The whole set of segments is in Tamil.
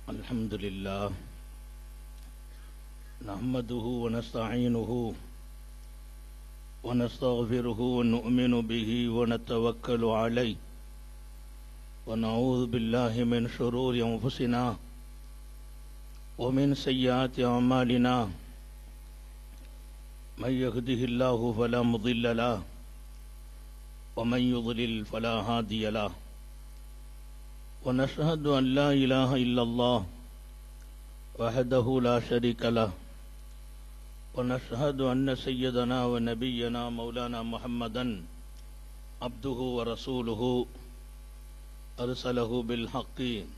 الحمد لله نحمده ونستعينه ونستغفره ونؤمن به ونتوكل عليه ونعوذ بالله من شرور أنفسنا ومن سيئات أعمالنا من يهده الله فلا مضل له ومن يضلل فلا هادي له ونشهد أن لا إله إلا الله وحده لا شريك له ونشهد أن سيدنا ونبينا مولانا محمدا عبده ورسوله أرسله بالحق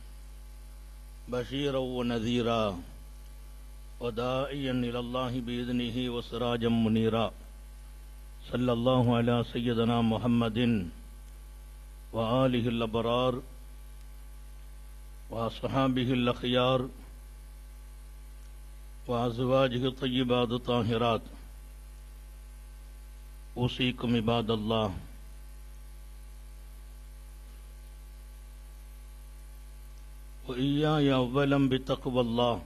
بشيرا ونذيرا وداعيا إلى الله بإذنه وسراجا منيرا صلى الله على سيدنا محمد وآله الأبرار وأصحابه الأخيار وأزواجه الطيبات الطاهرات أوصيكم عباد الله وإياي أولا بتقوى الله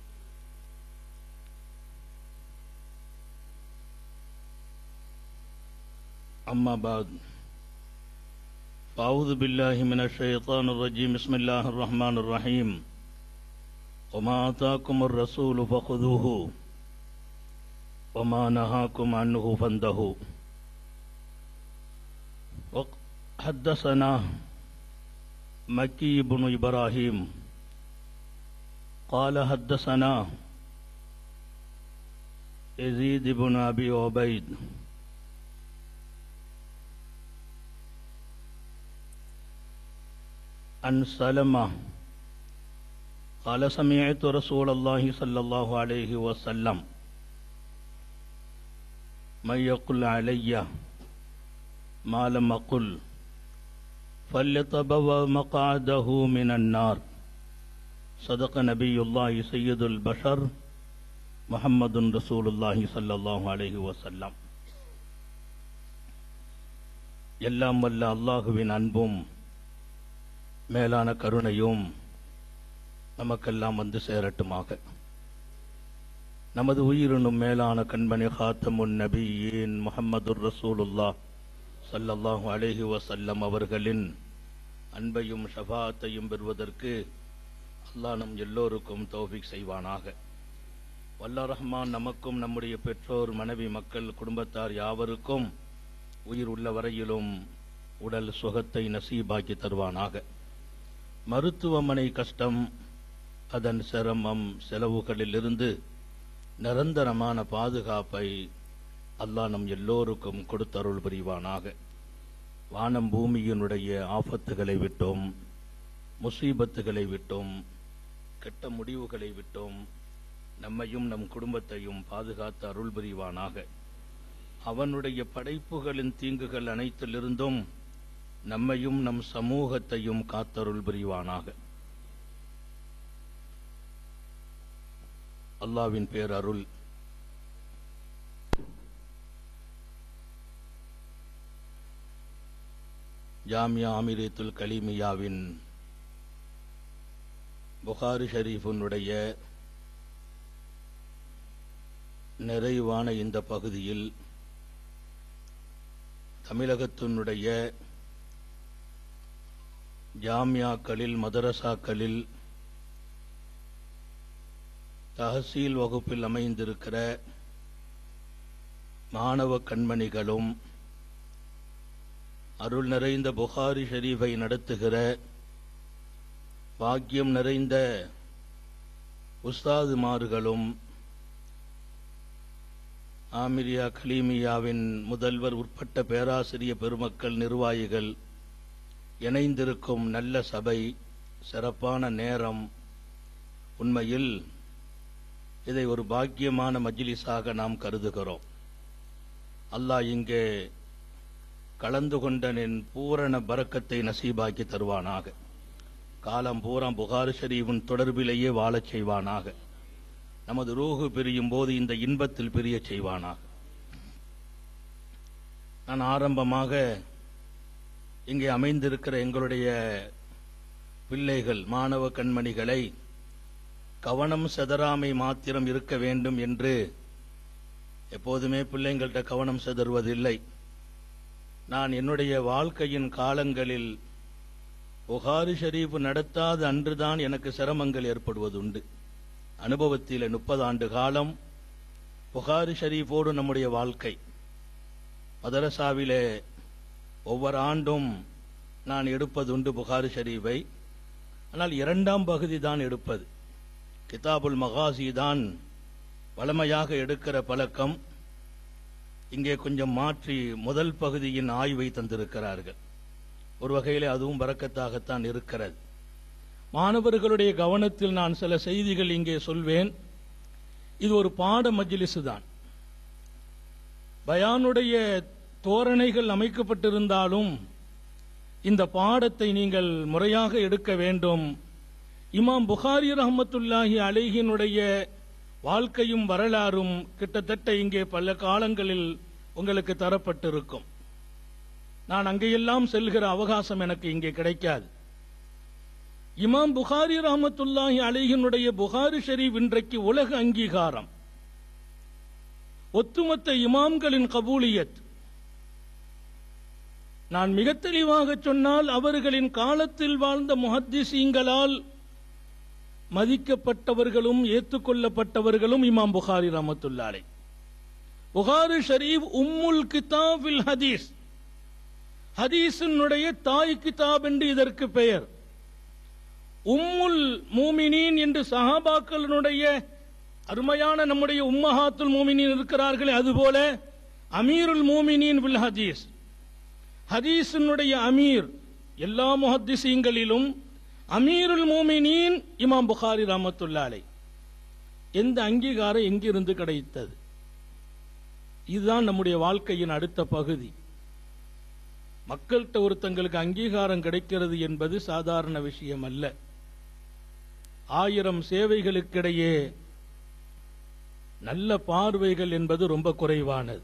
أما بعد فأعوذ بالله من الشيطان الرجيم بسم الله الرحمن الرحيم وما آتاكم الرسول فخذوه وما نهاكم عنه فانتهوا حدثنا مكي بن إبراهيم قال حدثنا يزيد بن أبي عبيد عن سلمة قال سمعت رسول الله صلى الله عليه وسلم من يقل علي ما لم أقل فليتبوأ مقعده من النار صدق نبي الله سيد البشر محمد رسول الله صلى الله عليه وسلم எல்லாம் வல்ல அல்லாஹுவின் அன்பும் மேலான கருணையும் நமக்கெல்லாம் வந்து சேரட்டுமாக நமது உயிரினும் மேலான கண்மணி ஹாத்தமுன் நபியின் முஹம்மதுர் ரசூலுல்லா சல்லல்லாஹு அலைஹி வசல்லம் அவர்களின் அன்பையும் ஷஃபாத்தையும் பெறுவதற்கு அல்லாஹ் நம் எல்லோருக்கும் தௌஃபிக் செய்வானாக வல்ல ரஹ்மான் நமக்கும் நம்முடைய பெற்றோர் மனைவி மக்கள் குடும்பத்தார் யாவருக்கும் உயிர் உள்ள வரையிலும் உடல் சுகத்தை நசீபாக்கி தருவானாக மருத்துவமனை கஷ்டம் அதன் சிரமம் செலவுகளிலிருந்து நிரந்தரமான பாதுகாப்பை அல்லாஹ் நம் எல்லோருக்கும் கொடுத்தருள் புரிவானாக வானம் பூமியினுடைய ஆபத்துகளை விட்டோம் முசீபத்துகளை விட்டோம் கெட்ட முடிவுகளை விட்டோம் நம்மையும் நம் குடும்பத்தையும் பாதுகாத்து அருள் புரிவானாக அவனுடைய படைப்புகளின் தீங்குகள் அனைத்திலிருந்தும் நம்மையும் நம் சமூகத்தையும் காத்தருள் புரிவானாக அல்லாவின் பேரருள் ஜாமியா அமிரேத்துல் கலீமியாவின் புகாரி ஷரீஃபினுடைய நிறைவான இந்த பகுதியில் தமிழகத்தினுடைய ஜாமியாக்களில் மதரசாக்களில் தஹசீல் வகுப்பில் அமைந்திருக்கிற மாணவ கண்மணிகளும் அருள் நிறைந்த புகாரி ஷரீஃபை நடத்துகிற பாக்கியம் நிறைந்த உஸ்தாதுமார்களும் ஆமிரியா கலீமியாவின் முதல்வர் உட்பட்ட பேராசிரிய பெருமக்கள் நிர்வாகிகள் இணைந்திருக்கும் நல்ல சபை சிறப்பான நேரம் உண்மையில் இதை ஒரு பாக்கியமான மஜ்லிஸாக நாம் கருதுகிறோம் அல்லாஹ் இங்கே கலந்து கொண்டனின் பூரண பறக்கத்தை நசீபாக்கி தருவானாக காலம் பூரா புகார் ஷரீஃபின் தொடர்பிலேயே வாழச் செய்வானாக நமது ரூஹு பிரியும் போது இந்த இன்பத்தில் பிரிய செய்வானாக நான் ஆரம்பமாக இங்கே அமைந்திருக்கிற எங்களுடைய பிள்ளைகள் மாணவ கண்மணிகளை கவனம் செதறாமை மாத்திரம் இருக்க வேண்டும் என்று எப்போதுமே பிள்ளைங்கள்ட்ட கவனம் செதறுவதில்லை நான் என்னுடைய வாழ்க்கையின் காலங்களில் புகாரி ஷரீஃப் நடத்தாத அன்றுதான் எனக்கு சிரமங்கள் ஏற்படுவதுண்டு அனுபவத்தில் முப்பது ஆண்டு காலம் புகாரி ஷரீஃபோடு நம்முடைய வாழ்க்கை மதரசாவிலே ஒவ்வொரு ஆண்டும் நான் எடுப்பதுண்டு புகாரி ஷரீஃபை ஆனால் இரண்டாம் பகுதி தான் எடுப்பது கிதாபுல் மகாசி தான் வளமையாக எடுக்கிற பழக்கம் இங்கே கொஞ்சம் மாற்றி முதல் பகுதியின் ஆய்வை தந்திருக்கிறார்கள் ஒரு வகையிலே அதுவும் வரக்கத்தாகத்தான் இருக்கிறது மாணவர்களுடைய கவனத்தில் நான் சில செய்திகள் இங்கே சொல்வேன் இது ஒரு பாட மஜ்லிசு தான் பயானுடைய தோரணைகள் அமைக்கப்பட்டிருந்தாலும் இந்த பாடத்தை நீங்கள் முறையாக எடுக்க வேண்டும் இமாம் புகாரி ரஹமத்துல்லாஹி அலைஹினுடைய வாழ்க்கையும் வரலாறும் கிட்டத்தட்ட இங்கே பல காலங்களில் உங்களுக்கு தரப்பட்டிருக்கும் நான் அங்கெல்லாம் செல்கிற அவகாசம் எனக்கு இங்கே கிடைக்காது இமாம் புகாரி ரஹமத்துல்லாஹி அலைஹினுடைய புகாரி ஷரீப் இன்றைக்கு உலக அங்கீகாரம் ஒட்டுமொத்த இமாம்களின் கபூலியத் நான் மிக தெளிவாக சொன்னால் அவர்களின் காலத்தில் வாழ்ந்த முஹத்திசீங்களால் மதிக்கப்பட்டவர்களும் ஏற்றுக்கொள்ளப்பட்டவர்களும் இமாம் புகாரி ரஹமத்துல்லாலை புகாரி ஷரீப் உம்முல் கிதாபில் ஹதீஸ் ஹதீஸினுடைய தாய் கிதாப் என்று இதற்கு பெயர் உம்முல் மூமினீன் என்று சஹாபாக்களினுடைய அருமையான நம்முடைய உம்மஹாத்துல் மூமினின் இருக்கிறார்களே அதுபோல அமீருல் மூமினின் வில் ஹதீஸ் ஹதீஸினுடைய அமீர் எல்லா முஹத்திசீங்களிலும் அமீருல் மூமினின் இமாம் புகாரி ரஹமத்துல்லாலை எந்த அங்கீகாரம் எங்கிருந்து கிடைத்தது இதுதான் நம்முடைய வாழ்க்கையின் அடுத்த பகுதி மக்கள்கிட்ட ஒருத்தங்களுக்கு அங்கீகாரம் கிடைக்கிறது என்பது சாதாரண விஷயம் அல்ல ஆயிரம் சேவைகளுக்கிடையே நல்ல பார்வைகள் என்பது ரொம்ப குறைவானது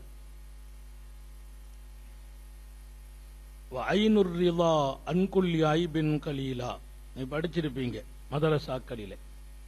ஐநுர் ரிலா அன்குல்லி ஐபின் கலீலா நீ படிச்சிருப்பீங்க மதரசாக்களிலே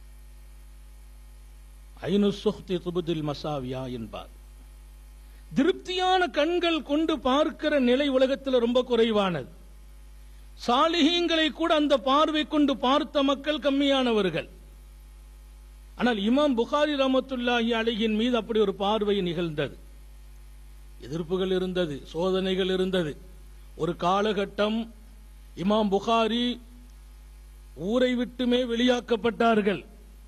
ஐநு சுஹ்தி துபுதில் மசாவியா என்பார் திருப்தியான கண்கள் கொண்டு பார்க்கிற நிலை உலகத்தில் ரொம்ப குறைவானது சாலிகீங்களை கூட அந்த பார்வை கொண்டு பார்த்த மக்கள் கம்மியானவர்கள் ஆனால் இமாம் புகாரி ரமத்துல்லாஹி அலிகின் மீது அப்படி ஒரு பார்வை நிகழ்ந்தது எதிர்ப்புகள் இருந்தது சோதனைகள் இருந்தது ஒரு காலகட்டம் இமாம் புகாரி ஊரை விட்டுமே வெளியாக்கப்பட்டார்கள்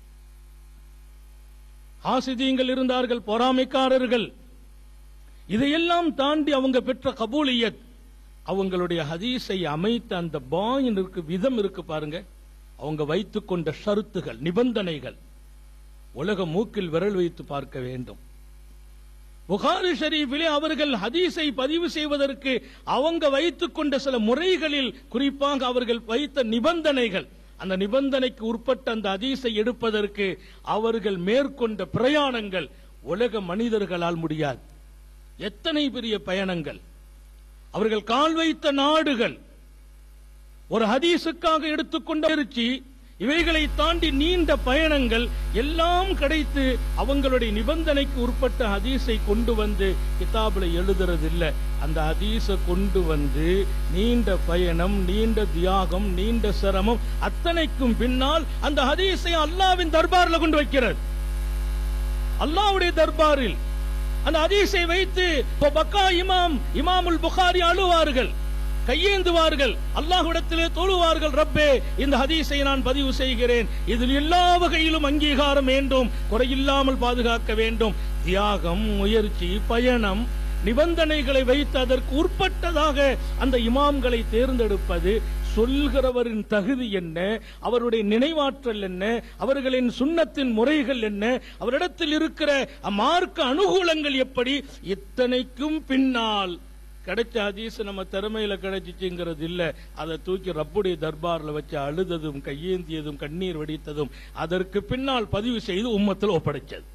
ஆசிதியங்கள் இருந்தார்கள் பொறாமைக்காரர்கள் இதையெல்லாம் தாண்டி அவங்க பெற்ற கபூலியத் அவங்களுடைய ஹதீஸை அமைத்த அந்த பாயின் இருக்கு விதம் இருக்கு பாருங்க அவங்க வைத்துக் கொண்ட ஷருத்துகள் நிபந்தனைகள் உலக மூக்கில் விரல் வைத்து பார்க்க வேண்டும் புகாரி ஷரீஃபிலே அவர்கள் ஹதீஸை பதிவு செய்வதற்கு அவங்க வைத்துக் கொண்ட சில முறைகளில் குறிப்பாக அவர்கள் வைத்த நிபந்தனைகள் அந்த நிபந்தனைக்கு உட்பட்ட அந்த ஹதீஸை எடுப்பதற்கு அவர்கள் மேற்கொண்ட பிரயாணங்கள் உலக மனிதர்களால் முடியாது எத்தனை பெரிய பயணங்கள் அவர்கள் கால் வைத்த நாடுகள் ஒரு ஹதீஸுக்காக எடுத்துக்கொண்ட முயற்சி இவைகளை தாண்டி நீண்ட பயணங்கள் எல்லாம் கிடைத்து அவங்களுடைய நிபந்தனைக்கு உட்பட்ட ஹதீஸை கொண்டு வந்து கிதாபில் எழுதுறது இல்ல அந்த ஹதீஸை கொண்டு வந்து நீண்ட பயணம் நீண்ட தியாகம் நீண்ட சிரமம் அத்தனைக்கும் பின்னால் அந்த ஹதீஸை அல்லாவின் தர்பாரில் கொண்டு வைக்கிறது அல்லாவுடைய தர்பாரில் அந்த ஹதீஸை வைத்து பக்கா இமாம் இமாமுல் புகாரி அழுவார்கள் கையேந்துவார்கள் அல்லாஹ்விடத்திலே தொழுவார்கள் ரப்பே இந்த ஹதீஸை நான் பதிவு செய்கிறேன் இதில் எல்லா வகையிலும் அங்கீகாரம் வேண்டும் குறையில்லாமல் பாதுகாக்க வேண்டும் தியாகம் முயற்சி பயணம் நிபந்தனைகளை வைத்து அதற்கு உட்பட்டதாக அந்த இமாம்களை தேர்ந்தெடுப்பது சொல்கிறவரின் தகுதி என்ன அவருடைய நினைவாற்றல் என்ன அவர்களின் சுண்ணத்தின் முறைகள் என்ன அவரிடத்தில் இருக்கிற மார்க்க அனுகூலங்கள் எப்படி இத்தனைக்கும் பின்னால் கிடைச்ச ஹதீஸ் நம்ம திறமையில கிடைச்சிச்சுங்கிறது இல்ல அதை தூக்கி ரப்புடைய தர்பார்ல வச்சு அழுததும் கையேந்தியதும் கண்ணீர் வடித்ததும் அதற்கு பின்னால் பதிவு செய்து உம்மத்தில் ஒப்படைச்சது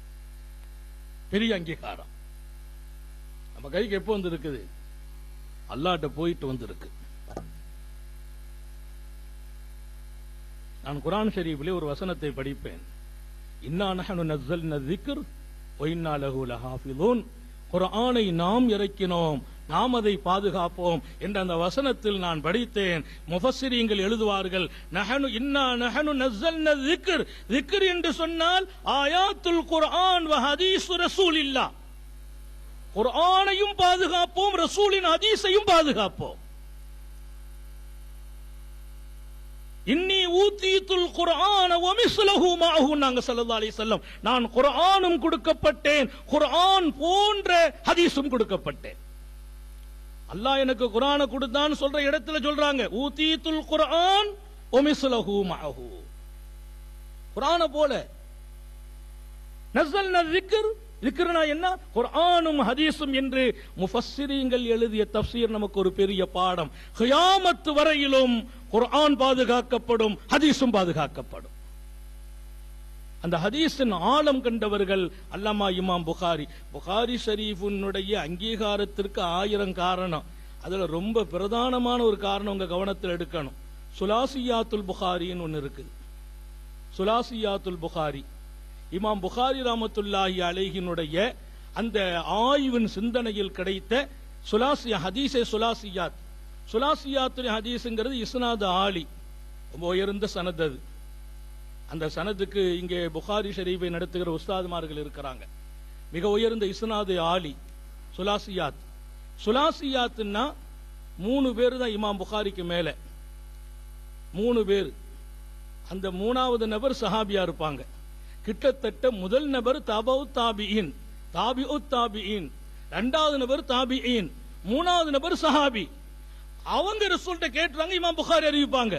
பெரிய அங்கீகாரம் நம்ம கைக்கு எப்போ வந்து இருக்குது அல்லாட்ட போயிட்டு வந்திருக்கு நான் குரான் ஷரீஃபிலே ஒரு வசனத்தை படிப்பேன் இன்னா நஹனு நஸ்ஸல்ன ذிக்ர் வ இன்னா லஹு லஹாஃபிதூன் குர்ஆனை நாம் இறக்கினோம் நாம் அதை பாதுகாப்போம் என்ற அந்த வசனத்தில் நான் படித்தேன் முஃபஸ்ஸிரீங்கள் எழுதுவார்கள் நஹனு இன்னா நஹனு நஸ்ஸல்ன ذிக்ர் ذிக்ர் என்று சொன்னால் ஆயாத்துல் குர்ஆன் வ ஹதீஸு ரசூலில்லாஹ் குர்ஆனையும் பாதுகாப்போம் ரசூலின் ஹதீஸையும் பாதுகாப்போம் இன்னி ஊத்தீத்துல் குர்ஆன வமிஸ்லஹு மஅஹு நாங்க ஸல்லல்லாஹு அலைஹி வஸல்லம் நான் குர்ஆனும் கொடுக்கப்பட்டேன் குர்ஆன் போன்ற ஹதீஸும் கொடுக்கப்பட்டேன் அல்லாஹ் எனக்கு குர்ஆனை கொடுத்தான்னு சொல்ற இடத்துல சொல்றாங்க ஊத்தீத்துல் குர்ஆன் வமிஸ்லஹு மஅஹு குர்ஆனை போல நஸ்ஸல்னா ذிக்ர் ذிக்ர்னா என்ன குர்ஆனும் ஹதீஸும் என்று முஃபஸ்ஸிரீங்கள் எழுதிய தஃப்சீர் நமக்கு ஒரு பெரிய பாடம் கியாமத் வரையிலும் குர்ஆன் பாதுகாக்கப்படும் ஹதீஸும் பாதுகாக்கப்படும் அந்த ஹதீஸின் ஆழம் கண்டவர்கள் அல்லாமா இமாம் புகாரி புகாரி ஷரீஃபுனுடைய அங்கீகாரத்திற்கு ஆயிரம் காரணம் அதுல ரொம்ப பிரதானமான ஒரு காரணம் உங்க கவனத்தில் எடுக்கணும் சுலாசியாத்துல் புகாரின்னு ஒன்னு இருக்குது சுலாசியாத்துல் புகாரி இமாம் புகாரி ராமத்துல்லாஹி அலைஹினுடைய அந்த ஆய்வின் சிந்தனையில் கிடைத்த சுலாசியா ஹதீஸே சுலாசியாத் சுலாசியாத்துல் ஹதீஸுங்கிறது இஸ்னாது ஆலி ரொம்ப உயர்ந்த சனத் அது அந்த சனதுக்கு இங்கே புகாரி ஷரீஃபை நடத்துகிற உஸ்தாதுமார்கள் இருக்கிறாங்க மிக உயர்ந்த இஸ்னாது ஆலி சுலாசியாத் சுலாசியாத்துன்னா மூணு பேர் தான் இமாம் புகாரிக்கு மேல மூணு பேர் அந்த மூணாவது நபர் சஹாபியா இருப்பாங்க கிட்டத்தட்ட முதல் நபர் தபவு தாபியின் தாபிஉ தாபியின் ரெண்டாவது நபர் தாபியின் மூணாவது நபர் சஹாபி அவங்க ரிசல்ட்ட கேட்டுறாங்க இமாம் புகாரி அறிவிப்பாங்க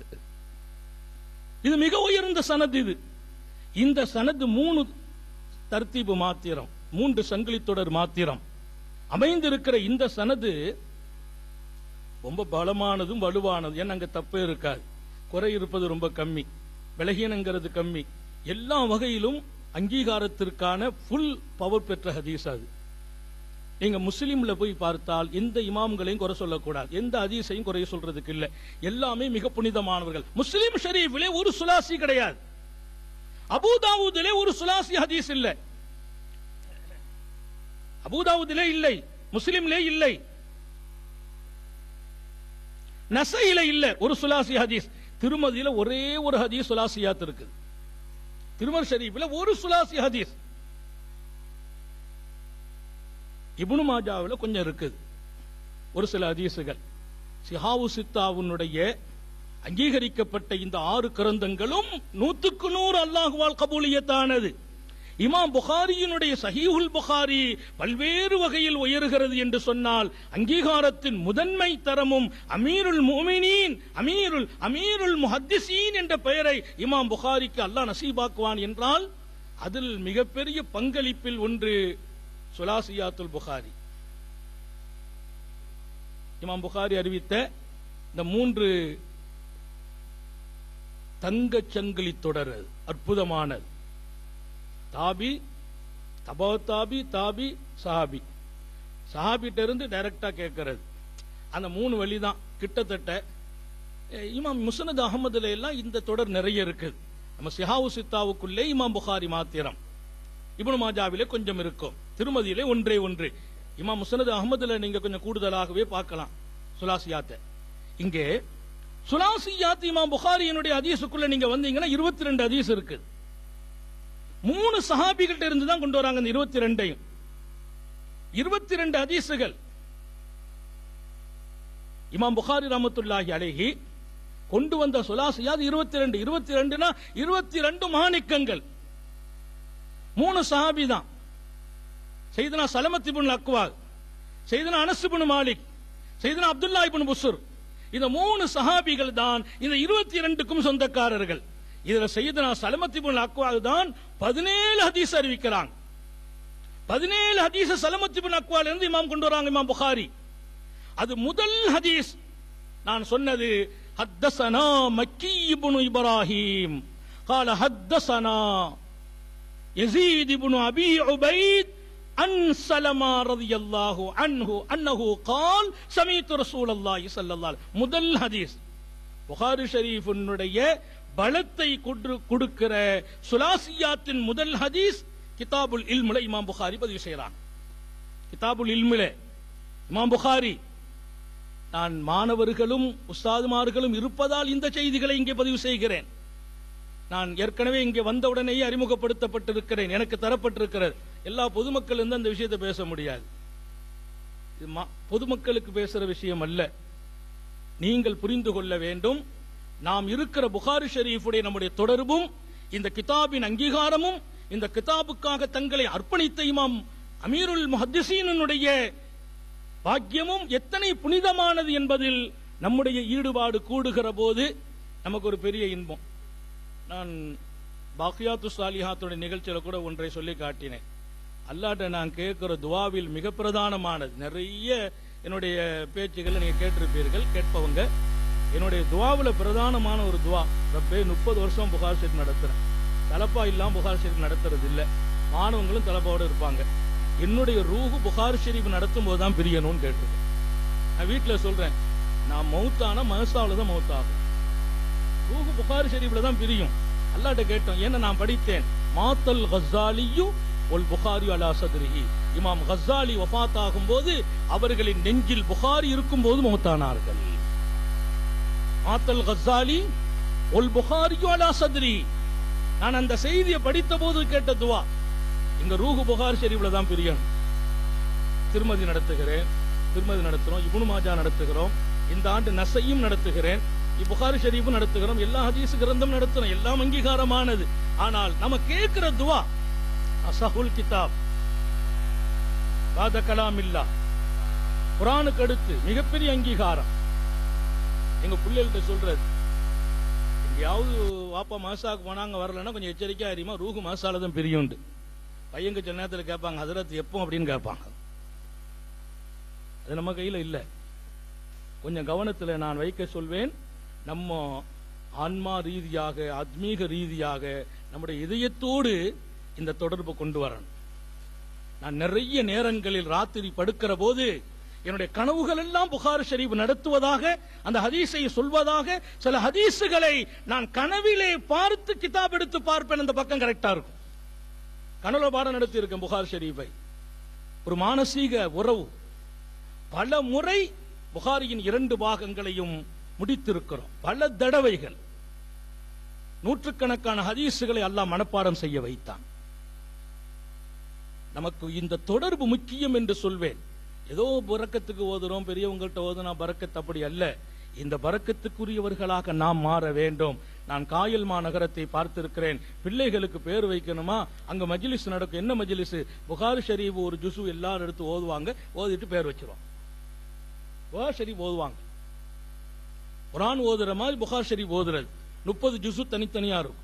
இது மிக உயர்ந்த சனத் இது இந்த சனது மூணு தர்த்தீபு மாத்திரம் மூன்று சங்கிலி தொடர் மாத்திரம் அமைந்திருக்கிற இந்த சனது ரொம்ப பலமானதும் வலுவானதும் ஏன்னா அங்க தப்பே இருக்காது குறை இருப்பது ரொம்ப கம்மி விலகீனங்கிறது கம்மி எல்லா வகையிலும் அங்கீகாரத்திற்கான ஃபுல் பவர் பெற்ற ஹதீஸ் அது நீங்க முஸ்லீம்ல போய் பார்த்தால் எந்த இமாம்களையும் குறை சொல்லக்கூடாது எந்த ஹதீஸையும் குறை சொல்றதுக்கு இல்ல எல்லாமே மிக புனிதமானவர்கள் முஸ்லீம் ஷரீஃபிலே ஒரு சுலாசி கிடையாது அபூதாவூதிலே ஒரு சுலாசி ஹதீஸ் இல்லை அபூதாவூதிலே இல்லை முஸ்லிம்லே இல்லை நசையில இல்ல ஒரு சுலாசி ஹதீஸ் திருமதியில ஒரே ஒரு ஹதீஸ் சுலாசியாத் இருக்குது திருமர் ஷரீஃபில் ஒரு சுலாசி ஹதீஸ் இப்னு மாஜாவில் கொஞ்சம் இருக்குது ஒரு சில ஹதீஸுகள் சிஹாவு சித்தாவுனுடைய அங்கீகரிக்கப்பட்ட இந்த ஆறு கிரந்தங்களும் நூத்துக்கு நூறு அல்லாஹுவால் கபூலியத்தானது இமாம் புகாரியினுடைய சஹீஹுல் புகாரி பல்வேறு வகையில் உயர்கிறது என்று சொன்னால் அங்கீகாரத்தின் முதன்மை தரமும் அமீருல் முமினீன் அமீருல் அமீருல் முஹத்திசீன் என்ற பெயரை இமாம் புகாரிக்கு அல்லாஹ் நசீபாக்குவான் என்றால் அதில் மிகப்பெரிய பங்களிப்பில் ஒன்று சுலாசியாத்துல் புகாரி இமாம் புகாரி அறிவித்த இந்த மூன்று தங்கச் சங்கிலி தொடர் அது. அற்புதமானது தாபி தபா தாபி தாபி சஹாபி சஹாபிட்ட இருந்து டைரக்டா கேட்கறது அந்த மூணு வழி தான் கிட்டத்தட்ட அஹ், இமாம் முசனத் அகமதுல எல்லாம் இந்த தொடர் நிறைய இருக்குது நம்ம சிஹாவு சித்தாவுக்குள்ளே இமாம் புகாரி மாத்திரம் இப்னு மாஜாவிலே கொஞ்சம் இருக்கும் திருமதியிலே ஒன்றே ஒன்று இமாம் முசனத் அகமதுல நீங்க கொஞ்சம் கூடுதலாகவே பார்க்கலாம் சுலாசியாத்தை இங்கே சுலாசியாத் இமாம் புகாரியினுடைய ஹதீஸுக்குள்ள நீங்க வந்தீங்கன்னா இருபத்தி ரெண்டு ஹதீஸ் இருக்குது மூணு சஹாபிகிட்ட இருந்து தான் கொண்டு வராங்க இந்த இருபத்தி ரெண்டையும் இருபத்தி ரெண்டு ஹதீஸுகள் இமாம் புகாரி ரஹமத்துல்லாஹி அலைஹி கொண்டு வந்த சுலாசியாத் இருபத்தி ரெண்டு இருபத்தி ரெண்டுனா இருபத்தி ரெண்டு மாணிக்கங்கள் மூணு சஹாபி தான் செய்தனா சலமத் இப்னு அக்வால் செய்தனா அனஸ் இப்னு மாலிக் செய்தனா அப்துல்லா இப்னு புஸ்ர் இந்த மூணு சஹாபிகள் தான் இந்த இருபத்தி ரெண்டுக்கும் சொந்தக்காரர்கள் இதுல செய்தனா சலமத் இப்னு அக்வால் தான் பதினேழு ஹதீஸ் அறிவிக்கிறாங்க பதினேழு ஹதீஸ் சலமத் இப்னு அக்வால் இருந்து இமாம் கொண்டு வராங்க இமாம் புகாரி அது முதல் ஹதீஸ் நான் சொன்னது ஹத்தசனா மக்கி இப்னு இப்ராஹிம் قال حدثنا يزيد بن أبي عبيد عن سلمى رضي الله عنه أنه قال سمعت رسول الله صلى الله عليه وسلم முதல் ஹதீஸ் புகாரி ஷரீஃபினுடைய பலத்தை கொடு- கொடுக்கிற சுலாசியாத்தின் முதல் ஹதீஸ் கிதாபுல் இல்முல இமாம் புகாரி பதிவு செய்யறாங்க கிதாபுல் இல்முல இமாம் புகாரி நான் மாணவர்களும் உஸ்தாதுமார்களும் இருப்பதால் இந்த செய்திகளை இங்கே பதிவு செய்கிறேன் நான் ஏற்கனவே இங்கே வந்தவுடனேயே அறிமுகப்படுத்தப்பட்டிருக்கிறேன் எனக்கு தரப்பட்டிருக்கிறது எல்லா பொதுமக்கள் அந்த விஷயத்தை பேச முடியாது இது மா- பொதுமக்களுக்கு பேசுற விஷயம் அல்ல நீங்கள் புரிந்து கொள்ள வேண்டும் நாம் இருக்கிற புகாரி ஷரீஃபுடைய நம்முடைய தொடர்பும் இந்த கிதாபின் அங்கீகாரமும் இந்த கிதாபுக்காக தங்களை அர்ப்பணித்த இமாம் அமீருல் முஹத்திசீனுடைய பாக்கியமும் எத்தனை புனிதமானது என்பதில் நம்முடைய ஈடுபாடு கூடுகிற போது நமக்கு ஒரு பெரிய இன்பம் நான் பாக்கியாத்து சாலிஹாத்துடைய நிகழ்ச்சியில கூட ஒன்றை சொல்லி காட்டினேன் அல்லாட்ட நான் கேட்கிற துவாவில் மிக பிரதானமானது நிறைய என்னுடைய பேச்சுகளை நீங்க கேட்டிருப்பீர்கள் கேட்பவங்க என்னுடைய துவாவுல பிரதானமான ஒரு துவா ரப்பே முப்பது வருஷம் புகார் ஷெட் நடத்துறேன் தலப்பா இல்லாம புகார் ஷெரீப் நடத்துறது இல்ல மாணவங்களும் தலப்பாவோட இருப்பாங்க என்னுடைய ரூஹு புகார் ஷெரீப் நடத்தும் போது தான் பிரியணும்னு கேட்டிருக்கேன் நான் வீட்டுல சொல்றேன் நான் மௌத்தான மனசாவில தான் மௌத்தாகும் ரூஹு புகாரி ஷெரீஃப்ல தான் பிரியும் அல்லாட்ட கேட்டோம் ஏன்னா நான் படித்தேன் மாத்தல் கஸ்ஸாலியு ஒல் புகாரி அலா சதுரிஹி இமாம் கஸ்ஸாலி வஃபாத் ஆகும்போது அவர்களின் நெஞ்சில் புகாரி இருக்கும்போது மௌத்தானார்கள் மாத்தல் கஸ்ஸாலி ஒல் புகாரியு அலா சதுரி நான் அந்த செய்தியை படித்த போது கேட்ட துவா இந்த ரூஹு புகார் ஷெரீஃப்ல தான் பிரியணும் திருமதி நடத்துகிறேன் திருமதி நடத்துறோம் இப்னு மாஜா நடத்துகிறோம் இந்த ஆண்டு நசையும் நடத்துகிறேன் புகாரி ஷரீஃபும் நடத்துகிறோம் எல்லா ஹதீஸ் கிரந்தம் நடத்துறோம் எல்லாம் அங்கீகாரமானது ஆனால் நம்ம கேட்கிற துவா அசஹுல் கிதாப் பாத கலாம் இல்லா குரானுக்கு அடுத்து மிகப்பெரிய அங்கீகாரம் எங்க பிள்ளைகள்கிட்ட சொல்றது எங்கேயாவது வாப்பா மாசாக்கு போனாங்க வரலன்னா கொஞ்சம் எச்சரிக்கையா அறியுமா ரூஹு மாசால தான் பிரியுண்டு பையங்க சில நேரத்தில் கேட்பாங்க ஹதரத் எப்போ அப்படின்னு கேட்பாங்க அது நம்ம கையில இல்ல கொஞ்சம் கவனத்தில் நான் வைக்க சொல்வேன் நம்ம ஆன்மா ரீதியாக ஆத்மீக ரீதியாக நம்முடைய இதயத்தோடு இந்த தொடர்பு கொண்டு வரணும் நான் நிறைய நேரங்களில் ராத்திரி படுக்கிற போது என்னுடைய கனவுகள் எல்லாம் புகார் ஷரீப் நடத்துவதாக அந்த ஹதீஸை சொல்வதாக சில ஹதீஸுகளை நான் கனவிலே பார்த்து கிதாப் எடுத்து பார்ப்பேன் அந்த பக்கம் கரெக்டா இருக்கும் கனவுல பாடம் நடத்தி இருக்கேன் புகார் ஷரீஃபை ஒரு மானசீக உறவு பல முறை புகாரியின் இரண்டு பாகங்களையும் முடித்திருக்கிறோம் பல தடவைகள் நூற்றுக்கணக்கான ஹதீஸுகளை அல்லாஹ் மனப்பாடம் செய்ய வைத்தான் நமக்கு இந்த தொடர்பு முக்கியம் என்று சொல்வேன் ஏதோ பறக்கத்துக்கு ஓதுறோம் பெரியவங்கள்ட்ட ஓதுனா பறக்கத் அப்படி அல்ல இந்த பறக்கத்துக்குரியவர்களாக நாம் மாற வேண்டும் நான் காயல் மாநகரத்தை பார்த்திருக்கிறேன் பிள்ளைகளுக்கு பேர் வைக்கணுமா அங்க மஜ்லிஸ் நடக்கும் என்ன மஜ்லிஸ் புகார் ஷரீஃப் ஒரு ஜுசு எல்லாரும் எடுத்து ஓதுவாங்க ஓதிட்டு பேர் வச்சிருவாங்க புகார் ஷரீஃப் ஓதுவாங்க குரான் ஓதுற மாதிரி புகார் ஷரீஃப் ஓதுறது முப்பது ஜுசு தனித்தனியா இருக்கும்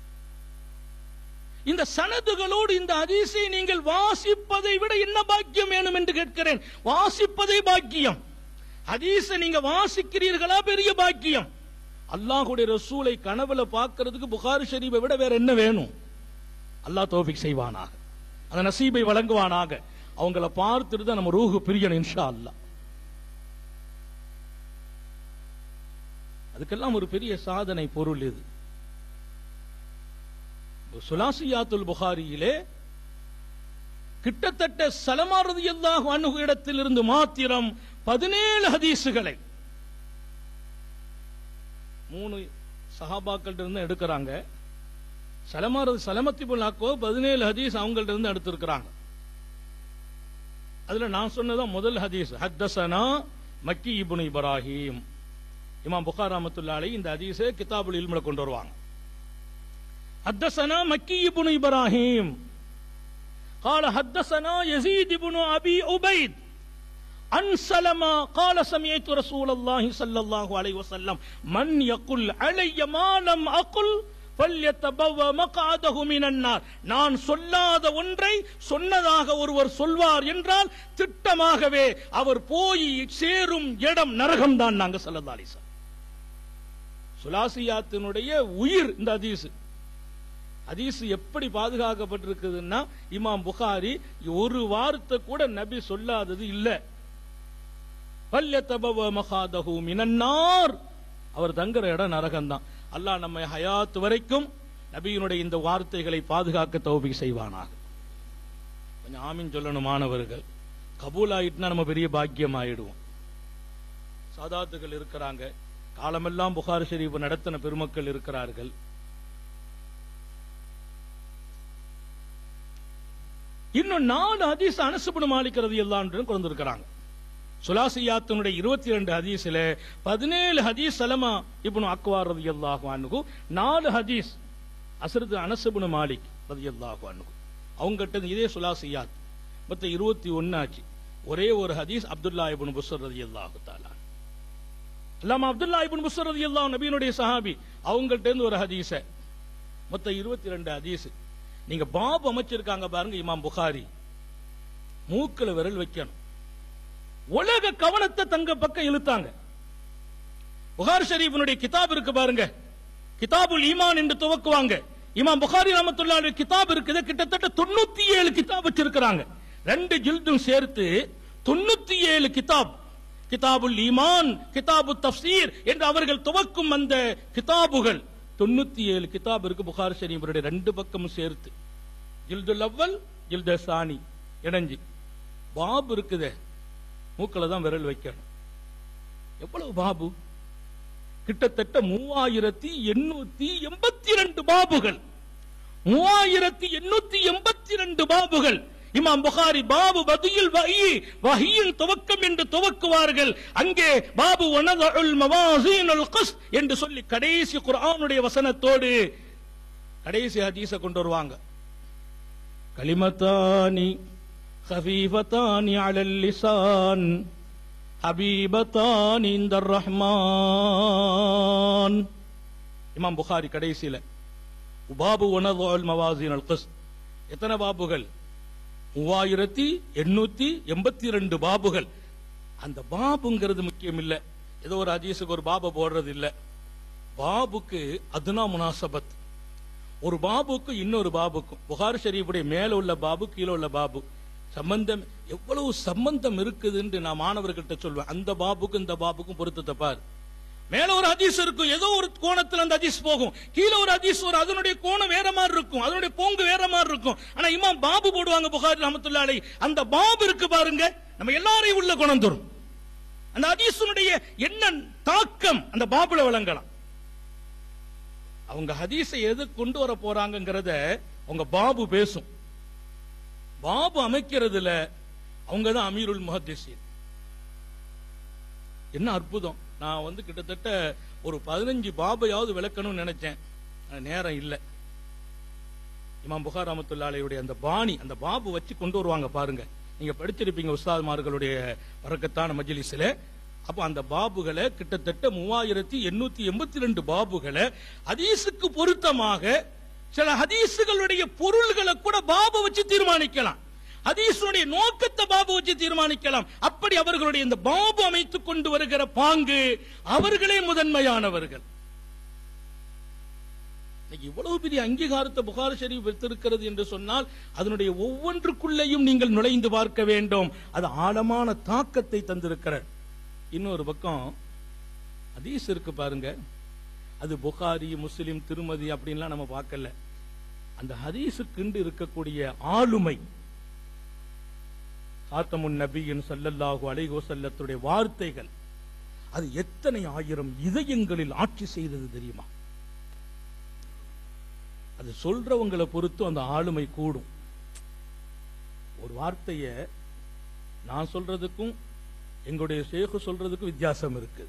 இந்த சனதுகளோடு இந்த ஹதீஸை நீங்கள் வாசிப்பதை விட என்ன பாக்கியம் வேணும் என்று கேட்கிறேன் வாசிப்பதே பாக்கியம் ஹதீஸை நீங்க வாசிக்கிறீர்களா பெரிய பாக்கியம் அல்லாஹுடைய ரசூலை கனவுல பார்க்கிறதுக்கு புகாரி ஷரீஃபை விட வேற என்ன வேணும் அல்லாஹ் தௌஃபிக் செய்வானாக அந்த நசீபை வழங்குவானாக அவங்கள பார்த்துட்டு தான் நம்ம ரூஹு பிரியணும் இன்ஷா அல்லாஹ் அதுக்கெல்லாம் ஒரு பெரிய சாதனை பொருள் இது சுலாசியாத்துல் புகாரியிலே கிட்டத்தட்ட சலமாரதி அல்லாஹ் அணுகு இடத்திலிருந்து மாத்திரம் பதினேழு ஹதீஸுகளை மூணு சஹாபாக்கள் இருந்து எடுக்கிறாங்க சலமாரது சலமத்திபுல் ஆக்கோ பதினேழு ஹதீஸ் அவங்கள்ட்ட இருந்து எடுத்திருக்கிறாங்க அதுல நான் சொன்னதான் முதல் ஹதீஸ் ஹத்தசனா மக்கி இப்னு இப்ராஹிம் இமாம் புகார் ரஹ்மத்துல்லாஹி அலைஹி இந்த ஹதீஸை கிதாபுல் இல்முல கொண்டு வருவாங்க حدثنا مكي بن إبراهيم قال حدثنا يزيد بن أبي عبيد عن سلمة قال سمعت رسول الله صلى الله عليه وسلم من يقول علي ما لم أقل فليتبوأ مقعده من النار நான் சொல்லாத ஒன்றை சொன்னதாக ஒருவர் சொல்வார் என்றால் திட்டமாகவே அவர் போய் சேரும் இடம் நரகம் தான் நாங்க சொல்லதாலி சார் சுலாசியாத்தினுடைய உயிர் இந்த ஹதீஸ் ஹதீஸ் எப்படி பாதுகாக்கப்பட்டிருக்குதுன்னா இமாம் புகாரி ஒரு வார்த்தை கூட நபி சொல்லாதது இல்ல பல்யத்தபவ மகாதஹு மினன்னார் அவர் தங்குற இடம் நரகம் தான் அல்லாஹ் நம்மை ஹயாத் வரைக்கும் நபியினுடைய இந்த வார்த்தைகளை பாதுகாக்க தௌபி செய்வானாக கொஞ்சம் ஆமீன் சொல்லணும் மாணவர்கள் கபூல் ஆயிட்டுனா நம்ம பெரிய பாக்கியம் ஆயிடுவோம் சாதாத்துகள் இருக்கிறாங்க காலமெல்லாம் புகார் ஷெரீப் நடத்தின பெருமக்கள் இருக்கிறார்கள் இன்னும் நாலு ஹதீஸ் அனசுபடு மாலிக்கிறது எல்லாம் கொண்டு இருக்கிறாங்க சுலாசியாத்தினுடைய இருபத்தி ரெண்டு ஹதீஸ்ல பதினேழு ஹதீஸ் சலமா இப்னு அக்வார் ரதி அல்லாஹு நாலு ஹதீஸ் அசரது அனசுபுனு மாலிக் ரதி அல்லாஹு அன்ஹு அவங்ககிட்ட இதே சுலாசியாத் மொத்தம் இருபத்தி ஒன்னாச்சு ஒரே ஒரு ஹதீஸ் அப்துல்லா இப்னு புஸ்ர் ரதி அல்லாஹு தாலா அல்லாம அப்துல்லா இப்னு புஸ்ர் ரதி அல்லாஹ் நபியினுடைய சஹாபி அவங்கள்ட்ட இருந்து ஒரு ஹதீஸ மொத்தம் இருபத்தி ரெண்டு ஹதீஸ் நீங்க பாப் அமைச்சிருக்காங்க பாருங்க இமாம் புகாரி மூக்குல விரல் வைக்கணும் உலக கவனத்தை தங்க பக்கம் இழுத்தாங்க புகார் ஷரீஃபினுடைய கிதாப் இருக்கு பாருங்க கிதாபுல் ஈமான் என்று துவக்குவாங்க இமாம் புகாரி ரஹமத்துல்லாஹி கிதாப் இருக்குது கிட்டத்தட்ட தொண்ணூத்தி ஏழு கிதாப் வச்சிருக்கிறாங்க ரெண்டு ஜில்தும் சேர்த்து தொண்ணூத்தி ஏழு கிதாப் கிதாபுல் ஈமான் கிதாபு தஃப்சீர் என்று அவர்கள் துவக்கும் அந்த கிதாபுகள் தொண்ணூத்தி ஏழு கிதாப் இருக்கு புகார் ஷரீஃபுடைய ரெண்டு பக்கமும் சேர்த்து ஜில்துல் அவ்வல் ஜில்த சானி இணைஞ்சு பாபு இருக்குதே மூக்கில தான் விரல் வைக்கணும் எவ்வளவு பாபு கிட்டத்தட்ட மூவாயிரத்தி எண்ணூத்தி எண்பத்தி ரெண்டு பாபுகள் மூவாயிரத்தி எண்ணூத்தி எண்பத்தி ரெண்டு பாபுகள் இமாம் புகாரி பாபு பதியில் வஹி வஹியின் துவக்கம் என்று துவக்குவார்கள் அங்கே பாபு வனதஉல் மவாசீனுல் கஸ் என்று சொல்லி கடைசி குர்ஆனுடைய வசனத்தோடு கடைசி ஹதீஸ கொண்டு வருவாங்க கலிமத்தானி خفيفتان على اللسان حبيبتان عند الرحمن இமாம் புகாரி கடைசியில உபாபு உணர்வோல் மவாசின் அல் எத்தனை பாபுகள் மூவாயிரத்தி எண்ணூத்தி எண்பத்தி ரெண்டு பாபுகள் அந்த பாபுங்கிறது முக்கியம் இல்ல ஏதோ ஒரு ஹதீஸுக்கு ஒரு பாபு போடுறது இல்ல பாபுக்கு அதுனா முனாசபத் ஒரு பாபுக்கு இன்னொரு பாபுக்கும் புகார் ஷரீஃபுடைய மேல உள்ள பாபு கீழே உள்ள பாபு சம்பந்தம் எவ்வளவு சம்பந்தம் இருக்குதுன்னு நான் மாணவர்கிட்ட சொல்வேன் அந்த பாபுக்கும் இந்த பாபுக்கும் பொருத்தத்தை பார் மேல ஒரு ஹதீஸ் இருக்கும் ஏதோ ஒரு கோணத்துல அந்த ஹதீஸ் போகும் கீழே ஒரு ஹதீஸ் வரும் அதனுடைய கோணம் வேற மாதிரி இருக்கும் அதனுடைய போங்கு வேற மாதிரி இருக்கும் ஆனா இமாம் பாபு போடுவாங்க புகாரி ரஹமத்துல்லாஹி அந்த பாபு இருக்கு பாருங்க நம்ம எல்லாரையும் உள்ள குணம் தரும் அந்த ஹதீஸுடைய என்ன தாக்கம் அந்த பாபுல விளங்கலாம் அவங்க ஹதீஸை எது கொண்டு வர போறாங்கங்கிறத உங்க பாபு பேசும் பாபு அமைக்கிறதுல அவங்க தான் அமீருல் முஹத்திஸின் என்ன அற்புதம் நான் வந்து கிட்டத்தட்ட ஒரு பதினஞ்சு பாபையாவது விளக்கணும்னு நினைச்சேன் ஆனா நேரம் இல்லை இமாம் புகார் ரஹமத்துல்லாலையுடைய அந்த பாணி அந்த பாபு வச்சு கொண்டு வருவாங்க பாருங்க நீங்க படிச்சிருப்பீங்க உஸ்தாத்மார்களுடைய வரக்கத்தான மஜ்லிஸ்ல அப்ப அந்த பாபுகளை கிட்டத்தட்ட மூவாயிரத்தி எண்ணூத்தி எண்பத்தி ரெண்டு பாபுகளை ஹதீஸுக்கு பொருத்தமாக சில ஹதீஸுகளுடைய பொருள்களை கூட பாபு வச்சு தீர்மானிக்கலாம் ஹதீஸுடைய நோக்கத்தை பாபு வச்சு தீர்மானிக்கலாம் அப்படி அவர்களுடைய இந்த பாபு அமைத்துக் கொண்டு வருகிற பாங்கு அவர்களே முதன்மையானவர்கள் இன்னைக்கு இவ்வளவு பெரிய அங்கீகாரத்தை புகார் ஷரீப் வைத்திருக்கிறது என்று சொன்னால் அதனுடைய ஒவ்வொன்றுக்குள்ளேயும் நீங்கள் நுழைந்து பார்க்க வேண்டும் அது ஆழமான தாக்கத்தை தந்திருக்கிறார் இன்னொரு பக்கம் ஹதீஸ் இருக்கு பாருங்க அது புகாரி முஸ்லிம் திருமதி அப்படின்லாம் நம்ம பார்க்கல அந்த ஹதீஸுக்குண்டு இருக்கக்கூடிய ஆளுமை காத்தமுன் நபியின் சல்லல்லாஹு அலைஹி வஸல்லத்துடைய வார்த்தைகள் அது எத்தனை ஆயிரம் இதயங்களில் ஆட்சி செய்தது தெரியுமா அது சொல்றவங்களை பொறுத்து அந்த ஆளுமை கூடும் ஒரு வார்த்தைய நான் சொல்றதுக்கும் எங்களுடைய ஷேகு சொல்றதுக்கும் வித்தியாசம் இருக்கு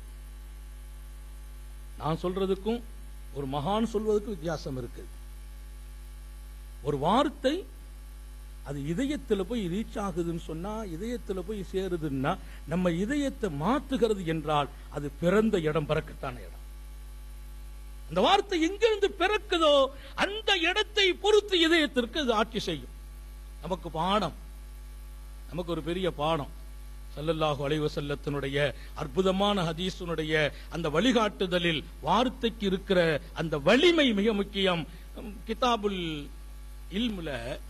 நான் சொல்றதுக்கும் ஒரு மகான் சொல்வதற்கும் வித்தியாசம் இருக்கு ஒரு வார்த்தை அது இதயத்துல போய் ரீச் ஆகுதுன்னு சொன்னா இதயத்துல போய் சேருதுன்னா நம்ம இதயத்தை மாத்துகிறது என்றால் அது பிறந்த இடம் பிறக்கத்தான இடம் அந்த வார்த்தை எங்கிருந்து பிறக்குதோ அந்த இடத்தை பொறுத்து இதயத்திற்கு அது ஆட்சி செய்யும் நமக்கு பாடம் நமக்கு ஒரு பெரிய பாடம் சல்லல்லாஹு அலைஹி வஸல்லத்தினுடைய அற்புதமான ஹதீஸினுடைய அந்த வழிகாட்டுதலில் வார்த்தைக்கு இருக்கிற அந்த வலிமை மிக முக்கியம் உம், கிதாபுல் இல்முல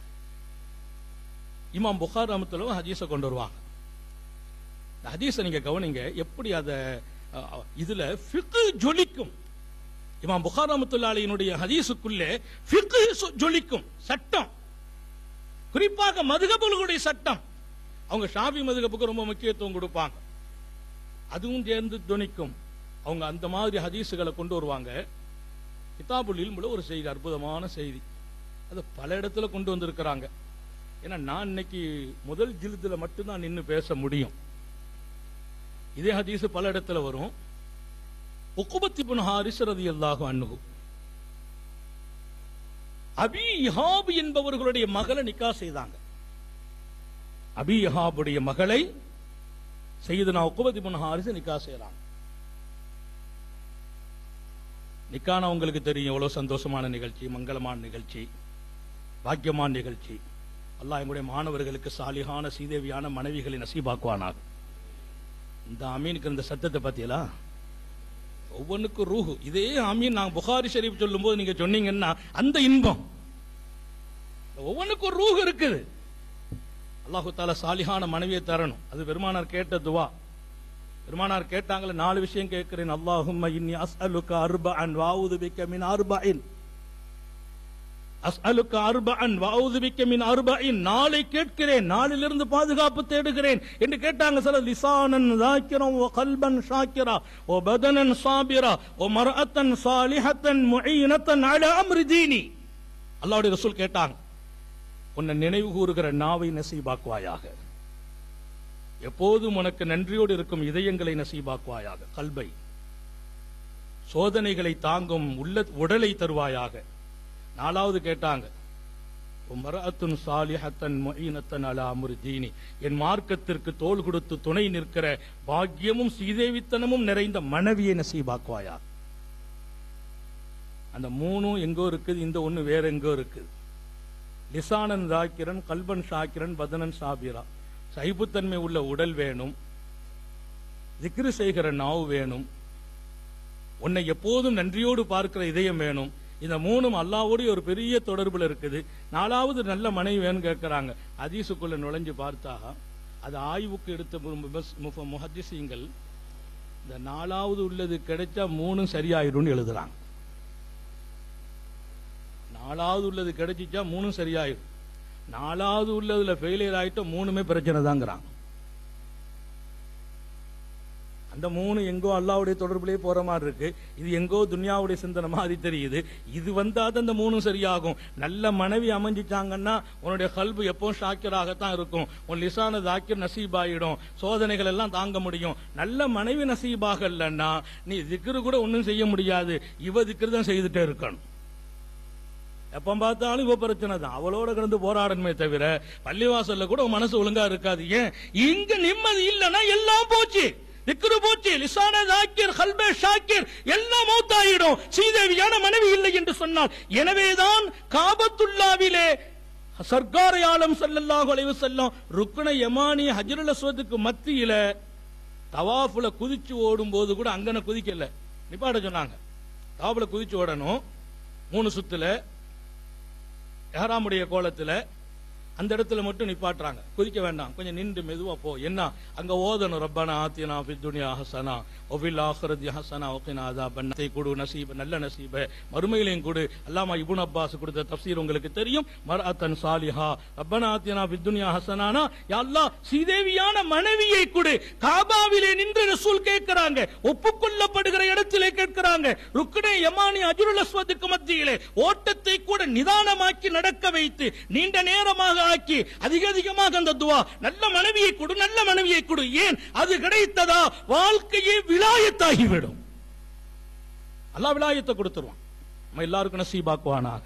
இமாம் புகார் ரஹமத்துல்லாஹி ஹதீஸை கொண்டு வருவாங்க இந்த ஹதீஸை நீங்க கவனிங்க எப்படி அத அஹ், இதுல ஃபிக்கு ஜொலிக்கும் இமாம் புகார் ரஹ்மத்துல்லாஹினுடைய ஹதீஸுக்குள்ளே ஃபிக்ஹ் சொ- ஜொலிக்கும் சட்டம் குறிப்பாக மதுகபுகளுடைய சட்டம் அவங்க ஷாஃபி மதுகப்புக்கு ரொம்ப முக்கியத்துவம் கொடுப்பாங்க அதுவும் சேர்ந்து துணிக்கும் அவங்க அந்த மாதிரி ஹதீஸுகளை கொண்டு வருவாங்க கிதாபுல் இல்முல ஒரு செய்தி அற்புதமான செய்தி அது பல இடத்துல கொண்டு வந்திருக்கிறாங்க ஏன்னா நான் இன்னைக்கு முதல் ஜில்துல மட்டும்தான் நின்னு பேச முடியும் இதே ஹதீஸ் பல இடத்துல வரும் உக்குபத்தி புன் ஹாரிஸ் ரதியல்லாஹு அன்ஹு அபி இஹாப் என்பவர்களுடைய மகளை நிக்கா செய்தாங்க அபி இஹாபுடைய மகளை செய்தனா உக்குபத்தி புன் ஹாரிஸ் நிக்கா செய்றாங்க நிக்கான உங்களுக்கு தெரியும் எவ்வளவு சந்தோஷமான நிகழ்ச்சி மங்களமான நிகழ்ச்சி பாக்கியமான நிகழ்ச்சி அல்லாஹ் எங்களுடைய மாணவர்களுக்கு சாலிகான சீதேவியான மனைவிகளை நசீபாக்குவானாக இந்த அமீனுக்கு இந்த சத்தத்தை பார்த்தீங்களா ஒவ்வொன்றுக்கும் ரூஹு இதே அமீன் நான் புகாரி ஷரீப் சொல்லும்போது நீங்க சொன்னீங்கன்னா அந்த இன்பம் ஒவ்வொன்றுக்கும் ஒரு ரூஹு இருக்குது அல்லாஹு தாலா சாலிகான மனைவியை தரணும் அது பெருமானார் கேட்ட துவா பெருமானார் கேட்டாங்களே நாலு விஷயம் கேட்கிறேன் அல்லாஹும்ம இன்னி அஸ்அலுக அர்பஅன் வஅஊது பிக்க மின் அர்பஇன் அஸ்அலுக அர்பஅன் வஅஊது பிக்க மின் அர்பஇன் நாளை கேட்கிறேன் நாளிலிருந்து பாதுகாப்பு தேடுகிறேன் என்று கேட்டாங்க சில லிசானன் ذاكرا وقلبا شاكرا وبدنا صابرا ومرأة صالحة معينة على امر ديني அல்லாஹ்வுடைய ரசூல் கேட்டாங்க உன்னை நினைவு கூறுகிற நாவை நசீபாக்குவாயாக எப்போதும் உனக்கு நன்றியோடு இருக்கும் இதயங்களை நசீபாக்குவாயாக கல்பை சோதனைகளை தாங்கும் உள்ள உடலை தருவாயாக நாலாவது கேட்டாங்க மரஅத்துன் சாலிஹத்தன் மொயினத்தன் அலா அமுரு தீனி என் மார்க்கத்திற்கு தோள் கொடுத்து துணை நிற்கிற பாக்கியமும் சீதேவித்தனமும் நிறைந்த மனைவியை நசீபாக்குவாயா அந்த மூணும் எங்கோ இருக்குது இந்த ஒண்ணு வேற எங்கோ இருக்குது லிசானன் தாக்கிரன் கல்பன் ஷாக்கிரன் பதனன் சாபிரா சைபுத்தன்மை உள்ள உடல் வேணும் திக்ரு செய்கிற நாவு வேணும் உன்னை எப்போதும் நன்றியோடு பார்க்கிற இதயம் வேணும் இந்த மூணும் அல்லாவோடு ஒரு பெரிய தொடர்புல இருக்குது நாலாவது நல்ல மனைவி வேணும்னு கேட்கிறாங்க அதீசுக்குள்ள நுழைஞ்சு பார்த்தா அது ஆய்வுக்கு எடுத்த மு- முபஸ்- முஃப- முஹத்திஸீங்கள் இந்த நாலாவது உள்ளது கிடைச்சா மூணும் சரியாயிடும்னு எழுதுறாங்க நாலாவது உள்ளது கிடைச்சிச்சா மூணும் சரியாயிடும் நாலாவது உள்ளதுல ஃபெயிலியர் ஆயிட்டா மூணுமே பிரச்சனை தாங்கிறாங்க அந்த மூணு எங்கோ அல்லாவுடைய தொடர்புலயே போற மாதிரி இருக்கு இது எங்கோ துன்யாவுடைய சிந்தனை மாதிரி தெரியுது இது வந்தாதான் அந்த மூணும் சரியாகும் நல்ல மனைவி அமைஞ்சிட்டாங்கன்னா உன்னுடைய கல்பு எப்பவும் ஷாக்கியராகத்தான் இருக்கும் உன் லிசான தாக்கிர் நசீபாயிடும் சோதனைகள் எல்லாம் தாங்க முடியும் நல்ல மனைவி நசீபாக இல்லைன்னா நீ திக்ரு கூட ஒன்றும் செய்ய முடியாது இவ திக்ரு தான் செய்துட்டே இருக்கணும் எப்ப பார்த்தாலும் இவ பிரச்சனை தான் அவளோட கிடந்து போராடணுமே தவிர பள்ளிவாசல்ல கூட உன் மனசு ஒழுங்கா இருக்காது ஏன் இங்க நிம்மதி இல்லைன்னா எல்லாம் போச்சு திக்ரு போச்சு லிசான தாக்கிர் கல்பே ஷாக்கிர் எல்லாம் மௌத்தாயிடும் ஸ்ரீதேவியான மனைவி இல்லை என்று சொன்னார் எனவேதான் காபத்துல்லாவிலே சர்க்கார ஆலம் ஸல்லல்லாஹு அலைஹி வஸல்லம் ருக்ன யமானி ஹஜ்ருல் அஸ்வதுக்கு மத்தியில தவாஃபுல குதிச்சு ஓடும் போது கூட அங்கன குதிக்கல நிப்பாட்ட சொன்னாங்க தவாஃபுல குதிச்சு ஓடணும் மூணு சுத்துல எஹராமுடைய கோலத்துல அந்த இடத்துல மட்டும் நிப்பாட்டுறாங்க குதிக்க வேண்டாம் கொஞ்சம் நின்று மெதுவா போ என்ன அங்க ஓதணும் ரப்பனா ஆத்தினா ஃபித் துன்யா ஹசனா ஒஃபில் ஆஹிரதி ஹசனா ஒகினா அதாபன் நசீ குடு நசீப நல்ல நசீப மறுமையிலையும் கொடு அல்லாமா இப்னு அப்பாஸ் கொடுத்த தஃசீர் உங்களுக்கு தெரியும் மர்அத்தன் சாலிஹா ரப்பனா ஆத்தினா ஃபித் துன்யா ஹசனானா யா அல்லாஹ் ஸ்ரீதேவியான மனைவியை கொடு காபாவிலே நின்று ரசூல் கேட்கிறாங்க ஒப்புக்கொள்ளப்படுகிற இடத்திலே கேட்கிறாங்க ருக்னே யமானி அஜுருல் அஸ்வதுக்கு மத்தியிலே ஓட்டத்தை கூட நிதானமாக்கி நடக்க வைத்து நீண்ட நேரமாக ஆக்கி அதிக அதிகமாக அந்த துவா நல்ல மனைவியை கொடு நல்ல மனைவியை கொடு ஏன் அது கிடைத்ததா வாழ்க்கையே விலாயத்தாகிவிடும் அல்லாஹ் விலாயத்தை கொடுத்துருவான் நம்ம எல்லாருக்கும் நசீபாக்குவானாக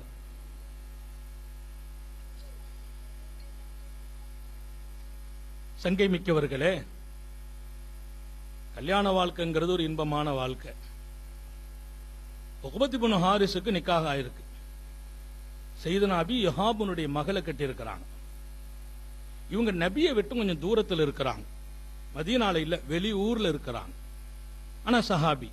சங்கை மிக்கவர்களே கல்யாண வாழ்க்கைங்கிறது ஒரு இன்பமான வாழ்க்கை உகபத்தி பொண்ணு ஹாரிஸுக்கு நிக்காக ஆயிருக்கு செய்தனா அபி யஹாபுனுடைய மகளை கட்டியிருக்கிறாங்க இவங்க நபியை விட்டு கொஞ்சம் தூரத்தில் இருக்கிறாங்க மதீனால இல்ல வெளி ஊர்ல இருக்கிறாங்க ஆனா சஹாபி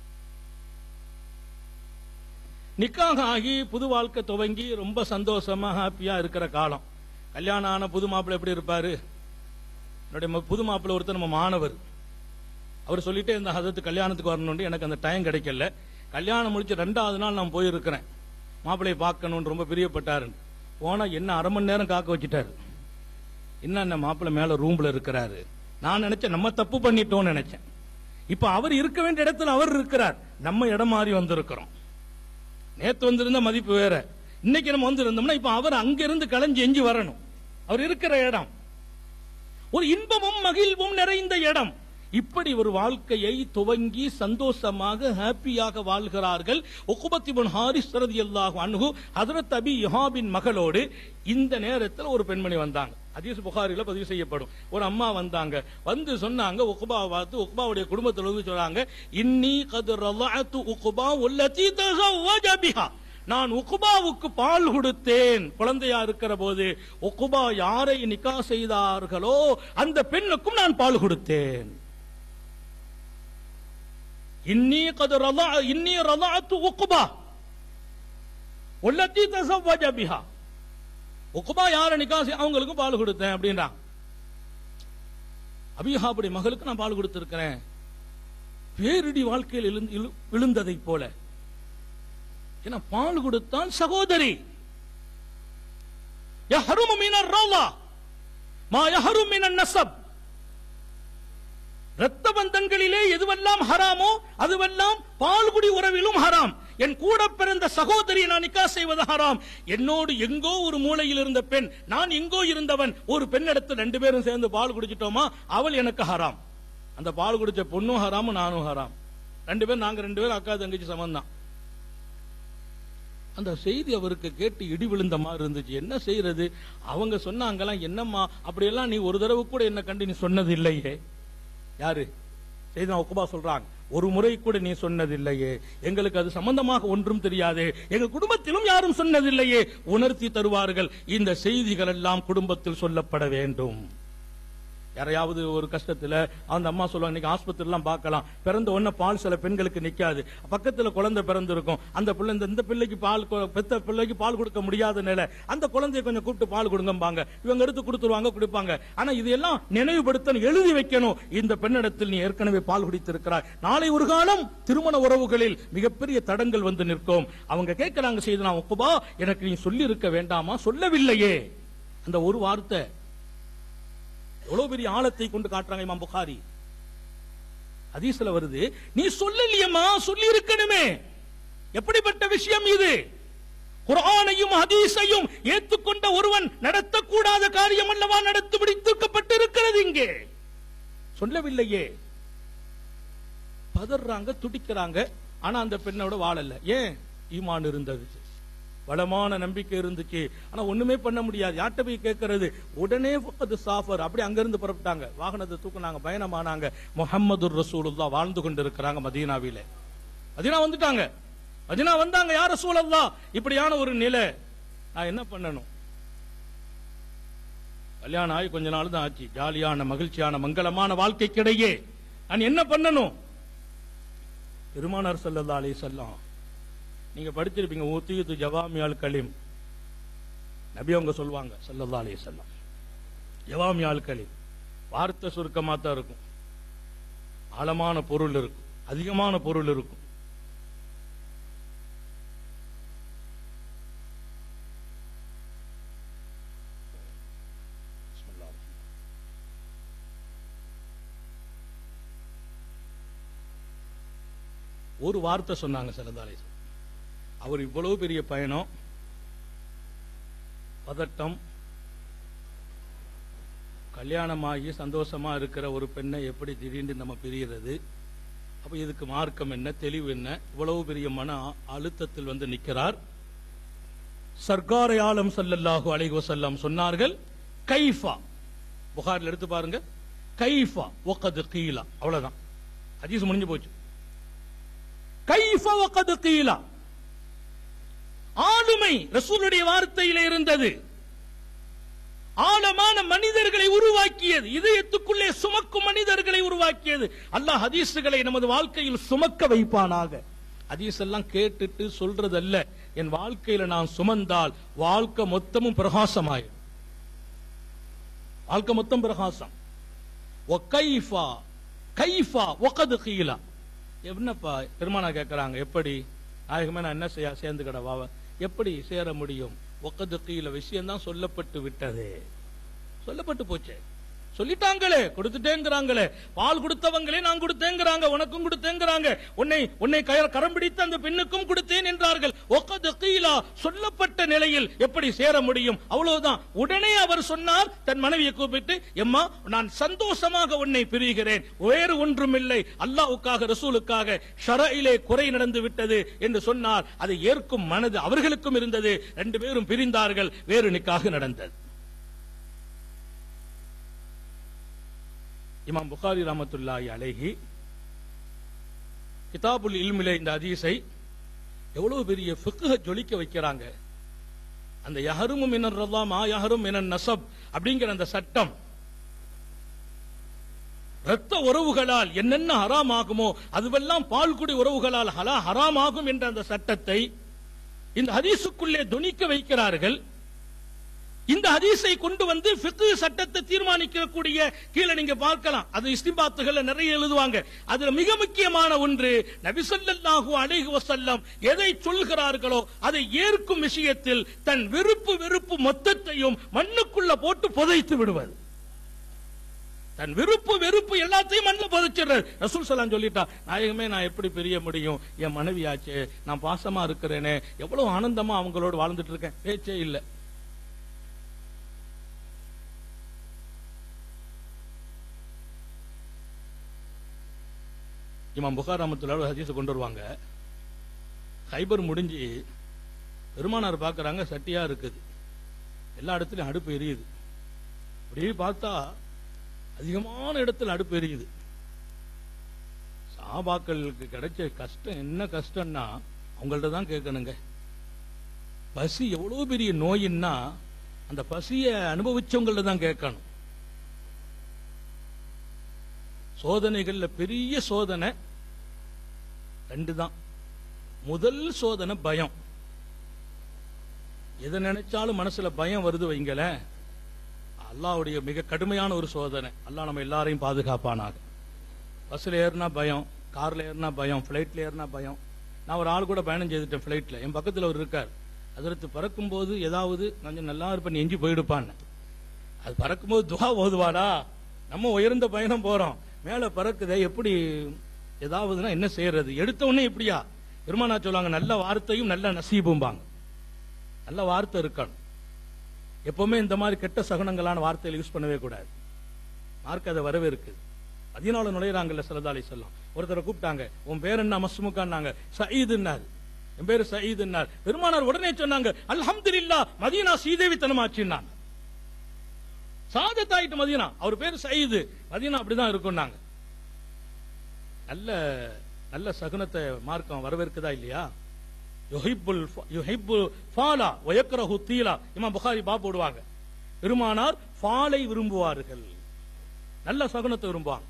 நிக்காக ஆகி புது வாழ்க்கை துவங்கி ரொம்ப சந்தோஷமா ஹாப்பியா இருக்கிற காலம் கல்யாணம் ஆன புது மாப்பிள்ளை எப்படி இருப்பாரு என்னுடைய ம- புது மாப்பிள்ளை ஒருத்தர் நம்ம மாணவர் அவர் சொல்லிட்டே இருந்த ஹதத்து கல்யாணத்துக்கு வரணும்னு எனக்கு அந்த டைம் கிடைக்கல கல்யாணம் முடிச்சு ரெண்டாவது நாள் நான் போயிருக்கிறேன் மாப்பிள்ளையை பார்க்கணும்னு ரொம்ப பிரியப்பட்டாருன்னு போனா என்ன அரை மணி நேரம் காக்க வச்சுட்டாரு என்ன என்ன மாப்பிள்ளை மேல ரூம்ல இருக்கிறாரு நான் நினைச்சேன் நம்ம தப்பு பண்ணிட்டோம்னு நினைச்சேன் இப்ப அவர் இருக்க வேண்டிய இடத்துல அவர் இருக்கிறார் நம்ம இடம் மாறி வந்திருக்கிறோம் நேத்து வந்திருந்த மதிப்பு வேற இன்னைக்கு நம்ம வந்திருந்தோம்னா இப்ப அவர் அங்க இருந்து களைஞ்சு எஞ்சி வரணும் அவர் இருக்கிற இடம் ஒரு இன்பமும் மகிழ்வும் நிறைந்த இடம் இப்படி ஒரு வாழ்க்கையை துவங்கி சந்தோஷமாக ஹாப்பியாக வாழ்கிறார்கள் உக்குபத்திபுன் ஹாரிஸ் ரதியல்லாஹு அன்ஹு ஹஜரத் அபி யுஹாபின் மகளோடு இந்த நேரத்தில் ஒரு பெண்மணி வந்தாங்க ஹதீஸ் புகாரில பதிவு செய்யப்படும் ஒரு அம்மா வந்தாங்க வந்து சொன்னாங்க உக்குபாவை பார்த்து உக்குபாவுடைய குடும்பத்தில் வந்து சொன்னாங்க இன்னி கது ரலாத்து உக்குபா உள்ளதி தஸவ்வஜ பிஹா நான் உக்குபாவுக்கு பால் கொடுத்தேன் குழந்தையா இருக்கிற போது உக்குபா யாரை நிக்கா செய்தார்களோ அந்த பெண்ணுக்கும் நான் பால் கொடுத்தேன் இன்னி கது ரலா இன்னி ரலாத்து உக்குபா உள்ளத்தி தஸவ்வஜ பிஹா உக்குபா யாரை நிக்கா செய் அவங்களுக்கும் பால் கொடுத்தேன் அப்படின்றான் அபிஹாபுடைய மகளுக்கு நான் பால் கொடுத்திருக்கிறேன் பேரிடி வாழ்க்கையில் எழுந்து- எழு- விழுந்ததைப் போல ஏன்னா பால் கொடுத்தான் சகோதரி யஹருமு மினர் ரலா மா யஹரும் மினன் நஸப் இரத்த பந்தங்களிலே எதுவெல்லாம் ஹராமோ அதுவெல்லாம் பால்குடி உறவிலும் ஹராம் என் கூட பிறந்த சகோதரியை நான் நிக்கா செய்வது ஹராம் என்னோடு எங்கோ ஒரு மூலையில் இருந்த பெண் நான் எங்கோ இருந்தவன் ஒரு பெண்ணிடத்தில் ரெண்டு பேரும் சேர்ந்து பால் குடிச்சிட்டோமா அவள் எனக்கு ஹராம் அந்த பால் குடிச்ச பொண்ணும் ஹராம் நானும் ஹராம் ரெண்டு பேரும் நாங்க ரெண்டு பேரும் அக்கா தங்கச்சி சமந்தான் அந்த செய்தி அவருக்கு கேட்டு இடி விழுந்த மாதிரி இருந்துச்சு என்ன செய்யறது அவங்க சொன்னாங்களாம் என்னம்மா அப்படியெல்லாம் நீ ஒரு தடவை கூட என்ன கண்டு நீ சொன்னது இல்லையே யாரு செய்தான் உக்குபா சொல்றாங்க ஒரு முறை கூட நீ சொன்னதில்லையே எங்களுக்கு அது சம்பந்தமாக ஒன்றும் தெரியாது எங்கள் குடும்பத்திலும் யாரும் சொன்னதில்லையே உணர்த்தி தருவார்கள் இந்த செய்திகள் எல்லாம் குடும்பத்தில் சொல்லப்பட வேண்டும் யாரையாவது ஒரு கஷ்டத்துல அந்த அம்மா சொல்லுவாங்க இன்னைக்கு ஆஸ்பத்திரி எல்லாம் பார்க்கலாம் பிறந்த உடனே பால் சில பெண்களுக்கு நிக்காது பக்கத்துல குழந்தை பிறந்திருக்கும் அந்த பிள்ளை இந்த- இந்த பிள்ளைக்கு பால் கொ- பெத்த பிள்ளைக்கு பால் கொடுக்க முடியாத நிலை அந்த குழந்தைய கொஞ்சம் கூப்பிட்டு பால் கொடுங்கம்பாங்க இவங்க எடுத்து கொடுத்துருவாங்க கொடுப்பாங்க ஆனா இது எல்லாம் நினைவுபடுத்தணும் எழுதி வைக்கணும் இந்த பெண்ணிடத்தில் நீ ஏற்கனவே பால் குடித்திருக்கிறாய் நாளை ஒரு காலம் திருமண உறவுகளில் மிகப்பெரிய தடங்கள் வந்து நிற்கும் அவங்க கேட்கிறாங்க செய்து நான் ஒப்புபா எனக்கு நீ சொல்லி இருக்க வேண்டாமா சொல்லவில்லையே அந்த ஒரு வார்த்தை எவ்வளவு பெரிய ஆழத்தை கொண்டு காட்டுறாங்க இமாம் புகாரி ஹதீஸ்ல வருது நீ சொல்லலையம்மா சொல்லி இருக்கணுமே எப்படிப்பட்ட விஷயம் இது குர்ஆனையும் ஹதீஸையும் ஏற்றுக்கொண்ட ஒருவன் நடத்தக்கூடாத காரியம் அல்லவா நடத்தி முடித்திருக்கப்பட்டிருக்கிறது இங்கே சொல்லவில்லையே பதறாங்க துடிக்கிறாங்க ஆனா அந்த பெண்ணோட வாழல ஏன் ஈமான் இருந்தது வளமான நம்பிக்கை இருந்துச்சு ஆனா ஒண்ணுமே பண்ண முடியாது யார்கிட்ட போய் கேட்கறது உடனே அது சாஃபர் அப்படி அங்கிருந்து புறப்பட்டாங்க வாகனத்தை தூக்குனாங்க பயணமானாங்க முஹம்மது ரசூலுல்லா வாழ்ந்து கொண்டிருக்கிறாங்க மதீனாவில மதீனா வந்துட்டாங்க மதீனா வந்தாங்க யார் ரசூலல்லா இப்படியான ஒரு நிலை நான் என்ன பண்ணணும் கல்யாணம் ஆகி கொஞ்ச நாள் தான் ஆச்சு ஜாலியான மகிழ்ச்சியான மங்களமான வாழ்க்கைக்கிடையே நான் என்ன பண்ணணும் பெருமானார் ஸல்லல்லாஹு அலைஹி வஸல்லம் நீங்க படிச்சிருப்பீங்க ஊத்தியத்து ஜவாமியால் கலீம் நபி அவங்க சொல்லுவாங்க ஸல்லல்லாஹு அலைஹி வஸல்லம் ஜவாமியால் கலீம் வார்த்தை சுருக்கமா தான் இருக்கும் ஆழமான பொருள் இருக்கும் அதிகமான பொருள் இருக்கும் பிஸ்மில்லாஹ். ஒரு வார்த்தை சொன்னாங்க சிறந்தாலே அவர் இவ்வளவு பெரிய பயணம் பதட்டம் கல்யாணமாகி சந்தோஷமா இருக்கிற ஒரு பெண்ணை எப்படி திடீர்னு நம்ம பிரியறது அப்ப இதுக்கு மார்க்கம் என்ன தெளிவு என்ன இவ்வளவு பெரிய மன அழுத்தத்தில் வந்து நிற்கிறார் சர்க்காரை ஆலம் ஸல்லல்லாஹு அலைஹி வஸல்லம் சொன்னார்கள் கைஃபா புகாரில் எடுத்து பாருங்க கைஃபா வகது கீலா அவ்வளவுதான் ஹதீஸ் முடிஞ்சு போச்சு கைஃப வகது கீலா ஆளுமை ரசூலுடைய வார்த்தையில இருந்தது ஆழமான மனிதர்களை உருவாக்கியது இதயத்துக்குள்ளே சுமக்கும் மனிதர்களை உருவாக்கியது அல்லாஹ் ஹதீஸுகளை நமது வாழ்க்கையில் சுமக்க வைப்பானாக ஹதீஸ் எல்லாம் கேட்டுட்டு சொல்றதல்ல என் வாழ்க்கையில நான் சுமந்தால் வாழ்க்கை மொத்தமும் பிரகாசமாயிடும் வாழ்க்கை மொத்தம் பிரகாசம் ஒ கைஃபா கைஃபா ஒகது கீலா என்னப்பா பெருமானா கேட்கறாங்க எப்படி நாயகமே நான் என்ன செய்ய சேர்ந்துக்கடவா எப்படி சேர முடியும் ஒக்கது கீழ விஷயம் தான் சொல்லப்பட்டு விட்டது சொல்லப்பட்டு போச்சே சொல்லிட்டாங்களே கொடுத்துட்டேங்கிறாங்களே பால் கொடுத்தவங்களே நான் கொடுத்தேங்கிறாங்க உனக்கும் கொடுத்தேங்கிறாங்க உன்னை உன்னை கய- கரம் பிடித்த அந்த பெண்ணுக்கும் கொடுத்தேன் என்றார்கள் ஒக்கது கீழா சொல்லப்பட்ட நிலையில் எப்படி சேர முடியும் அவ்வளவுதான் உடனே அவர் சொன்னார் தன் மனைவியை கூப்பிட்டு எம்மா நான் சந்தோஷமாக உன்னை பிரிகிறேன் வேறு ஒன்றுமில்லை அல்லாஹ்வுக்காக ரசூலுக்காக ஷரயிலே குறை நடந்து விட்டது என்று சொன்னார் அதை ஏற்கும் மனது அவர்களுக்கும் இருந்தது ரெண்டு பேரும் பிரிந்தார்கள் வேறு நிக்காக நடந்தது இமாம் புகாரி ரஹமத்துல்லாஹி அலைஹி கிதாபுல் இல்மிலே இந்த ஹதீஸை எவ்வளவு பெரிய ஃபிக்ஹ ஜொலிக்க வைக்கிறாங்க அந்த யஹரும் மினன் ரல்லா மா யஹரும் மினன் நசப் அப்படிங்கிற அந்த சட்டம் இரத்த உறவுகளால் என்னென்ன ஹராமாகுமோ அதுவெல்லாம் பால்குடி உறவுகளால் ஹலா ஹராமாகும் என்ற அந்த சட்டத்தை இந்த ஹதீஸுக்குள்ளே துணிக்க வைக்கிறார்கள் இந்த ஹதீஸை கொண்டு வந்து ஃபிக்ஹ் சட்டத்தை தீர்மானிக்கக்கூடிய கீழே நீங்க பார்க்கலாம் அது இஸ்திபாத்துகள் நிறைய எழுதுவாங்க அதுல மிக முக்கியமான ஒன்று நபி ஸல்லல்லாஹு அலைஹி வஸல்லம் எதை சொல்கிறார்களோ அதை ஏற்கும் விஷயத்தில் தன் விருப்பு வெறுப்பு மொத்தத்தையும் மண்ணுக்குள்ள போட்டு புதைத்து விடுவது தன் விருப்பு வெறுப்பு எல்லாத்தையும் மண்ணில் புதைச்சிடுறாரு ரசூல் சலாம் சொல்லிட்டா நாயகமே நான் எப்படி பிரிய முடியும் என் மனைவியாச்சே நான் பாசமா இருக்கிறேனே எவ்வளவு ஆனந்தமா அவங்களோட வாழ்ந்துட்டு இருக்கேன் பேச்சே இல்லை இமாம் புகார் ரஹமத்துல்லாஹி ஹதீஸை கொண்டு வருவாங்க ஹைபர் முடிஞ்சு பெருமானார் பார்க்கறாங்க சட்டியா இருக்குது எல்லா இடத்துலயும் அடுப்பு எரியுது அப்படியே பார்த்தா அதிகமான இடத்துல அடுப்பு எரியுது சாபாக்களுக்கு கிடைச்ச கஷ்டம் என்ன கஷ்டம்னா அவங்கள்ட்ட தான் கேட்கணுங்க பசி எவ்வளவு பெரிய நோயின்னா அந்த பசியை அனுபவிச்சவங்கள்ட்ட தான் கேட்கணும் சோதனைகள்ல பெரிய சோதனை ரெண்டு தான் முதல் சோதனை பயம் எதை நினைச்சாலும் மனசுல பயம் வருது வைங்களேன் அல்லாஹ்வுடைய மிக கடுமையான ஒரு சோதனை அல்லாஹ் நம்ம எல்லாரையும் பாதுகாப்பானாக பஸ்ல ஏறினா பயம் கார்ல ஏறினா பயம் ஃபிளைட்ல ஏறினா பயம் நான் ஒரு ஆள் கூட பயணம் செய்துட்டேன் ஃபிளைட்ல என் பக்கத்துல ஒரு இருக்கார் அதற்கு பறக்கும்போது ஏதாவது கொஞ்சம் நல்லா இருப்பேன் எஞ்சி போயிடுப்பான்னு அது பறக்கும்போது துவா ஓதுவாடா நம்ம உயர்ந்த பயணம் போறோம் மேல பறக்குதே எப்படி ஏதாவதுன்னா என்ன செய்யறது எடுத்த உடனே இப்படியா பெருமானா சொல்லுவாங்க நல்ல வார்த்தையும் நல்ல நசீபும்பாங்க நல்ல வார்த்தை இருக்கணும் எப்பவுமே இந்த மாதிரி கெட்ட சகுனங்களான வார்த்தைகளை யூஸ் பண்ணவே கூடாது மார்க் அதை வரவே இருக்குது பதினாலு நுழையிறாங்கல்ல சலதாலி செல்லம் ஒருத்தரை கூப்பிட்டாங்க உன் பேர் என்ன மஸ்முகான்னாங்க சயீதுன்னாரு என் பேரு சயீதுன்னார் பெருமானார் உடனே சொன்னாங்க அல்ஹம்துலில்லாஹ் மதீனா சீதேவித்தனமாச்சுன்னாங்க சாதத்தாயிட்டு மதீனா அவர் பேர் சயீது மதீனா அப்படிதான் இருக்கும்னாங்க நல்ல நல்ல சகுனத்தை மார்க்கம் வரவேற்குதா இல்லையா யுஹிப்புல் ஃப- யுஹிப்பு ஃபாலா வயக்ரஹு தீலா இமாம் புகாரி பாப் போடுவாங்க பெருமானார் ஃபாலை விரும்புவார்கள் நல்ல சகுனத்தை விரும்புவாங்க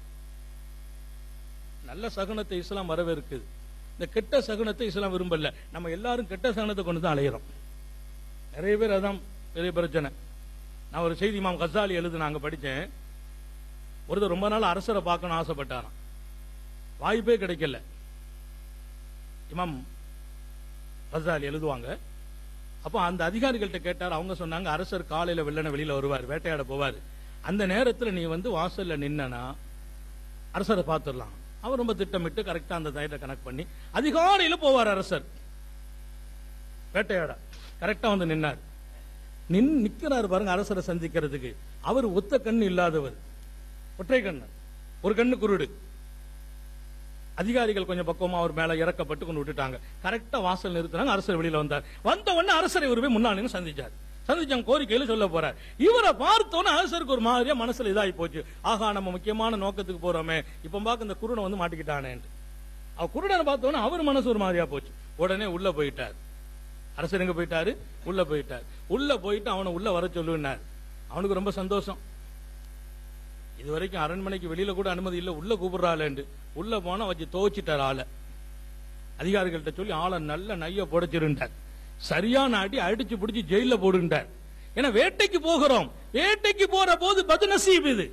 நல்ல சகுனத்தை இஸ்லாம் வரவேற்குது இந்த கெட்ட சகுனத்தை இஸ்லாம் விரும்பல நம்ம எல்லாரும் கெட்ட சகுனத்தை கொண்டு தான் அலையிறோம் நிறைய பேர் அதான் பெரிய பிரச்சனை நான் ஒரு செய்தி இமாம் கசாலி எழுதுனாங்க படிச்சேன் ஒருத்தர் ரொம்ப நாள் அரசரை பார்க்கணும் ஆசைப்பட்டாராம் வாய்ப்பே கிடைக்கல இமாம் கசாலி எழுதுவாங்க அப்போ அந்த அதிகாரிகள்ட்ட கேட்டார் அவங்க சொன்னாங்க அரசர் காலையில வெள்ளன வெளியில வருவார் வேட்டையாட போவார் அந்த நேரத்துல நீ வந்து வாசல்ல நின்னனா அரசரை பார்த்துடலாம் அவர் ரொம்ப திட்டமிட்டு கரெக்டா அந்த டயத்தை கனெக்ட் பண்ணி அதிகாலையில போவார் அரசர் வேட்டையாட கரெக்டா வந்து நின்னார் நின் நிக்கிறாரு பாருங்க அரசரை சந்திக்கிறதுக்கு அவர் ஒத்த கண்ணு இல்லாதவர் ஒற்றை கண்ணு ஒரு கண்ணு குருடு அதிகாரிகள் கொஞ்சம் பக்குவமா அவர் மேல இறக்கப்பட்டு கொண்டு விட்டுட்டாங்க கரெக்டா வாசல் நிறுத்தினாங்க அரசர் வெளியில வந்தார் வந்த உடனே அரசரை இவர் போய் முன்னாள் நின்னு சந்திச்சார் சந்திச்சாங்க கோரிக்கையில சொல்ல போறார் இவரை பார்த்தோன்னே அரசருக்கு ஒரு மாதிரியா மனசுல இதாகி போச்சு ஆகா நம்ம முக்கியமான நோக்கத்துக்கு போறோமே இப்ப பார்க்க இந்த குருடனை வந்து மாட்டிக்கிட்டானேன்ட்டு அவ குருடனை பார்த்தோன்னே அவர் மனசு ஒரு மாதிரியா போச்சு உடனே உள்ள போயிட்டார் அரசர் எங்க போயிட்டாரு உள்ள போயிட்டார் உள்ள போயிட்டு அவனை உள்ள வர சொல்லுனார் அவனுக்கு ரொம்ப சந்தோஷம் இது வரைக்கும் அரண்மனைக்கு வெளியில கூட அனுமதி இல்ல உள்ள கூப்பிடுறாளேண்டு உள்ள போனா வச்சு துவச்சிட்டார் ஆளை அதிகாரிகள்ட்ட சொல்லி ஆளை நல்ல நைய புடைச்சிருந்தார் சரியான அடி அடிச்சு பிடிச்சு ஜெயில போடுண்டார் ஏன்னா வேட்டைக்கு போகிறோம் வேட்டைக்கு போற போது பதுநசீப் இது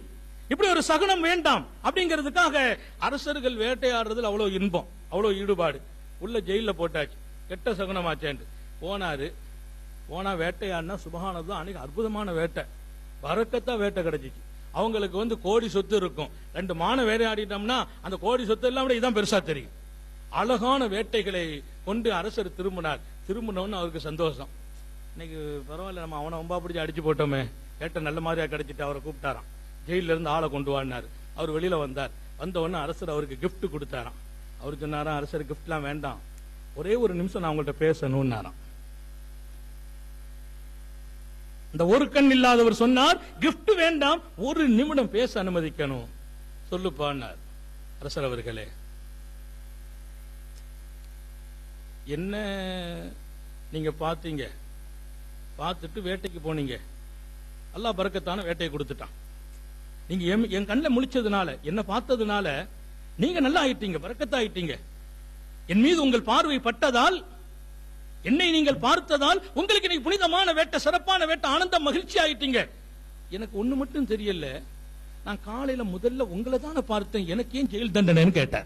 இப்படி ஒரு சகுனம் வேண்டாம் அப்படிங்கிறதுக்காக அரசர்கள் வேட்டையாடுறதுல அவ்வளவு இன்பம் அவ்வளவு ஈடுபாடு உள்ள ஜெயில போட்டாச்சு கெட்ட சகுனமாச்சேன்ட்டு போனாரு போனா வேட்டையாடினா சுபகானது அன்னைக்கு அற்புதமான வேட்டை வரக்கத்தா வேட்டை கிடைச்சிச்சு அவங்களுக்கு வந்து கோடி சொத்து இருக்கும் ரெண்டு மான வேட்டையாடிட்டோம்னா அந்த கோடி சொத்து எல்லாம் விட இதான் பெருசா தெரியும் அழகான வேட்டைகளை கொண்டு அரசர் திரும்பினார் திரும்பினோன்னு அவருக்கு சந்தோஷம் இன்னைக்கு பரவாயில்ல நம்ம அவனை ஒம்பா பிடிச்சி அடிச்சு போட்டோமே வேட்டை நல்ல மாதிரியா கிடைச்சிட்டு அவரை கூப்பிட்டாராம் ஜெயில இருந்து ஆளை கொண்டு வாடினார் அவர் வெளியில வந்தார் வந்த உடனே அரசர் அவருக்கு gift கொடுத்தாராம் அவர் சொன்னாராம் அரசர் கிஃப்ட்லாம் வேண்டாம் ஒரே ஒரு நிமிஷம் நான் உங்கள்கிட்ட பேசணும்னாராம் இந்த ஒரு கண் இல்லாதவர் சொன்னார் gift வேண்டாம் ஒரு நிமிடம் பேச அனுமதிக்கணும் சொல்லுப்பான்னார் அரசர் அவர்களே என்ன நீங்க பாத்தீங்க பார்த்துட்டு வேட்டைக்கு போனீங்க அல்லாஹ் பறக்கத்தான வேட்டையை கொடுத்துட்டான் நீங்க என்- என் கண்ணில் முழிச்சதுனால என்ன பார்த்ததுனால நீங்க நல்லா ஆயிட்டீங்க பறக்கத்தாயிட்டீங்க என் மீது உங்கள் பார்வை பட்டதால் என்னை நீங்கள் பார்த்ததால் உங்களுக்கு இன்னைக்கு புனிதமான வேட்டை சிறப்பான வேட்டை ஆனந்த மகிழ்ச்சி ஆயிட்டீங்க எனக்கு ஒண்ணு மட்டும் தெரியல நான் காலையில முதல்ல உங்களை தானே பார்த்தேன் எனக்கு ஏன் ஜெயில் தண்டனைன்னு கேட்டேன்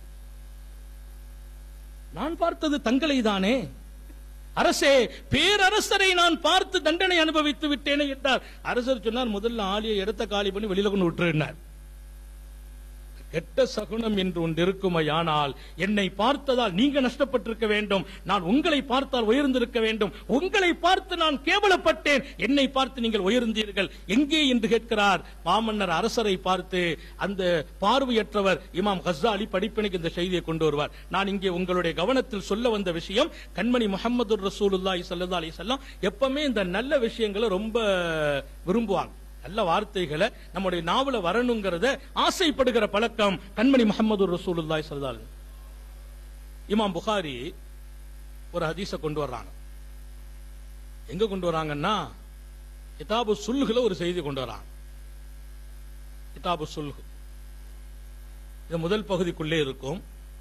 நான் பார்த்தது தங்களை தானே அரசே பேரரசரை நான் பார்த்து தண்டனை அனுபவித்து விட்டேனே என்றார் அரசர் சொன்னார் முதல்ல ஆலியை இடத்த காலி பண்ணி வெளியில கொண்டு விட்டுருந்தார் கெட்ட சகுனம் என்று ஒன்று இருக்குமையானால் என்னை பார்த்ததால் நீங்க நஷ்டப்பட்டிருக்க வேண்டும் நான் உங்களை பார்த்தால் உயர்ந்திருக்க வேண்டும் உங்களை பார்த்து நான் கேவலப்பட்டேன் என்னை பார்த்து நீங்கள் உயர்ந்தீர்கள் எங்கே என்று கேட்கிறார் மாமன்னர் அரசரை பார்த்து அந்த பார்வையற்றவர் இமாம் ஹஸ்ஸாலி படிப்பினைக்கு இந்த செய்தியை கொண்டு வருவார் நான் இங்கே உங்களுடைய கவனத்தில் சொல்ல வந்த விஷயம் கண்மணி முகமது ரசூலுல்லாஹி ஸல்லல்லாஹு அலைஹி வஸல்லம் எப்பவுமே இந்த நல்ல விஷயங்களை ரொம்ப விரும்புவாங்க நல்ல வார்த்தைகளை நம்முடைய நாவல வரணுங்கிறத ஆசைப்படுகிற பழக்கம் கண்மணி முகமது ரசூலுல்லாஹி ஸல்லல்லாஹு அலைஹி வஸல்லம். இமாம் புகாரி ஒரு ஹதீஸ கொண்டு வர்றாங்க எங்க கொண்டு வராங்கன்னா கிதாபு சுல்குல ஒரு செய்தி கொண்டு வராங்க கிதாபு சுல்கு இது முதல் பகுதிக்குள்ளே இருக்கும்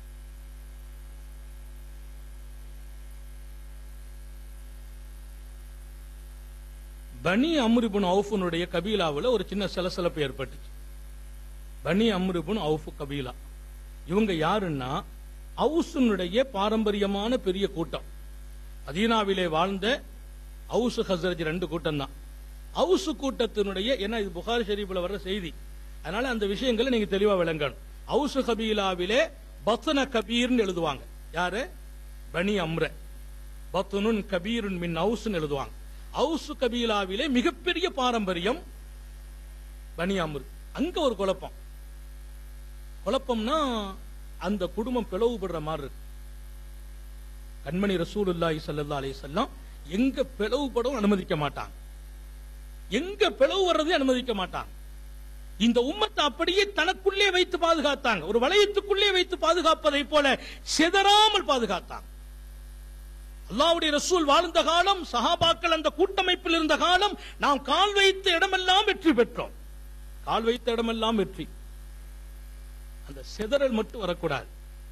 பனி அம்ருபுன் அவுஃபுனுடைய கபீலாவுல ஒரு சின்ன சலசலப்பு ஏற்பட்டுச்சு பனி அம்ருபுன் அவுஃபு கபீலா இவங்க யாருன்னா அவுசுனுடைய பாரம்பரியமான பெரிய கூட்டம் மதீனாவிலே வாழ்ந்த அவுசு ஹசரஜ் ரெண்டு கூட்டம் தான் அவுசு கூட்டத்தினுடைய ஏன்னா இது புகாரி ஷெரீஃப்ல வர்ற செய்தி அதனால அந்த விஷயங்களை நீங்க தெளிவா விளங்கணும் அவுசு கபீலாவிலே பத்ன கபீர்னு எழுதுவாங்க யாரு பனி அம்ர பத்துனுன் கபீருன் மின் அவுஸ்னு எழுதுவாங்க அவுசு கபீலாவிலே மிகப்பெரிய பாரம்பரியம் பனி அம்ரு அங்க ஒரு குழப்பம் குழப்பம்னா அந்த குடும்பம் பிளவுபடுற மாதிரி இருக்கு கண்மணி ரசூலுல்லாஹி ஸல்லல்லாஹு அலைஹி வஸல்லம் எங்க பிளவுபடவும் அனுமதிக்க மாட்டாங்க எங்க பிளவு வர்றதை அனுமதிக்க மாட்டாங்க இந்த உம்மத்தை அப்படியே தனக்குள்ளே வைத்து பாதுகாத்தாங்க ஒரு வளையத்துக்குள்ளே வைத்து பாதுகாப்பதை போல சிதறாமல் பாதுகாத்தாங்க அல்லாஹ்வுடைய ரசூல் வாழ்ந்த காலம் சஹாபாக்கள் அந்த கூட்டமைப்பில் இருந்த காலம் நாம் கால் வைத்த இடமெல்லாம் வெற்றி பெற்றோம் கால் வைத்த இடமெல்லாம் வெற்றி அந்த சிதறல் மட்டும் வரக்கூடாது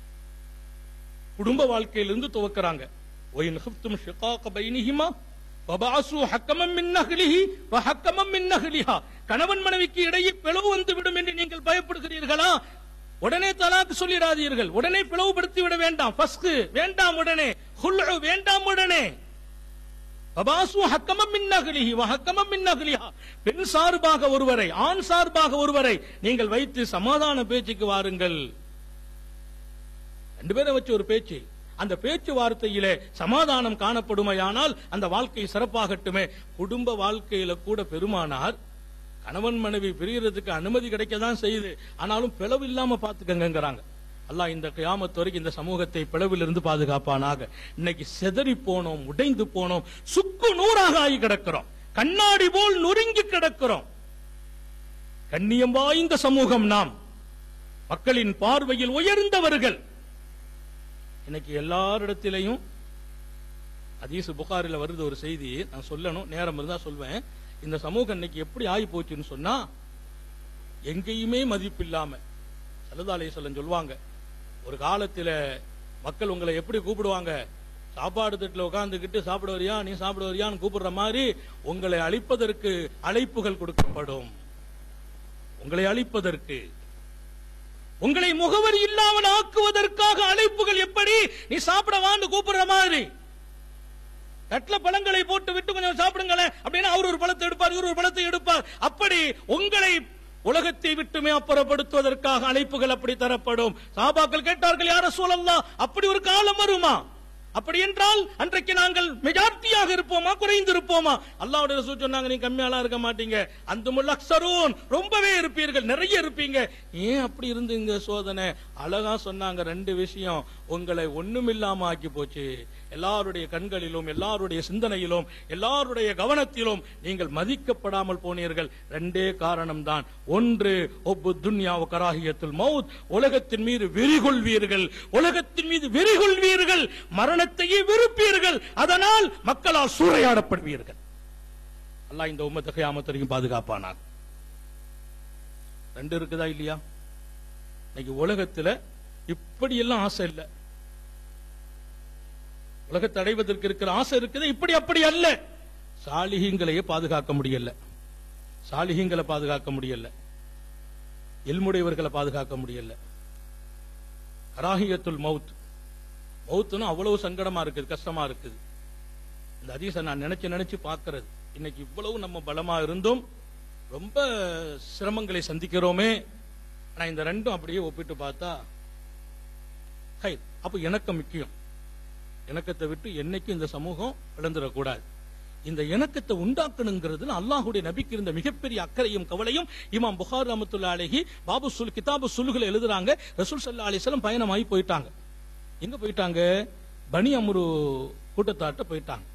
குடும்ப வாழ்க்கையிலிருந்து துவக்கறாங்க ஒயின் ஹிப்தும் ஷிகாக பைனிஹிமா வபாசு ஹக்கமம் மின் நஹ்லிஹி வ ஹக்கமம் மின் நஹ்லிஹா கணவன் மனைவிக்கு இடையே பிளவு வந்து விடும் என்று நீங்கள் பயப்படுகிறீர்களா உடனே தலாக் சொல்லிடாதீர்கள் உடனே பிளவுபடுத்தி விட வேண்டாம் ஃபஸ்க் வேண்டாம் உடனே ஹுல்உ வேண்டாம் உடனே வபாசு ஹக்கமம் மின் நஹ்லிஹி வ ஹக்கமம் மின் நஹ்லிஹா பெண் சார்பாக ஒருவரை ஆண் சார்பாக ஒருவரை நீங்கள் வைத்து சமாதான பேச்சுக்கு வாருங்கள் ரெண்டு பேரை வச்சு ஒரு பேச்சு அந்த பேச்சுவார்த்தையிலே சமாதானம் காணப்படுமையானால் அந்த வாழ்க்கை சிறப்பாகட்டுமே குடும்ப வாழ்க்கையில கூட பெருமானார் கணவன் மனைவி பிரியறதுக்கு அனுமதி கிடைக்க தான் செய்யுது ஆனாலும் பிளவு இல்லாம பாத்துக்கங்கிறாங்க அல்லாஹ் இந்த கியாமத் வரைக்கும் இந்த சமூகத்தை பிளவிலிருந்து பாதுகாப்பானாக இன்னைக்கு செதறி போனோம் உடைந்து போனோம் சுக்கு நூறாக ஆகி கிடக்கிறோம் கண்ணாடி போல் நொறுங்கி கிடக்கிறோம் கண்ணியம் வாய்ந்த சமூகம் நாம் மக்களின் பார்வையில் உயர்ந்தவர்கள் இன்னைக்கு எல்லாரிடத்திலையும் அதீஸ் புகாரில வருது ஒரு செய்தி நான் சொல்லணும் நேரம் இருந்தா சொல்வேன் இந்த சமூகம் இன்னைக்கு எப்படி ஆகி போச்சுன்னு சொன்னா எங்கேயுமே மதிப்பு இல்லாம சல்லல்லாஹு சொல்லம் சொல்லுவாங்க ஒரு காலத்துல மக்கள் உங்களை எப்படி கூப்பிடுவாங்க சாப்பாடு தட்டுல உட்கார்ந்துகிட்டு சாப்பிட வரியா நீ சாப்பிட வரியான்னு கூப்பிடுற மாதிரி உங்களை அழிப்பதற்கு அழைப்புகள் கொடுக்கப்படும் உங்களை அழிப்பதற்கு உங்களை முகவரி இல்லாமல் ஆக்குவதற்காக அழைப்புகள் எப்படி நீ சாப்பிட வான்னு கூப்பிடுற மாதிரி தட்டுல பழங்களை போட்டு விட்டு கொஞ்சம் சாப்பிடுங்களேன் அப்படின்னா அவர் ஒரு பழத்தை எடுப்பார் இவர் ஒரு பழத்தை எடுப்பார் அப்படி உங்களை உலகத்தை விட்டுமே அப்புறப்படுத்துவதற்காக அழைப்புகள் அப்படி தரப்படும் சாபாக்கள் கேட்டார்கள் யார சூழல்லாம் அப்படி ஒரு காலம் வருமா அப்படி என்றால் அன்றைக்கு நாங்கள் மெஜாரிட்டியாக இருப்போமா குறைந்து இருப்போமா அல்லாவுடைய ரசூல் சொன்னாங்க நீங்க கம்மியாலாம் இருக்க மாட்டீங்க அந்த முல்லக்சரூன் ரொம்பவே இருப்பீர்கள் நிறைய இருப்பீங்க ஏன் அப்படி இருந்தீங்க சோதனை அழகா சொன்னாங்க ரெண்டு விஷயம் உங்களை ஒண்ணுமில்லாம ஆக்கி போச்சு எல்லாருடைய கண்களிலும் எல்லாருடைய சிந்தனையிலும் எல்லாருடைய கவனத்திலும் நீங்கள் மதிக்கப்படாமல் போனீர்கள் ரெண்டே காரணம் தான் ஒன்று ஒப்பு துன்யாவு கராகியத்தில் மவுத் உலகத்தின் மீது வெறி கொள்வீர்கள் உலகத்தின் மீது வெறி கொள்வீர்கள் மரணத்தையே வெறுப்பீர்கள் அதனால் மக்களால் சூறையாடப்படுவீர்கள் அல்லாஹ் இந்த உம்மத்தை கியாமத்திற்கும் பாதுகாப்பானாக ரெண்டு இருக்குதா இல்லையா இன்னைக்கு உலகத்துல இப்படி எல்லாம் ஆசை இல்லை உலகத்தை அடைவதற்கு இருக்கிற ஆசை இருக்குது இப்படி அப்படி அல்ல சாலிகங்களையே பாதுகாக்க முடியல சாலிகங்களை பாதுகாக்க முடியல எல்முடையவர்களை பாதுகாக்க முடியல கராகியத்துல் மவுத் மவுத்துன்னு அவ்வளவு சங்கடமா இருக்குது கஷ்டமா இருக்குது இந்த அதிசை நான் நினைச்சு நினைச்சு பார்க்கிறது இன்னைக்கு இவ்வளவு நம்ம பலமா இருந்தும் ரொம்ப சிரமங்களை சந்திக்கிறோமே ஆனா இந்த ரெண்டும் அப்படியே ஒப்பிட்டு பார்த்தா ஹை அப்ப இணக்கம் முக்கியம் இணக்கத்தை விட்டு என்னைக்கும் இந்த சமூகம் இழந்துடக்கூடாது இந்த இணக்கத்தை உண்டாக்கணுங்கிறது அல்லாஹுடைய நபிக்கு இருந்த மிகப்பெரிய அக்கறையும் கவலையும் இமாம் புகார் ரமத்துல்லா அலஹி பாபு சுல் கிதாபு சுல்களை எழுதுறாங்க ரசூல் சல்லா அலிஸ்லாம் பயணமாகி போயிட்டாங்க எங்க போயிட்டாங்க பனி அமுரு கூட்டத்தாட்ட போயிட்டாங்க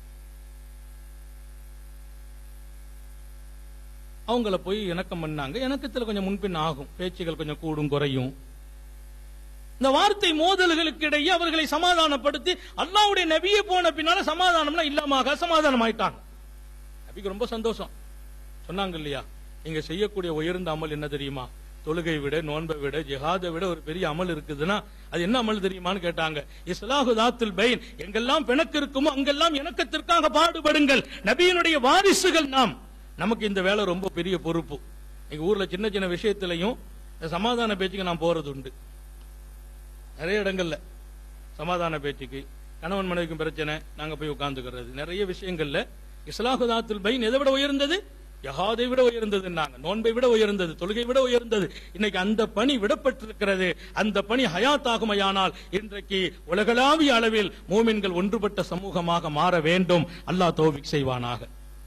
அவங்கள போய் இணக்கம் பண்ணாங்க இணக்கத்துல கொஞ்சம் முன்பின் ஆகும் பேச்சுகள் கொஞ்சம் கூடும் குறையும் இந்த வார்த்தை மோதல்களுக்கு இடையே அவர்களை சமாதானப்படுத்தி அல்லாவுடைய நபியே போன பின்னால சமாதானம்னா இல்லாம சமாதானம் ஆயிட்டாங்க நபிக்கு ரொம்ப சந்தோஷம் சொன்னாங்க இல்லையா நீங்க செய்யக்கூடிய உயர்ந்த அமல் என்ன தெரியுமா தொழுகை விட நோன்பை விட ஜிஹாதை விட ஒரு பெரிய அமல் இருக்குதுன்னா அது என்ன அமல் தெரியுமான்னு கேட்டாங்க இஸ்லாஹு தாத்துல் பைன் எங்கெல்லாம் பிணக்கு இருக்குமோ அங்கெல்லாம் இணக்கத்திற்காக பாடுபடுங்கள் நபியினுடைய வாரிசுகள் நாம் நமக்கு இந்த வேலை ரொம்ப பெரிய பொறுப்பு எங்க ஊர்ல சின்ன சின்ன விஷயத்திலையும் இந்த சமாதான பேச்சுக்கு நான் போறது உண்டு நிறைய இடங்கள்ல சமாதான பேச்சுக்கு கணவன் மனைவிக்கும் பிரச்சனை நாங்க போய் உட்கார்ந்துக்கிறது நிறைய விஷயங்கள்ல இஸ்லாஹுதாத்துல் பைன் எதை விட உயர்ந்தது யஹாதை விட உயர்ந்ததுன்னாங்க நோன்பை விட உயர்ந்தது தொழுகை விட உயர்ந்தது இன்னைக்கு அந்த பணி விடப்பட்டிருக்கிறது அந்த பணி ஹயாத்தாகுமையானால் இன்றைக்கு உலகளாவிய அளவில் மூமின்கள் ஒன்றுபட்ட சமூகமாக மாற வேண்டும் அல்லாஹ் தௌபிக் செய்வானாக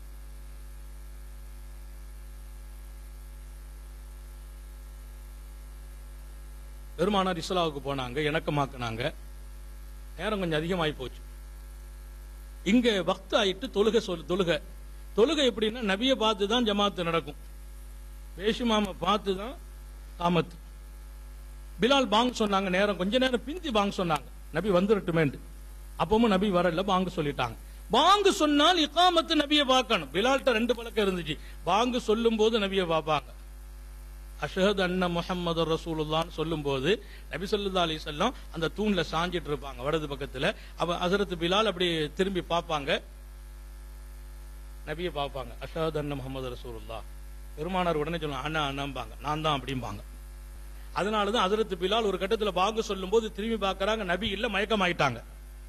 பெருமானார் இஸ்லாவுக்கு போனாங்க இணக்கமாக்குனாங்க நேரம் கொஞ்சம் அதிகமாகி போச்சு இங்க வக்த ஆயிட்டு தொழுகை சொல் தொழுகை தொழுகை எப்படின்னா நபியை பார்த்து தான் ஜமாத்து நடக்கும் பேஷுமாம பார்த்து தான் காமத்து பிலால் பாங் சொன்னாங்க நேரம் கொஞ்ச நேரம் பிந்தி பாங் சொன்னாங்க நபி வந்துடட்டுமேண்டு அப்பவும் நபி வரல பாங்கு சொல்லிட்டாங்க பாங்கு சொன்னால் இக்காமத்து நபியை பார்க்கணும் பிலால்கிட்ட ரெண்டு பழக்கம் இருந்துச்சு பாங்கு சொல்லும் போது நபியை பார்ப்பாங்க அஷஹத் அண்ண முஹம்மது ரசூலுல்லான்னு சொல்லும்போது நபி சொல்லா அலி செல்லம் அந்த தூண்ல சாஞ்சிட்டு இருப்பாங்க வடது பக்கத்துல அவ ஹசரத் பிலால் அப்படி திரும்பி பார்ப்பாங்க நபியை பார்ப்பாங்க அஷஹத் அண்ண முகமது ரசூலுல்லா பெருமானார் உடனே சொல்லுவாங்க அண்ணா அண்ணாம்பாங்க நான் தான் அப்படிம்பாங்க அதனாலதான் ஹசரத் பிலால் ஒரு கட்டத்துல பாங்கு சொல்லும்போது திரும்பி பார்க்கறாங்க நபி இல்ல மயக்கமாயிட்டாங்க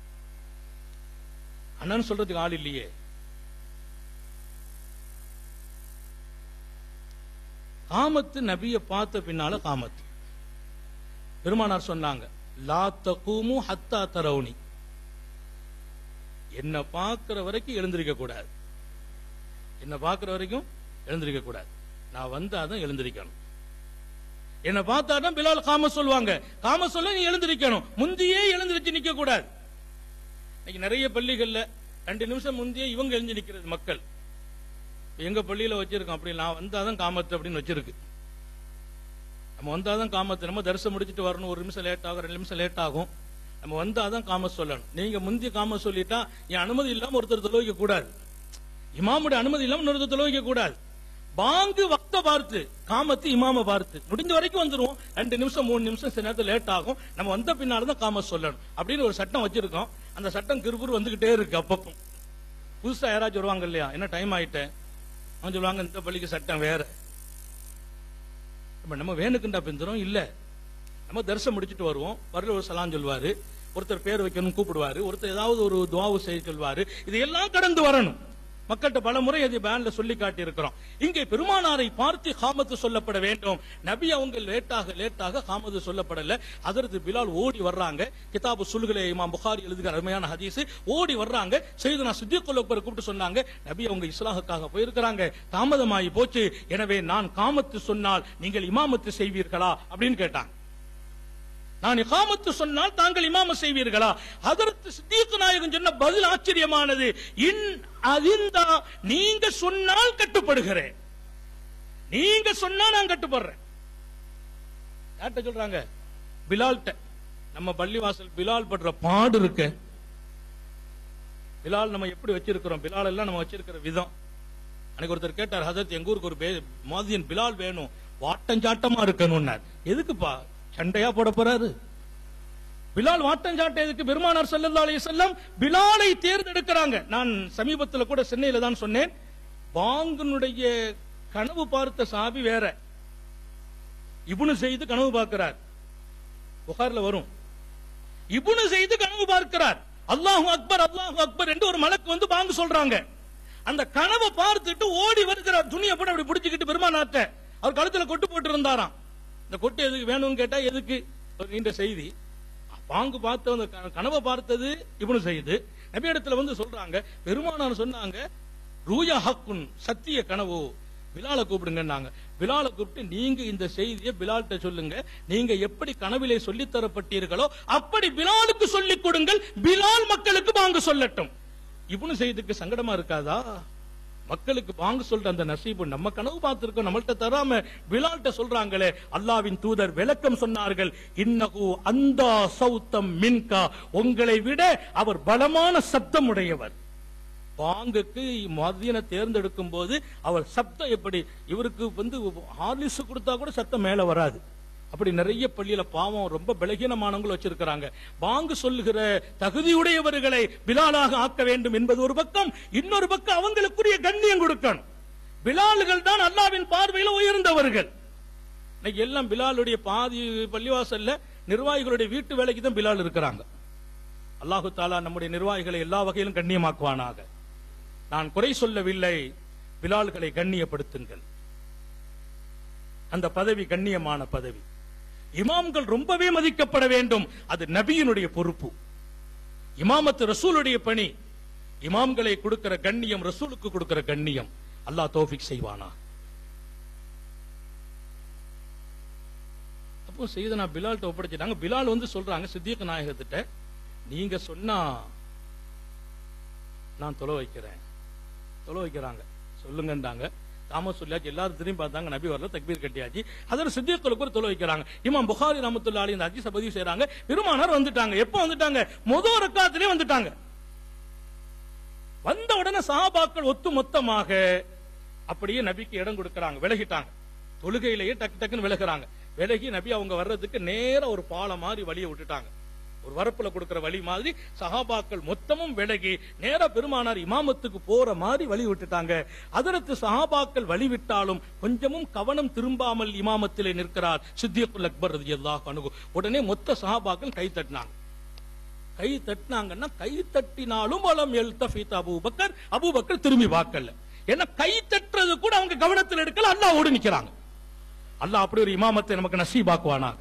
அண்ணன் சொல்றதுக்கு ஆள் இல்லையே காமத்து நபியை பார்த்த பின்னால காமத்து பெருமானார் சொன்னாங்க லா தகூமு ஹத்தா தரவுனி என்ன பார்க்கிற வரைக்கும் எழுந்திருக்க கூடாது என்ன பார்க்கிற வரைக்கும் எழுந்திருக்க கூடாது நான் வந்தாதான் எழுந்திருக்கணும் என்ன பார்த்தாதான் பிலால் காம சொல்லுவாங்க காம சொல்ல நீ எழுந்திருக்கணும் முந்தியே எழுந்திருச்சு நிக்க கூடாது இன்னைக்கு நிறைய பள்ளிகள்ல ரெண்டு நிமிஷம் முந்தையே இவங்க எழுந்து நிக்கிறது மக்கள் எங்க பள்ளியில வச்சிருக்கோம் அப்படி நான் வந்தாதான் காமத்து அப்படின்னு வச்சிருக்கு நம்ம வந்தாதான் காமத்து நம்ம தரிசனம் முடிச்சிட்டு வரணும் ஒரு நிமிஷம் லேட் ஆகும் ரெண்டு நிமிஷம் லேட் ஆகும் நம்ம வந்தாதான் காம சொல்லணும் நீங்க முந்தி காம சொல்லிட்டா என் அனுமதி இல்லாம ஒருத்தர் தொழுவிக்க கூடாது இமாமுடைய அனுமதி இல்லாம ஒருத்தர் தொழுவிக்க கூடாது பாங்கு வக்த பார்த்து காமத்து இமாம பார்த்து முடிஞ்ச வரைக்கும் வந்துருவோம் ரெண்டு நிமிஷம் மூணு நிமிஷம் சில நேரத்தில் லேட் ஆகும் நம்ம வந்த பின்னால்தான் காம சொல்லணும் அப்படின்னு ஒரு சட்டம் வச்சிருக்கோம் அந்த சட்டம் கிருபுர் வந்துகிட்டே இருக்கு அப்பப்போ புதுசா யாராச்சும் வருவாங்க இல்லையா என்ன டைம் ஆயிட்டேன் அவன் சொல்லுவாங்க இந்த பள்ளிக்கு சட்டம் வேற இப்ப நம்ம வேணுக்குண்டா பிந்துரும் இல்ல நம்ம தரிசனம் முடிச்சிட்டு வருவோம் வரல ஒரு சலாம் சொல்வாரு ஒருத்தர் பேர் வைக்கணும் கூப்பிடுவாரு ஒருத்தர் ஏதாவது ஒரு துவாவு செய்ய சொல்வாரு இதையெல்லாம் கடந்து வரணும் மக்கள்கிட்ட பல முறை அதை பேன்ல சொல்லி காட்டி இருக்கிறோம் இங்கே பெருமானாரை பார்த்து காமத்து சொல்லப்பட வேண்டும் நபி அவங்க லேட்டாக லேட்டாக காமத்து சொல்லப்படல அதற்கு பிலால் ஓடி வர்றாங்க கிதாபு சுல்குலே இமாம் புகாரி எழுதுகிற அருமையான ஹதீஸ் ஓடி வர்றாங்க செய்து சித்திக்குள்ள கூப்பிட்டு சொன்னாங்க நபி அவங்க இஸ்லாஹுக்காக போயிருக்கிறாங்க தாமதமாகி போச்சு எனவே நான் காமத்து சொன்னால் நீங்கள் இமாமத்து செய்வீர்களா அப்படின்னு கேட்டாங்க நான் இகாமத்து சொன்னால் தாங்கள் இமாம செய்வீர்களா அதற்கு சித்திக்கு நாயகன் சொன்ன பதில் ஆச்சரியமானது இன் அதிந்தா நீங்க சொன்னால் கட்டுப்படுகிறேன் நீங்க சொன்னா நான் கட்டுப்படுறேன் யார்கிட்ட சொல்றாங்க பிலால்ட்ட நம்ம பள்ளிவாசல் பிலால் படுற பாடு இருக்க பிலால் நம்ம எப்படி வச்சிருக்கிறோம் பிலால் எல்லாம் நம்ம வச்சிருக்கிற விதம் அன்னைக்கு ஒருத்தர் கேட்டார் ஹசரத் எங்க ஊருக்கு ஒரு பே- மாதியன் பிலால் வேணும் வாட்டஞ்சாட்டமா இருக்கணும்னார் எதுக்குப்பா சண்டையா போட போறாரு பிலால் வாட்டஞ்சாட்ட எதுக்கு பெருமானார் ஸல்லல்லாஹு அலைஹி வஸல்லம் பிலாலை தேர்ந்தெடுக்கிறாங்க நான் சமீபத்துல கூட சென்னையில தான் சொன்னேன் பாங்கனுடைய கனவு பார்த்த சாபி வேற இப்னு செய்து கனவு பார்க்கிறார் புகார்ல வரும் இப்னு செய்து கனவு பார்க்கிறார் அல்லாஹு அக்பர் அல்லாஹு அக்பர் என்று ஒரு மலக்கு வந்து பாங்கு சொல்றாங்க அந்த கனவை பார்த்துட்டு ஓடி வருகிறார் துணியை போட்டு அப்படி பிடிச்சுக்கிட்டு பெருமானாட்ட அவர் கழுத்துல கொட்டு போட்டு இருந்தாராம் இந்த கொட்டு எதுக்கு வேணும்னு கேட்டா எதுக்கு ஒரு நீண்ட செய்தி பாங்கு பார்த்த அந்த க- கனவை பார்த்தது இப்னு செய்து நபி இடத்துல வந்து சொல்றாங்க பெருமானார் சொன்னாங்க ரூயா ஹக்குன் சத்திய கனவு பிலாலை கூப்பிடுங்கன்னாங்க பிலாலை கூப்பிட்டு நீங்க இந்த செய்தியை பிலால்கிட்ட சொல்லுங்க நீங்க எப்படி கனவிலே சொல்லித் தரப்பட்டீர்களோ அப்படி பிலாலுக்கு சொல்லிக் கொடுங்கள் பிலால் மக்களுக்கு பாங்கு சொல்லட்டும் இப்னு செய்துக்கு சங்கடமா இருக்காதா மக்களுக்கு வாங்க சொல்ற அந்த நசீபு நம்ம கனவு பார்த்திருக்கோம் நம்மள்ட்ட தராம பிலால்ட்ட சொல்றாங்களே அல்லாவின் தூதர் விளக்கம் சொன்னார்கள் இன்னகு அந்த சௌத்தம் மின்கா உங்களை விட அவர் பலமான சப்தம் உடையவர் பாங்குக்கு மதியனை தேர்ந்தெடுக்கும் போது அவர் சப்தம் எப்படி இவருக்கு வந்து ஹார்லிஸ் கொடுத்தா கூட சத்தம் மேல வராது அப்படி நிறைய பள்ளியில பாவம் ரொம்ப பலகீனமானவங்களும் வச்சிருக்கிறாங்க பாங்கு சொல்லுகிற தகுதியுடையவர்களை பிலாலாக ஆக்க வேண்டும் என்பது ஒரு பக்கம் இன்னொரு பக்கம் அவங்களுக்குரிய கண்ணியம் கொடுக்கணும் பிலால்கள் தான் அல்லாவின் பார்வையில உயர்ந்தவர்கள் இன்னைக்கு எல்லாம் பிலாலுடைய பாதி பள்ளிவாசல்ல நிர்வாகிகளுடைய வீட்டு வேலைக்கு தான் பிலால் இருக்கிறாங்க அல்லாஹு தாலா நம்முடைய நிர்வாகிகளை எல்லா வகையிலும் கண்ணியமாக்குவானாக நான் குறை சொல்லவில்லை பிலால்களை கண்ணியப்படுத்துங்கள் அந்த பதவி கண்ணியமான பதவி இமாம்கள் ரொம்பவே மதிக்கப்பட வேண்டும் அது நபியினுடைய பொறுப்பு இமாமத்து ரசூலுடைய பணி இமாம்களை கொடுக்கிற கண்ணியம் ரசூலுக்கு கொடுக்கிற கண்ணியம் அல்லாஹ் தௌஃபிக் செய்வானா அப்போ செய்தனா பிலால்ட்ட ஒப்படைச்சிட்டாங்க பிலால் வந்து சொல்றாங்க சித்திக நாயகத்திட்ட நீங்க சொன்னா நான் தொலை வைக்கிறேன் தொலை வைக்கிறாங்க சொல்லுங்கன்றாங்க தாமஸ் சொல்லியாச்சு எல்லாரும் திரும்பி பார்த்தாங்க நபி வரல தக்பீர் கட்டியாச்சு அதில் சித்தியக்களுக்கு ஒரு தொலை வைக்கிறாங்க இமாம் புகாரி ரஹமத்துல்லா அலி இந்த ஹதீஸை பதிவு செய்றாங்க பெருமானார் வந்துட்டாங்க எப்போ வந்துட்டாங்க முதல் ரக்காத்திலே வந்துட்டாங்க வந்த உடனே சஹாபாக்கள் ஒத்து மொத்தமாக அப்படியே நபிக்கு இடம் கொடுக்கறாங்க விலகிட்டாங்க தொழுகையிலேயே டக்கு டக்குன்னு விலகுறாங்க விலகி நபி அவங்க வர்றதுக்கு நேரா ஒரு பாலம் மாதிரி வழியை விட்டுட்டாங்க ஒரு வரப்புல கொடுக்கிற வழி மாதிரி சஹாபாக்கள் மொத்தமும் விலகி நேரா பெருமானார் இமாமத்துக்கு போற மாதிரி வழி விட்டுட்டாங்க அதற்கு சஹாபாக்கள் வழி விட்டாலும் கொஞ்சமும் கவனம் திரும்பாமல் இமாமத்திலே நிற்கிறார் சித்தியக்குல் அக்பர் ரலியல்லாஹு அன்ஹு உடனே மொத்த சஹாபாக்கள் கை தட்டினாங்க கை தட்டினாங்கன்னா கை தட்டினாலும் வலம் எல்தஃபித் அபூபக்கர் அபூபக்கர் திரும்பி பார்க்கல ஏன்னா கை தட்டுறது கூட அவங்க கவனத்தில் எடுக்கல அல்லாஹ் ஓடி நிக்கிறாங்க அல்லாஹ் அப்படி ஒரு இமாமத்தை நமக்கு நசீபாக்குவானாக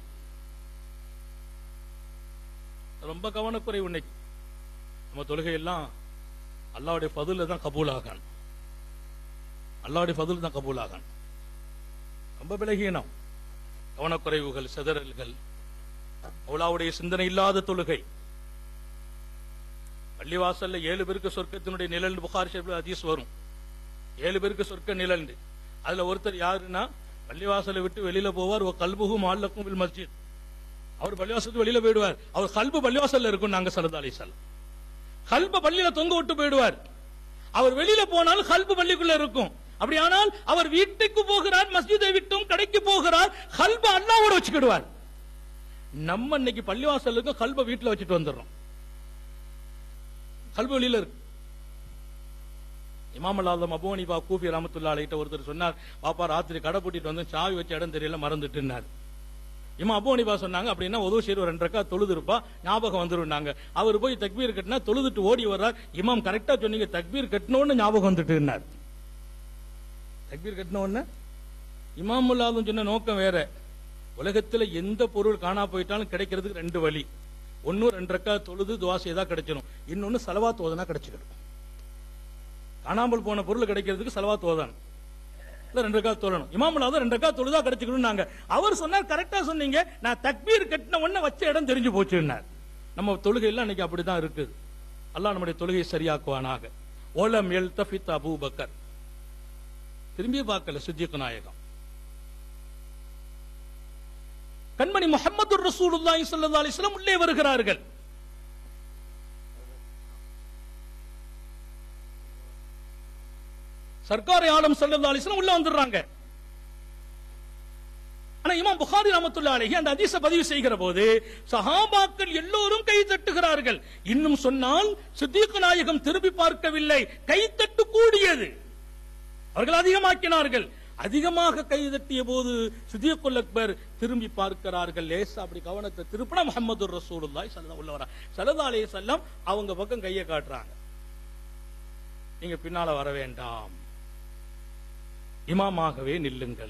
ரொம்ப கவனக்குறைவு இன்னைக்கு நம்ம தொழுகை எல்லாம் அல்லாவுடைய பதில தான் கபூல் ஆகணும் அல்லாவுடைய பதில் தான் கபூல் ஆகணும் ரொம்ப விலகீனம் கவனக்குறைவுகள் சிதறல்கள் அவ்வளவுடைய சிந்தனை இல்லாத தொழுகை பள்ளிவாசல்ல ஏழு பேருக்கு சொர்க்கத்தினுடைய நிழல் புகார் ஷெரீஃப்ல ஹதீஸ் வரும் ஏழு பேருக்கு சொர்க்க நிழல் அதுல ஒருத்தர் யாருன்னா பள்ளிவாசலை விட்டு வெளியில போவார் ஒரு கல்புகும் மால்லக்கும் வில் மஸ்ஜித் அவர் பள்ளிவாசலுக்கு வெளியில போயிடுவார் அவர் கல்பு பள்ளிவாசல்ல இருக்கும் நாங்க சல்லா அலிசல்லாம் கல்ப பள்ளியில தொங்க விட்டு போயிடுவார் அவர் வெளியில போனாலும் கல்பு பள்ளிக்குள்ள இருக்கும் அப்படியானால் அவர் வீட்டுக்கு போகிறார் மஸ்ஜிதை விட்டும் கடைக்கு போகிறார் கல்ப அல்லாவோட வச்சுக்கிடுவார் நம்ம இன்னைக்கு பள்ளிவாசலுக்கு கல்ப வீட்டுல வச்சுட்டு வந்துடுறோம் கல்பு வெளியில இருக்கு இமாம் அல்லாதம் அபு ஹனீஃபா கூஃபி ரஹமத்துல்லா அலைட்ட ஒருத்தர் சொன்னார் பாப்பா ராத்திரி கடை பூட்டிட்டு வந்து சாவி வச்ச இடம் தெரியல மறந்துட்டுன்னார் இமா அபு ஹனீஃபா சொன்னாங்க அப்படின்னா உதவு செய்து ஒரு ரெண்டு ரக்கா தொழுது இருப்பா ஞாபகம் வந்துருந்தாங்க அவர் போய் தக்பீர் கட்டினா தொழுதுட்டு ஓடி வர்றார் இமாம் கரெக்டா சொன்னீங்க தக்பீர் கட்டினோன்னு ஞாபகம் வந்துட்டுன்னார் தக்பீர் கட்டின உடனே இமாம் அல்லாதும் சொன்ன நோக்கம் வேற உலகத்துல எந்த பொருள் காணா போயிட்டாலும் கிடைக்கிறதுக்கு ரெண்டு வழி ஒன்னு ரெண்டு ரக்கா தொழுது துவா செய்தா கிடைச்சிடும் இன்னொன்னு செலவாத் ஓதனா கிடைச்சிடும் காணாமல் போன பொருள் கிடைக்கிறதுக்கு செலவாத் ஓதணும் இல்ல ரெண்டு ரக்கா தொழணும் இமாம் அல்லாத ரெண்டு ரக்கா தொழுதா கிடைச்சிக்கணும் நாங்க அவர் சொன்னார் கரெக்டா சொன்னீங்க நான் தக்பீர் கட்டின உடனே வச்ச இடம் தெரிஞ்சு போச்சுன்னார் நம்ம தொழுகை எல்லாம் இன்னைக்கு அப்படிதான் இருக்குது அல்லாஹ் நம்முடைய தொழுகையை சரியாக்குவானாக ஓலம் எல் தஃபித் அபூபக்கர் திரும்பி பார்க்கல சித்திக் நாயகம் கண்மணி முஹம்மது ரசூலுல்லாஹி ஸல்லல்லாஹு அலைஹி வஸல்லம் உள்ளே வருகிறார்கள் சர்க்கார் ஆலம் ஸல்லல்லாஹு அலைஹி வஸல்லம் உள்ள வந்துடுறாங்க ஆனா இமாம் புகாரி ரஹமத்துல்லாஹி அலைஹி அந்த ஹதீஸை பதிவு செய்கிற போது சஹாபாக்கள் எல்லோரும் கை தட்டுகிறார்கள் இன்னும் சொன்னால் சித்திக் நாயகம் திரும்பி பார்க்கவில்லை கை தட்டு கூடியது அவர்கள் அதிகமாக்கினார்கள் அதிகமாக கை தட்டிய போது சித்தியக்குல் அக்பர் திரும்பி பார்க்கிறார்கள் லேசா அப்படி கவனத்தை திருப்பினா முகமது ரசூலுல்லாஹி ஸல்லல்லாஹு அலைஹி வஸல்லம் ஸல்லல்லாஹு அலைஹி வஸல்லம் அவங்க பக்கம் கையை காட்டுறாங்க நீங்க பின்னால வர வேண்டாம் இமாமாகவே நில்லுங்கள்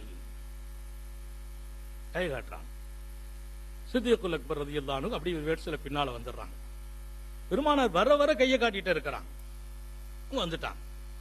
கை காட்டுறாங்க சித்தியக்குல் அக்பர் ரதியல்லாஹு அன்ஹு அப்படி வேட்ஸ்ல பின்னால வந்துடுறாங்க பெருமானார் வர வர கையை காட்டிட்டே இருக்கிறாங்க அவங்க வந்துட்டாங்க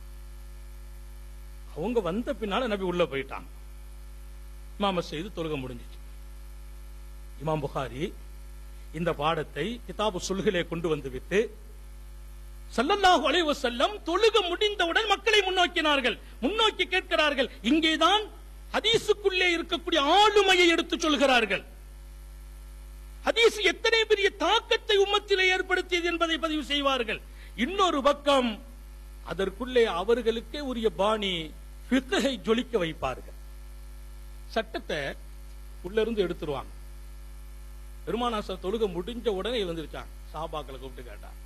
அவங்க வந்த பின்னால நபி உள்ள போயிட்டாங்க இமாம செய்து தொழுக முடிஞ்சிச்சு இமாம் புகாரி இந்த பாடத்தை கிதாபு சுல்கிலே கொண்டு வந்து விட்டு ஸல்லல்லாஹு அலைஹி வஸல்லம் தொழுக முடிந்தவுடன் மக்களை முன்னோக்கினார்கள் முன்னோக்கி கேட்கிறார்கள் இங்கேதான் ஹதீஸுக்குள்ளே இருக்கக்கூடிய ஆளுமையை எடுத்து சொல்கிறார்கள் ஹதீஸ் எத்தனை பெரிய தாக்கத்தை உம்மத்திலே ஏற்படுத்தியது என்பதை பதிவு செய்வார்கள் இன்னொரு பக்கம் அதற்குள்ளே அவர்களுக்கே உரிய பாணி ஃபிக்ஹை ஜொலிக்க வைப்பார்கள் சட்டத்தை உள்ள இருந்து எடுத்துருவாங்க பெருமானாசர் தொழுக முடிஞ்ச உடனே வந்துருச்சாங்க சாபாக்களை கூப்பிட்டு கேட்டாங்க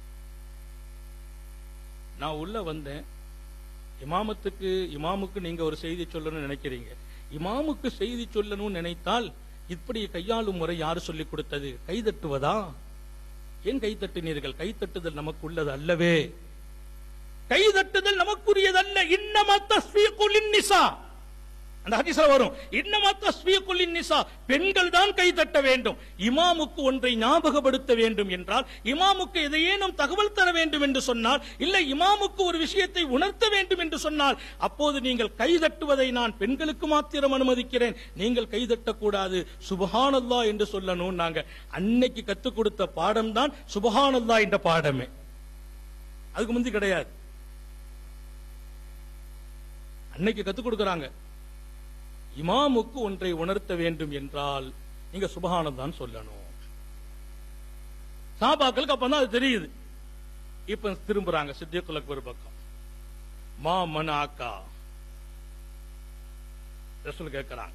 நான் உள்ள வந்தேன் இமாமத்துக்கு இமாமுக்கு நீங்க ஒரு செய்தி சொல்லணும்னு நினைக்கிறீங்க இமாமுக்கு செய்தி சொல்லணும்னு நினைத்தால் இப்படி கையாளும் முறை யாரு சொல்லிக் கொடுத்தது கைதட்டுவதா ஏன் கைதட்டினீர்கள் கைதட்டுதல் நமக்குள்ளது அல்லவே கைதட்டுதல் நமக்குரியதல்ல இன்னமா தஸ்பீகுலின் நிசா அந்த ஹதீஸ்ல வரும் இன்னமா தஸ்பீகுலின் நிசா பெண்கள் தான் கை தட்ட வேண்டும் இமாமுக்கு ஒன்றை ஞாபகப்படுத்த வேண்டும் என்றால் இமாமுக்கு எதையேனும் தகவல் தர வேண்டும் என்று சொன்னால் இல்லை இமாமுக்கு ஒரு விஷயத்தை உணர்த்த வேண்டும் என்று சொன்னால் அப்போது நீங்கள் கை தட்டுவதை நான் பெண்களுக்கு மாத்திரம் அனுமதிக்கிறேன் நீங்கள் கை தட்டக்கூடாது சுபஹானல்லா என்று சொல்லணும் நாங்க அன்னைக்கு கத்துக் கொடுத்த பாடம் தான் சுபஹானல்லா என்ற பாடமே அதுக்கு முந்தி கிடையாது அன்னைக்கு கத்துக் கொடுக்கறாங்க இமாமுக்கு ஒன்றை உணர்த்த வேண்டும் என்றால் நீங்க சுபஹானம் தான் சொல்லணும் சாபாக்களுக்கு அப்பதான் அது தெரியுது இப்ப திரும்புறாங்க சித்தியக்குல் அக்பர் பக்கம் மா மன ஆக்கா ரசூல் கேட்கிறாங்க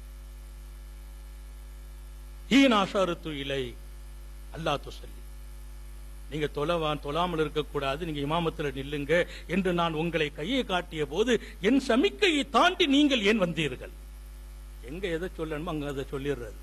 ஹீன் ஆஷாரத்து இலை அல்லா துசல்லி நீங்க தொலைவான் தொழாமல் இருக்கக்கூடாது நீங்க இமாமத்துல நில்லுங்க என்று நான் உங்களை கையை காட்டிய போது என் சமிக்கையை தாண்டி நீங்கள் ஏன் வந்தீர்கள் எங்க எதை சொல்லணுமோ அங்க அதை சொல்லிடுறது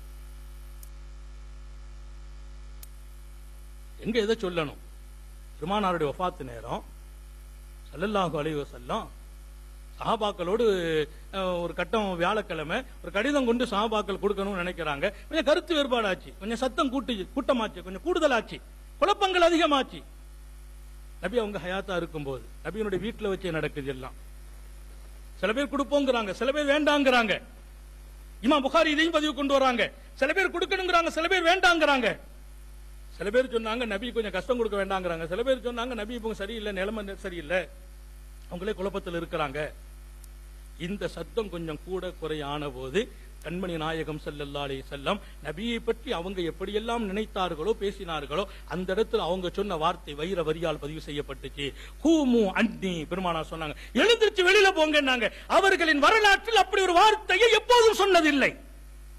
எங்க எதை சொல்லணும் பெருமானாருடைய வஃபாத்து நேரம் ஸல்லல்லாஹு அலைஹி வஸல்லம் சஹாபாக்களோடு அஹ், ஒரு கட்டம் வியாழக்கிழமை ஒரு கடிதம் கொண்டு சஹாபாக்கள் கொடுக்கணும்னு நினைக்கிறாங்க கொஞ்சம் கருத்து வேறுபாடாச்சு கொஞ்சம் சத்தம் கூட்டி கூட்டமாச்சு கொஞ்சம் கூடுதலாச்சு குழப்பங்கள் அதிகமாச்சு நபி அவங்க ஹயாத்தா இருக்கும்போது நபியினுடைய வீட்டுல வச்சே நடக்குது எல்லாம் சில பேர் கொடுப்போங்கிறாங்க சில பேர் வேண்டாங்கிறாங்க இமாம் புகாரி இதையும் பதிவு கொண்டு வராங்க சில பேர் கொடுக்கணுங்கிறாங்க சில பேர் வேண்டாங்கிறாங்க சில பேர் சொன்னாங்க நபி கொஞ்சம் கஷ்டம் கொடுக்க வேண்டாங்கிறாங்க சில பேர் சொன்னாங்க நபி இப்போ சரியில்லை நிலைமை சரியில்லை அவங்களே குழப்பத்தில் இருக்கிறாங்க இந்த சத்தம் கொஞ்சம் கூட குறையான போது கண்மணி நாயகம் ஸல்லல்லாஹு அலைஹி செல்லம் நபியை பற்றி அவங்க எப்படியெல்லாம் நினைத்தார்களோ பேசினார்களோ அந்த இடத்துல அவங்க சொன்ன வார்த்தை வைர வரியால் பதிவு செய்யப்பட்டுச்சு ஹூமு அன்னி பெருமானா சொன்னாங்க எழுந்திருச்சு வெளியில போங்கன்னாங்க அவர்களின் வரலாற்றில் அப்படி ஒரு வார்த்தையை எப்போதும் சொன்னதில்லை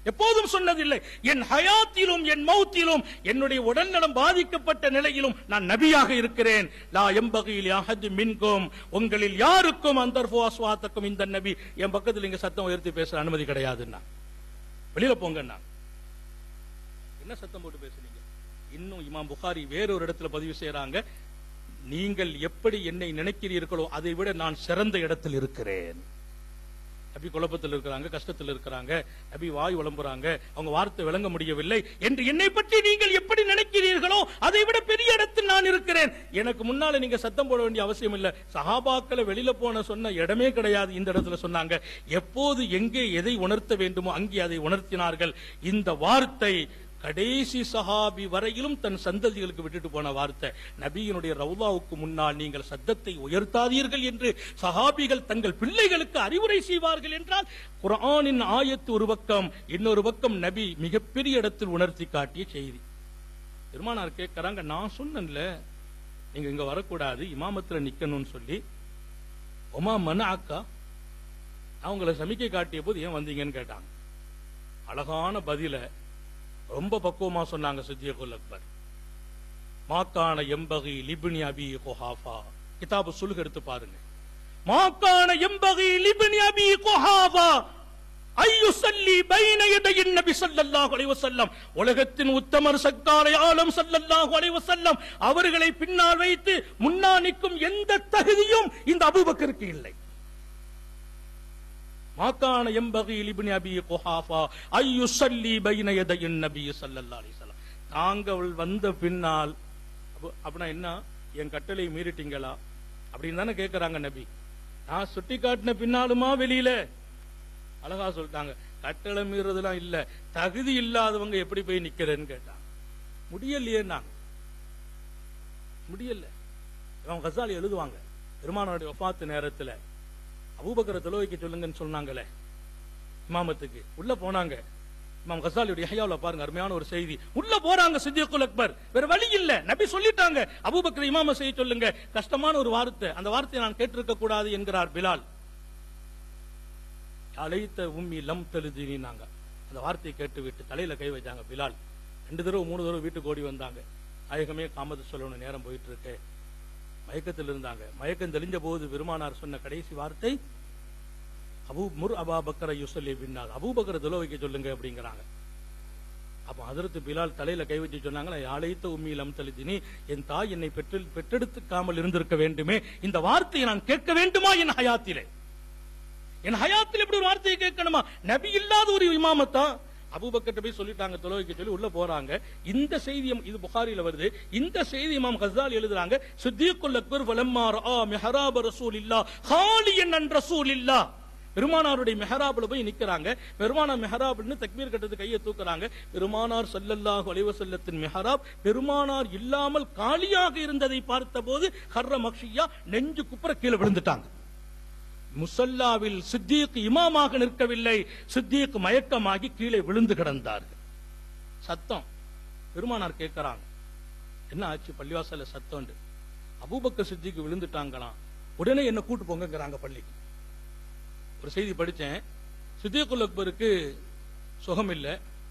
எப்போதும் சொன்னதில்லை என் ஹயாத்திலும் என் மௌத்திலும் என்னுடைய உடல்நலம் பாதிக்கப்பட்ட நிலையிலும் நான் நபியாக இருக்கிறேன் லா எம்பகையில் அஹது மின்கும் உங்களில் யாருக்கும் அந்தர்ஃபு அஸ்வாத்தக்கும் இந்த நபி என் பக்கத்தில் இங்க சத்தம் உயர்த்தி பேசுற அனுமதி கிடையாதுன்னா வெளியில போங்கண்ணா என்ன சத்தம் போட்டு பேசுறீங்க இன்னும் இமாம் புகாரி வேறொரு இடத்துல பதிவு செய்யறாங்க நீங்கள் எப்படி என்னை நினைக்கிறீர்களோ அதை விட நான் சிறந்த இடத்தில் இருக்கிறேன் நபி குழப்பத்தில் இருக்கிறாங்க கஷ்டத்தில் இருக்கிறாங்க நபி வாய் விளம்புறாங்க அவங்க வார்த்தை விளங்க முடியவில்லை என்று என்னை பற்றி நீங்கள் எப்படி நினைக்கிறீர்களோ அதை விட பெரிய இடத்தில் நான் இருக்கிறேன் எனக்கு முன்னால நீங்க சத்தம் போட வேண்டிய அவசியம் இல்ல சஹாபாக்களை வெளியில போன சொன்ன இடமே கிடையாது இந்த இடத்துல சொன்னாங்க எப்போது எங்கே எதை உணர்த்த வேண்டுமோ அங்கே அதை உணர்த்தினார்கள் இந்த வார்த்தை கடைசி சஹாபி வரையிலும் தன் சந்ததிகளுக்கு விட்டுட்டு போன வார்த்தை நபியினுடைய ரவுலாவுக்கு முன்னால் நீங்கள் சத்தத்தை உயர்த்தாதீர்கள் என்று சஹாபிகள் தங்கள் பிள்ளைகளுக்கு அறிவுரை செய்வார்கள் என்றால் குர்ஆனின் ஆயத்து ஒரு பக்கம் இன்னொரு பக்கம் நபி மிகப்பெரிய இடத்தில் உணர்த்தி காட்டிய செய்தி பெருமானார் கேட்கறாங்க நான் சொன்னேன்ல நீங்க இங்க வரக்கூடாது இமாமத்துல நிக்கணும்னு சொல்லி ஒமா மன அக்கா அவங்கள சமிக்கை காட்டிய போது ஏன் வந்தீங்கன்னு கேட்டாங்க அழகான பதில ரொம்ப பக்குவமா சொன்னாங்க சித்தியகுல் அக்பர் மாக்கான எம்பகி லிபினி அபி குஹாஃபா கிதாபு சுலுக எடுத்து பாருங்க மாக்கான எம்பகி லிபினி அபி குஹாஃபா ஐயுசல்லி பைன யதையின் நபி ஸல்லல்லாஹு அலைஹி வஸல்லம் உலகத்தின் உத்தமர் சக்காரை ஆலம் ஸல்லல்லாஹு அலைஹி வஸல்லம் அவர்களை பின்னால் வைத்து முன்னா நிற்கும் எந்த தகுதியும் இந்த அபூபக்கருக்கு இல்லை மாக்கான எம்பகி லிபினி அபி குஹாஃபா ஐயுசல்லி பைன யதையின் நபி ஸல்லல்லாஹு அலைஹி வஸல்லம் தாங்கள் வந்த பின்னால் அப்ப- அப்படின்னா என்ன என் கட்டளை மீறிட்டீங்களா அப்படின்னு தானே கேட்கறாங்க நபி நான் சுட்டி காட்டின பின்னாலுமா வெளியில அழகா சொல்லிட்டாங்க கட்டளை மீறதெல்லாம் இல்ல தகுதி இல்லாதவங்க எப்படி போய் நிக்கிறேன்னு கேட்டாங்க முடியலையே நான் முடியல இவன் கசாலி எழுதுவாங்க பெருமானுடைய வஃபாத்து நேரத்துல அபூபக்கரை தொழுவைக்கு சொல்லுங்கன்னு சொன்னாங்களே இமாமத்துக்கு உள்ள போனாங்க இமாம் கசாலியுடைய ஹையாவுல பாருங்க அருமையான ஒரு செய்தி உள்ள போறாங்க சித்தியக்குல் அக்பர் வேற வழி இல்ல நபி சொல்லிட்டாங்க அபூபக்கர் இமாம செய்ய சொல்லுங்க கஷ்டமான ஒரு வார்த்தை அந்த வார்த்தையை நான் கேட்டிருக்க கூடாது என்கிறார் பிலால் அழைத்த உம்மி லம் தழுதினாங்க அந்த வார்த்தையை கேட்டு விட்டு தலையில கை வச்சாங்க பிலால் ரெண்டு தடவை மூணு தடவை வீட்டுக்கு ஓடி வந்தாங்க நாயகமே காமத்து சொல்லணும் நேரம் போயிட்டு இருக்கு மயக்கத்தில் இருந்தாங்க மயக்கம் தெளிஞ்ச போது பெருமானார் சொன்ன கடைசி வார்த்தை அபூ முர் அபா பக்கர யுசல்லி பின்னால் அபூபக்கரை தொலை வைக்க சொல்லுங்க அப்படிங்கிறாங்க அப்ப அதற்கு பிலால் தலையில கை வச்சு சொன்னாங்க அழைத்த உம்மி லம் தலிதினி என் தாய் என்னை பெற்று பெற்றெடுத்துக்காமல் இருந்திருக்க வேண்டுமே இந்த வார்த்தையை நான் கேட்க வேண்டுமா என் ஹயாத்திலே என் ஹயாத்தில் இப்படி ஒரு வார்த்தையை கேட்கணுமா நபி இல்லாத ஒரு இமாமத்தா அபூபக்கர்ட்ட போய் சொல்லிட்டாங்க தொலைவைக்க சொல்லி உள்ள போறாங்க இந்த செய்தி இது புகாரில வருது இந்த செய்தி இமாம் கசால் எழுதுறாங்க சித்தியக்குல் அக்பர் வலம்மார் ஆ மெஹராப ரசூல் இல்லா ஹாலியன் அன் ரசூல் இல்லா பெருமானாருடைய மெஹராப்ல போய் நிக்கிறாங்க பெருமானார் மெஹராப்னு தக்பீர் கட்டது கையை தூக்குறாங்க பெருமானார் ஸல்லல்லாஹு அலைஹி வஸல்லத்தின் மெஹராப் பெருமானார் இல்லாமல் காலியாக இருந்ததை பார்த்தபோது ஹர்ர மக்ஷியா நெஞ்சு குப்புற கீழே விழுந்துட்டாங்க முசல்லாவில் சித்தீக் இமாமாக நிற்கவில்லை சித்தீக் மயக்கமாகி கீழே விழுந்து கிடந்தார்கள் சத்தம் பெருமானார் கேட்கிறாங்க என்ன ஆச்சு பள்ளிவாசல்ல சத்தம் அபூபக்கர் சித்திக்கு விழுந்துட்டாங்களாம் உடனே என்ன கூட்டு போங்கங்கிறாங்க பள்ளிக்கு ஒரு செய்தி படிச்சேன் சித்திகுல் அக்பருக்கு சுகம் இல்ல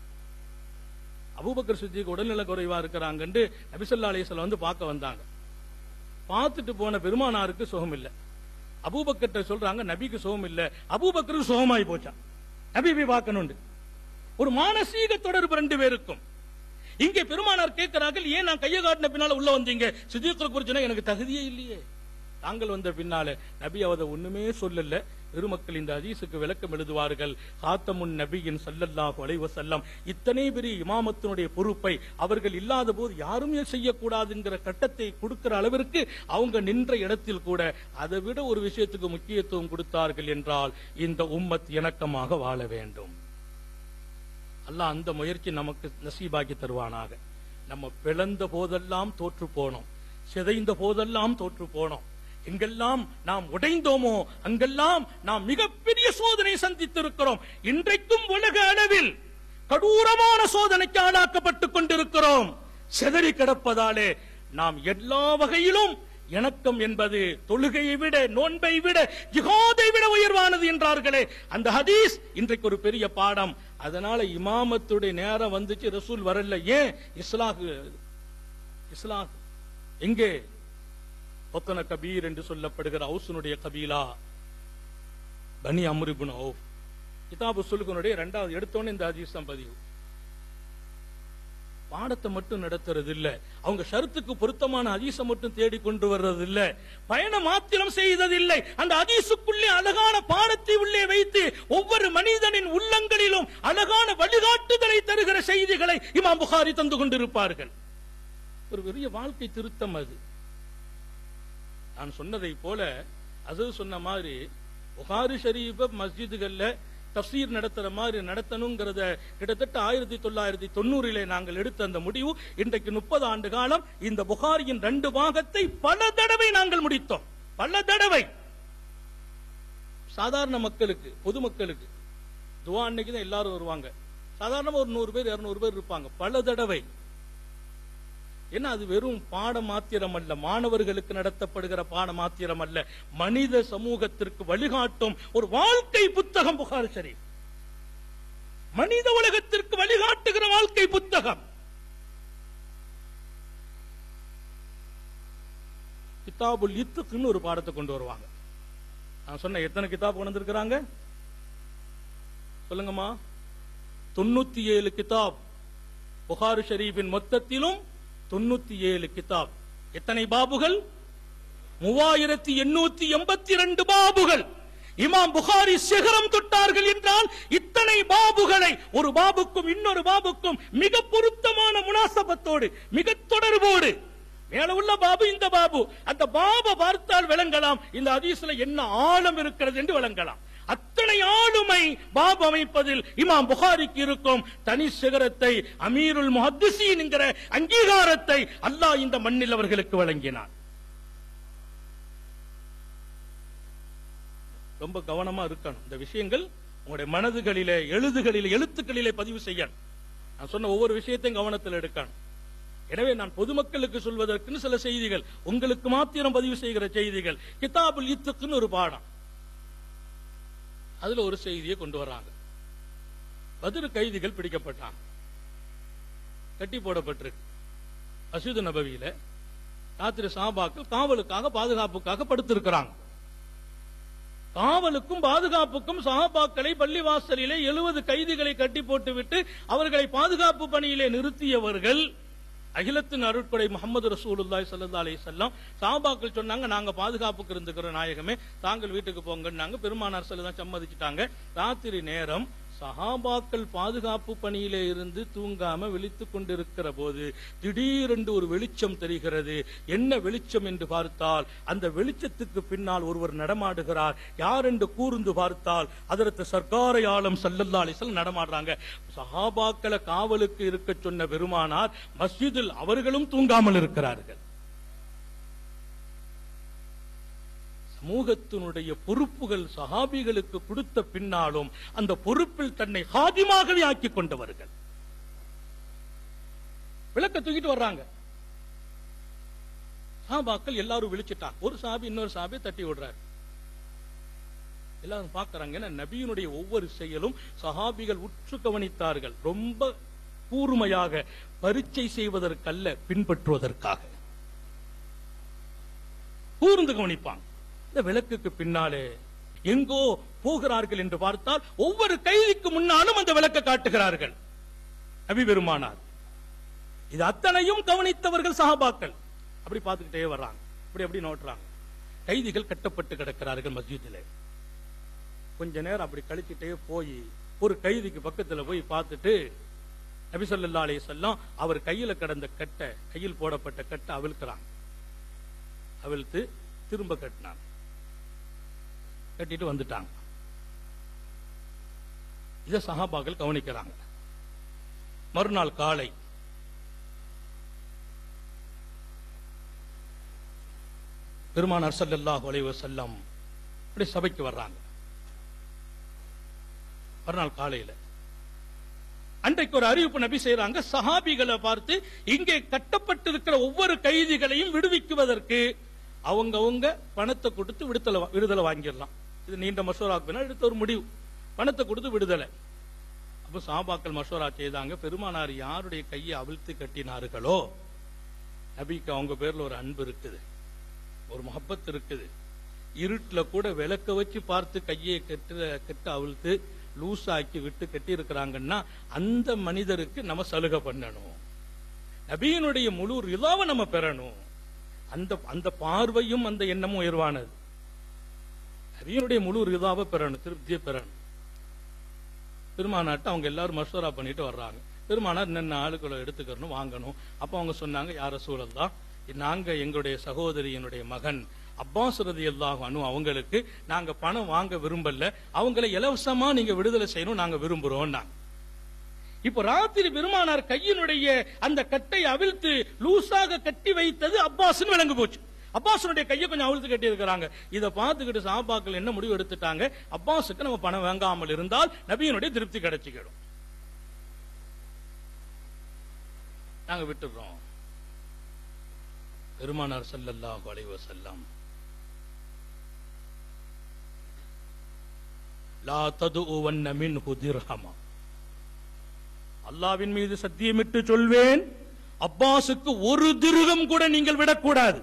அபூபக்கர் சித்திக்கு உடல்நல குறைவா இருக்கிறாங்கன்னு நபிசல்லா அலிஸ்லாம் வந்து பார்க்க வந்தாங்க பார்த்துட்டு போன பெருமானாருக்கு சுகம் இல்லை அபூபக்கர்ட்ட சொல்றாங்க நபிக்கு சுகம் இல்ல அபூபக்கருக்கு சுகமாயி போச்சான் நபி போய் பார்க்கணுண்டு ஒரு மானசீக தொடர்பு ரெண்டு பேருக்கும் இங்கே பெருமானார் கேட்கிறார்கள் ஏன் நான் கையை காட்டின பின்னால உள்ள வந்தீங்க சித்தியக்குள் குறிச்சுனா எனக்கு தகுதியே இல்லையே தாங்கள் வந்த பின்னால நபி அவத ஒண்ணுமே சொல்லல பெருமக்கள் இந்த ஹதீஸுக்கு விளக்கம் எழுதுவார்கள் ஹாத்தமுன் நபியின் சல்லல்லாஹு அலைஹி வஸல்லம் இத்தனை பெரிய இமாமத்தினுடைய பொறுப்பை அவர்கள் இல்லாத போது யாரும் செய்யக்கூடாதுங்கிற கட்டத்தை கொடுக்கிற அளவிற்கு அவங்க நின்ற இடத்தில் கூட அதை விட ஒரு விஷயத்துக்கு முக்கியத்துவம் கொடுத்தார்கள் என்றால் இந்த உம்மத் இணக்கமாக வாழ வேண்டும் அல்லாஹ் அந்த முயற்சி நமக்கு நசீபாக்கி தருவானாக நம்ம பிளந்த போதெல்லாம் தோற்று போனோம் சிதைந்த போதெல்லாம் தோற்று போனோம் எங்கெல்லாம் நாம் உடைந்தோமோ அங்கெல்லாம் நாம் மிகப்பெரிய சோதனை சந்தித்திருக்கிறோம் இன்றைக்கும் உலக அளவில் கடூரமான சோதனைக்கு ஆளாக்கப்பட்டுக் கொண்டிருக்கிறோம் சிதறி கிடப்பதாலே நாம் எல்லா வகையிலும் இணக்கம் என்பது தொழுகையை விட நோன்பை விட ஜிஹாதை விட உயர்வானது என்றார்களே அந்த ஹதீஸ் இன்றைக்கு ஒரு பெரிய பாடம் அதனால இமாமத்துடைய நேரம் வந்துச்சு ரசூல் வரல ஏன் இஸ்லாஹு இஸ்லாம் எங்கே ஒத்தன கபீர் என்று சொல்லப்படுகிற ஹவுசனுடைய கபீலா பனி அம்ருபுன் ஔஃப் கிதாபு சுல்கனுடைய இரண்டாவது எடுத்தோன்னு இந்த ஹதீஸ் தான் பதிவு பாடத்தை மட்டும் நடத்துறது இல்ல அவங்க ஷரத்துக்கு பொருத்தமான ஹதீஸை மட்டும் தேடி கொண்டு வர்றது இல்ல பயணம் மாத்திரம் செய்ததில்லை அந்த ஹதீஸுக்குள்ளே அழகான பாடத்தை உள்ளே வைத்து ஒவ்வொரு மனிதனின் உள்ளங்களிலும் அழகான வழிகாட்டுதலை தருகிற செய்திகளை இமாம் புகாரி தந்து கொண்டிருப்பார்கள் ஒரு பெரிய வாழ்க்கை திருத்தம் அது நான் சொன்னதை போல அது சொன்ன மாதிரி புகாரி ஷரீஃப மஸ்ஜிதுகள்ல தஃசீர் நடத்துற மாதிரி நடத்தணுங்கிறத கிட்டத்தட்ட ஆயிரத்தி தொள்ளாயிரத்தி தொண்ணூறிலே நாங்கள் எடுத்த அந்த முடிவு இன்றைக்கு முப்பது ஆண்டு காலம் இந்த புகாரியின் ரெண்டு பாகத்தை பல தடவை நாங்கள் முடித்தோம் பல தடவை சாதாரண மக்களுக்கு பொதுமக்களுக்கு துவா அன்னைக்கு தான் எல்லாரும் வருவாங்க சாதாரணமா ஒரு நூறு பேர் இருநூறு பேர் இருப்பாங்க பல தடவை ஏன்னா அது வெறும் பாட மாத்திரம் அல்ல மாணவர்களுக்கு நடத்தப்படுகிற பாட மாத்திரம் அல்ல மனித சமூகத்திற்கு வழிகாட்டும் ஒரு வாழ்க்கை புத்தகம் புகார் ஷரீப் மனித உலகத்திற்கு வழிகாட்டுகிற வாழ்க்கை புத்தகம் கிதாபுல் இத்துக்குன்னு ஒரு பாடத்தை கொண்டு வருவாங்க நான் சொன்ன எத்தனை கிதாப் கொண்டு வந்திருக்கிறாங்க சொல்லுங்கம்மா தொண்ணூத்தி ஏழு கிதாப் புகார் ஷரீஃபின் மொத்தத்திலும் தொண்ணூத்தி ஏழு கிதாப் எத்தனை பாபுகள் மூவாயிரத்தி எண்ணூத்தி எண்பத்தி ரெண்டு பாபுகள் இமாம் புகாரி சிகரம் தொட்டார்கள் என்றால் இத்தனை பாபுகளை ஒரு பாபுக்கும் இன்னொரு பாபுக்கும் மிக பொருத்தமான முனாசபத்தோடு மிக தொடர்போடு மேல உள்ள பாபு இந்த பாபு அந்த பாபை பார்த்தால் விளங்கலாம் இந்த ஹதீஸ்ல என்ன ஆழம் இருக்கிறது என்று விளங்கலாம் அத்தனை ஆளுமை பாபு அமைப்பதில் இமாம் புகாரிக்கு இருக்கும் தனி சிகரத்தை அமீருல் முஹத்திசீன் என்கிற அங்கீகாரத்தை அல்லாஹ் இந்த மண்ணில் அவர்களுக்கு வழங்கினார் ரொம்ப கவனமா இருக்கணும் இந்த விஷயங்கள் உங்களுடைய மனதுகளிலே எழுதுகளிலே எழுத்துக்களிலே பதிவு செய்யணும் நான் சொன்ன ஒவ்வொரு விஷயத்தையும் கவனத்தில் எடுக்கணும் எனவே நான் பொதுமக்களுக்கு சொல்வதற்குன்னு சில செய்திகள் உங்களுக்கு மாத்திரம் பதிவு செய்கிற செய்திகள் கிதாபுல் இத்துக்குன்னு ஒரு பாடம் அதுல ஒரு செய்தியை கொண்டு வர்றாங்க பதிரு கைதிகள் பிடிக்கப்பட்டாங்க கட்டி போடப்பட்டிருக்கு மசூது நபவியில ராத்திரி சாபாக்கள் காவலுக்காக பாதுகாப்புக்காக படுத்திருக்கிறாங்க காவலுக்கும் பாதுகாப்புக்கும் சஹாபாக்களை பள்ளிவாசலிலே எழுபது கைதிகளை கட்டி போட்டுவிட்டு அவர்களை பாதுகாப்பு பணியிலே நிறுத்தியவர்கள் அகிலத்தின் அருட்படை முகமது ரசூலுல்லாய் சல்லா அலி செல்லம் சாபாக்கள் சொன்னாங்க நாங்க பாதுகாப்புக்கு இருந்துக்கிற நாயகமே தாங்கள் வீட்டுக்கு போங்கன்னாங்க பெருமானார் செல்ல தான் சம்மதிச்சிட்டாங்க ராத்திரி நேரம் சஹாபாக்கள் பாதுகாப்பு பணியிலே இருந்து தூங்காம விழித்துக் கொண்டிருக்கிற போது திடீரென்று ஒரு வெளிச்சம் தெரிகிறது என்ன வெளிச்சம் என்று பார்த்தால் அந்த வெளிச்சத்துக்கு பின்னால் ஒருவர் நடமாடுகிறார் யார் என்று கூர்ந்து பார்த்தால் அதற்கு சர்க்காரை ஆலம் சல்லல்லா அலிசல் நடமாடுறாங்க சஹாபாக்களை காவலுக்கு இருக்க சொன்ன பெருமானார் மஸ்ஜிதில் அவர்களும் தூங்காமல் இருக்கிறார்கள் சமூகத்தினுடைய பொறுப்புகள் சஹாபிகளுக்கு கொடுத்த பின்னாலும் அந்த பொறுப்பில் தன்னை ஹாதிமாகவே ஆக்கிக் கொண்டவர்கள் விளக்க தூக்கிட்டு வர்றாங்க சாபாக்கள் எல்லாரும் விழிச்சிட்டாங்க ஒரு சாபி இன்னொரு சாபி தட்டி விடுறாரு எல்லாரும் பார்க்கறாங்க ஏன்னா நபியினுடைய ஒவ்வொரு செயலும் சஹாபிகள் உற்று கவனித்தார்கள் ரொம்ப கூர்மையாக பரீட்சை செய்வதற்கல்ல பின்பற்றுவதற்காக கூர்ந்து கவனிப்பாங்க இந்த விளக்குக்கு பின்னாலே எங்கோ போகிறார்கள் என்று பார்த்தால் ஒவ்வொரு கைதிக்கு முன்னாலும் அந்த விளக்கை காட்டுகிறார்கள் நபி பெருமானார் இது அத்தனையும் கவனித்தவர்கள் சஹாபாக்கள் அப்படி பார்த்துக்கிட்டே வர்றாங்க அப்படி அப்படி நோட்டுறாங்க கைதிகள் கட்டப்பட்டு கிடக்கிறார்கள் மஸ்ஜிதிலே கொஞ்ச நேரம் அப்படி கழிச்சிட்டே போய் ஒரு கைதிக்கு பக்கத்துல போய் பார்த்துட்டு நபி ஸல்லல்லாஹு அலைஹி வஸல்லம் அவர் கையில கிடந்த கட்டை கையில் போடப்பட்ட கட்டை அவிழ்க்கிறாங்க அவிழ்த்து திரும்ப கட்டினாங்க கட்டிட்டு வந்துட்டாங்க இத சஹாபாக்கள் கவனிக்கிறாங்க மறுநாள் காலை பெருமானார் ஸல்லல்லாஹு அலைஹி வஸல்லம் இப்படி சபைக்கு வர்றாங்க மறுநாள் காலையில அன்றைக்கு ஒரு அறிவிப்பு நபி செய்யறாங்க சஹாபிகளை பார்த்து இங்கே கட்டப்பட்டிருக்கிற ஒவ்வொரு கைதிகளையும் விடுவிக்குவதற்கு அவங்க அவங்க பணத்தை கொடுத்து விடுதலை வா- விடுதலை வாங்கிடலாம் இது நீண்ட மசோராக்கு பின்னால் எடுத்த ஒரு முடிவு பணத்தை கொடுத்து விடுதலை அப்ப சாபாக்கள் மசோரா செய்தாங்க பெருமானார் யாருடைய கையை அவிழ்த்து கட்டினார்களோ நபிக்கு அவங்க பேர்ல ஒரு அன்பு இருக்குது ஒரு முகப்பத் இருக்குது இருட்டுல கூட விளக்க வச்சு பார்த்து கையை கெட்டு கெட்டு அவிழ்த்து லூஸ் ஆக்கி விட்டு கட்டி இருக்கிறாங்கன்னா அந்த மனிதருக்கு நம்ம சலுகை பண்ணணும் நபியினுடைய முழு ரிலாவை நம்ம பெறணும் அந்த அந்த பார்வையும் அந்த எண்ணமும் உயர்வானது நபியினுடைய முழு ரிலாவை பெறணும் திருப்தியை பெறணும் பெருமானாட்ட அவங்க எல்லாரும் மசோரா பண்ணிட்டு வர்றாங்க பெருமானார் என்னென்ன ஆளுக்களை எடுத்துக்கணும் வாங்கணும் அப்ப அவங்க சொன்னாங்க யார சூழல் தான் நாங்க எங்களுடைய சகோதரியினுடைய மகன் அப்பாஸ் ரதி அனு அவங்களுக்கு நாங்க பணம் வாங்க விரும்பல அவங்களை இலவசமா நீங்க விடுதலை செய்யணும் நாங்க விரும்புறோம் இப்போ ராத்திரி பெருமானார் கையினுடைய அந்த கட்டை அவிழ்த்து லூசாக கட்டி வைத்தது அப்பாஸ்னு விளங்கு போச்சு அப்பாஸனுடைய கையை கொஞ்சம் அவிழ்த்து கட்டி இருக்கிறாங்க இதை பார்த்துக்கிட்டு சாபாக்கள் என்ன முடிவு எடுத்துட்டாங்க அப்பாஸுக்கு நம்ம பணம் வாங்காமல் இருந்தால் நபியினுடைய திருப்தி கிடைச்சிக்கிடும் நாங்க விட்டுடுறோம் பெருமானார் ஸல்லல்லாஹு அலைஹி வஸல்லம் லா ததுவன்ன மின்ஹு திர்ஹமா அல்லாவின் மீது சத்தியமிட்டு சொல்வேன் அப்பாஸுக்கு ஒரு திருகம் கூட நீங்கள் விடக்கூடாது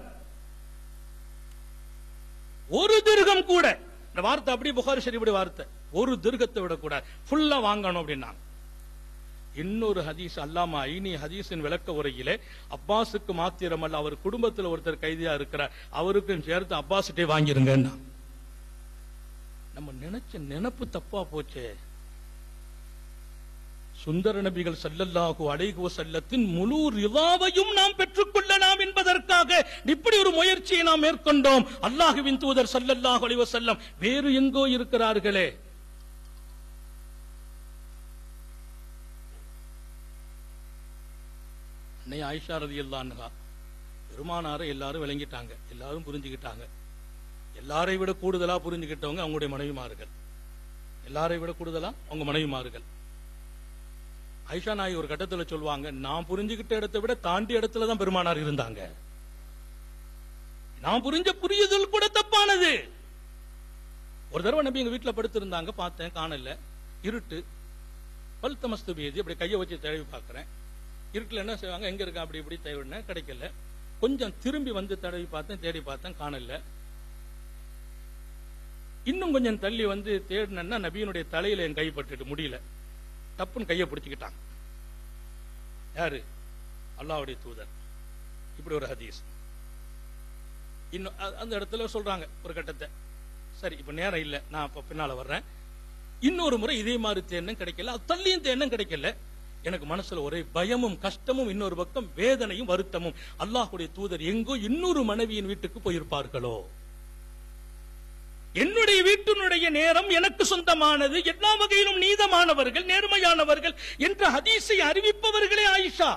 ஒரு திருகம் கூட இந்த வார்த்தை அப்படி புகாரி ஷரீஃபுடைய வார்த்தை ஒரு திருகத்தை விடக்கூடாது ஃபுல்லா வாங்கணும் அப்படின்னாங்க இன்னொரு ஹதீஸ் அல்லாம ஐனி ஹதீஸின் விளக்க உரையிலே அப்பாஸுக்கு மாத்திரமல்ல அவர் குடும்பத்தில் ஒருத்தர் கைதியா இருக்கிறார் அவருக்கும் சேர்த்து அப்பாஸ்கிட்டே வாங்கிருங்கன்னா நம்ம நினைச்ச நினைப்பு தப்பா போச்சே சுந்தர நபிகள் ஸல்லல்லாஹு அலைஹி வஸல்லத்தின் முழு ரிவாவையும் நாம் பெற்றுக்கொள்ளலாம் என்பதற்காக இப்படி ஒரு முயற்சியை நாம் மேற்கொண்டோம் அல்லாஹுவின் தூதர் ஸல்லல்லாஹு அலைஹி வஸல்லம் வேறு எங்கோ இருக்கிறார்களே அன்னை ஆயிஷா ரதியல்லான்ஹா பெருமானாரை எல்லாரும் விளங்கிட்டாங்க எல்லாரும் புரிஞ்சுக்கிட்டாங்க எல்லாரை விட கூடுதலா புரிஞ்சுக்கிட்டவங்க அவங்களுடைய மனைவிமார்கள் எல்லாரை விட கூடுதலா அவங்க மனைவிமார்கள் ஐஷா நாய் ஒரு கட்டத்துல சொல்லுவாங்க நான் புரிஞ்சுக்கிட்ட இடத்தை விட தாண்டி இடத்துல தான் பெருமானார் இருந்தாங்க நான் புரிஞ்ச புரியுதல் கூட தப்பானது ஒரு தடவை நபி எங்க வீட்டுல படுத்திருந்தாங்க பார்த்தேன் காணல இருட்டு பல்த மஸ்து பேதி அப்படி கையை வச்சு தடவி பார்க்கறேன் இருட்டுல என்ன செய்வாங்க எங்க இருக்கா அப்படி இப்படி தேடினேன் கிடைக்கல கொஞ்சம் திரும்பி வந்து தடவி பார்த்தேன் தேடி பார்த்தேன் காணல இன்னும் கொஞ்சம் தள்ளி வந்து தேடினேன்னா நபியினுடைய தலையில என் கை பட்டுட்டு முடியல டப்புன்னு கையை பிடிச்சுக்கிட்டாங்க யாரு அல்லாஹ்வுடைய தூதர் இப்படி ஒரு ஹதீஸ் இன்னும் அ- அந்த இடத்துல சொல்றாங்க ஒரு கட்டத்தை சரி இப்ப நேரம் இல்ல நான் அப்ப பின்னால வர்றேன் இன்னொரு முறை இதே மாதிரி தேனும் கிடைக்கல அது தள்ளியும் தேனும் கிடைக்கல எனக்கு மனசுல ஒரே பயமும் கஷ்டமும் இன்னொரு பக்கம் வேதனையும் வருத்தமும் அல்லாஹ்வுடைய தூதர் எங்கோ இன்னொரு மனைவியின் வீட்டுக்கு போயிருப்பார்களோ என்னுடைய வீட்டினுடைய நேரம் எனக்கு சொந்தமானது எல்லா வகையிலும் நீதமானவர்கள் நேர்மையானவர்கள் என்ற ஹதீஸை அறிவிப்பவர்களே ஆயிஷா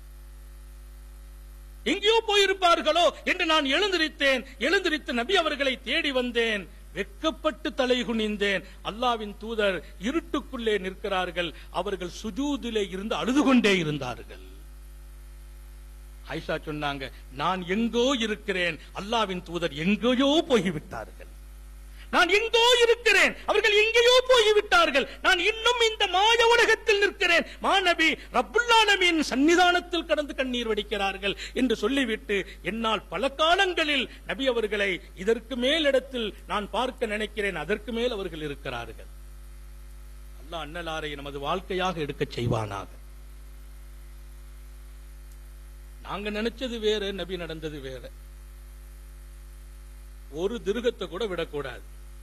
எங்கேயோ போயிருப்பார்களோ என்று நான் எழுந்திருத்தேன் எழுந்திருத்து நபி அவர்களை தேடி வந்தேன் வெட்கப்பட்டு தலை குனிந்தேன் அல்லாவின் தூதர் இருட்டுக்குள்ளே நிற்கிறார்கள் அவர்கள் சுஜூதிலே இருந்து அழுது கொண்டே இருந்தார்கள் ஆயிஷா சொன்னாங்க நான் எங்கோ இருக்கிறேன் அல்லாவின் தூதர் எங்கேயோ போய்விட்டார்கள் நான் எங்கோ இருக்கிறேன் அவர்கள் எங்கேயோ போய்விட்டார்கள் நான் இன்னும் இந்த மாய உலகத்தில் நிற்கிறேன் மாநபி ரப்புல்லாலமின் சன்னிதானத்தில் கடந்து கண்ணீர் வடிக்கிறார்கள் என்று சொல்லிவிட்டு என்னால் பல காலங்களில் நபி அவர்களை இதற்கு மேல் இடத்தில் நான் பார்க்க நினைக்கிறேன் அதற்கு மேல் அவர்கள் இருக்கிறார்கள் அல்லாஹ் அண்ணலாரை நமது வாழ்க்கையாக எடுக்கச் செய்வானாக நாங்க நினைச்சது வேற நபி நடந்தது வேற ஒரு திருகத்தை கூட விடக்கூடாது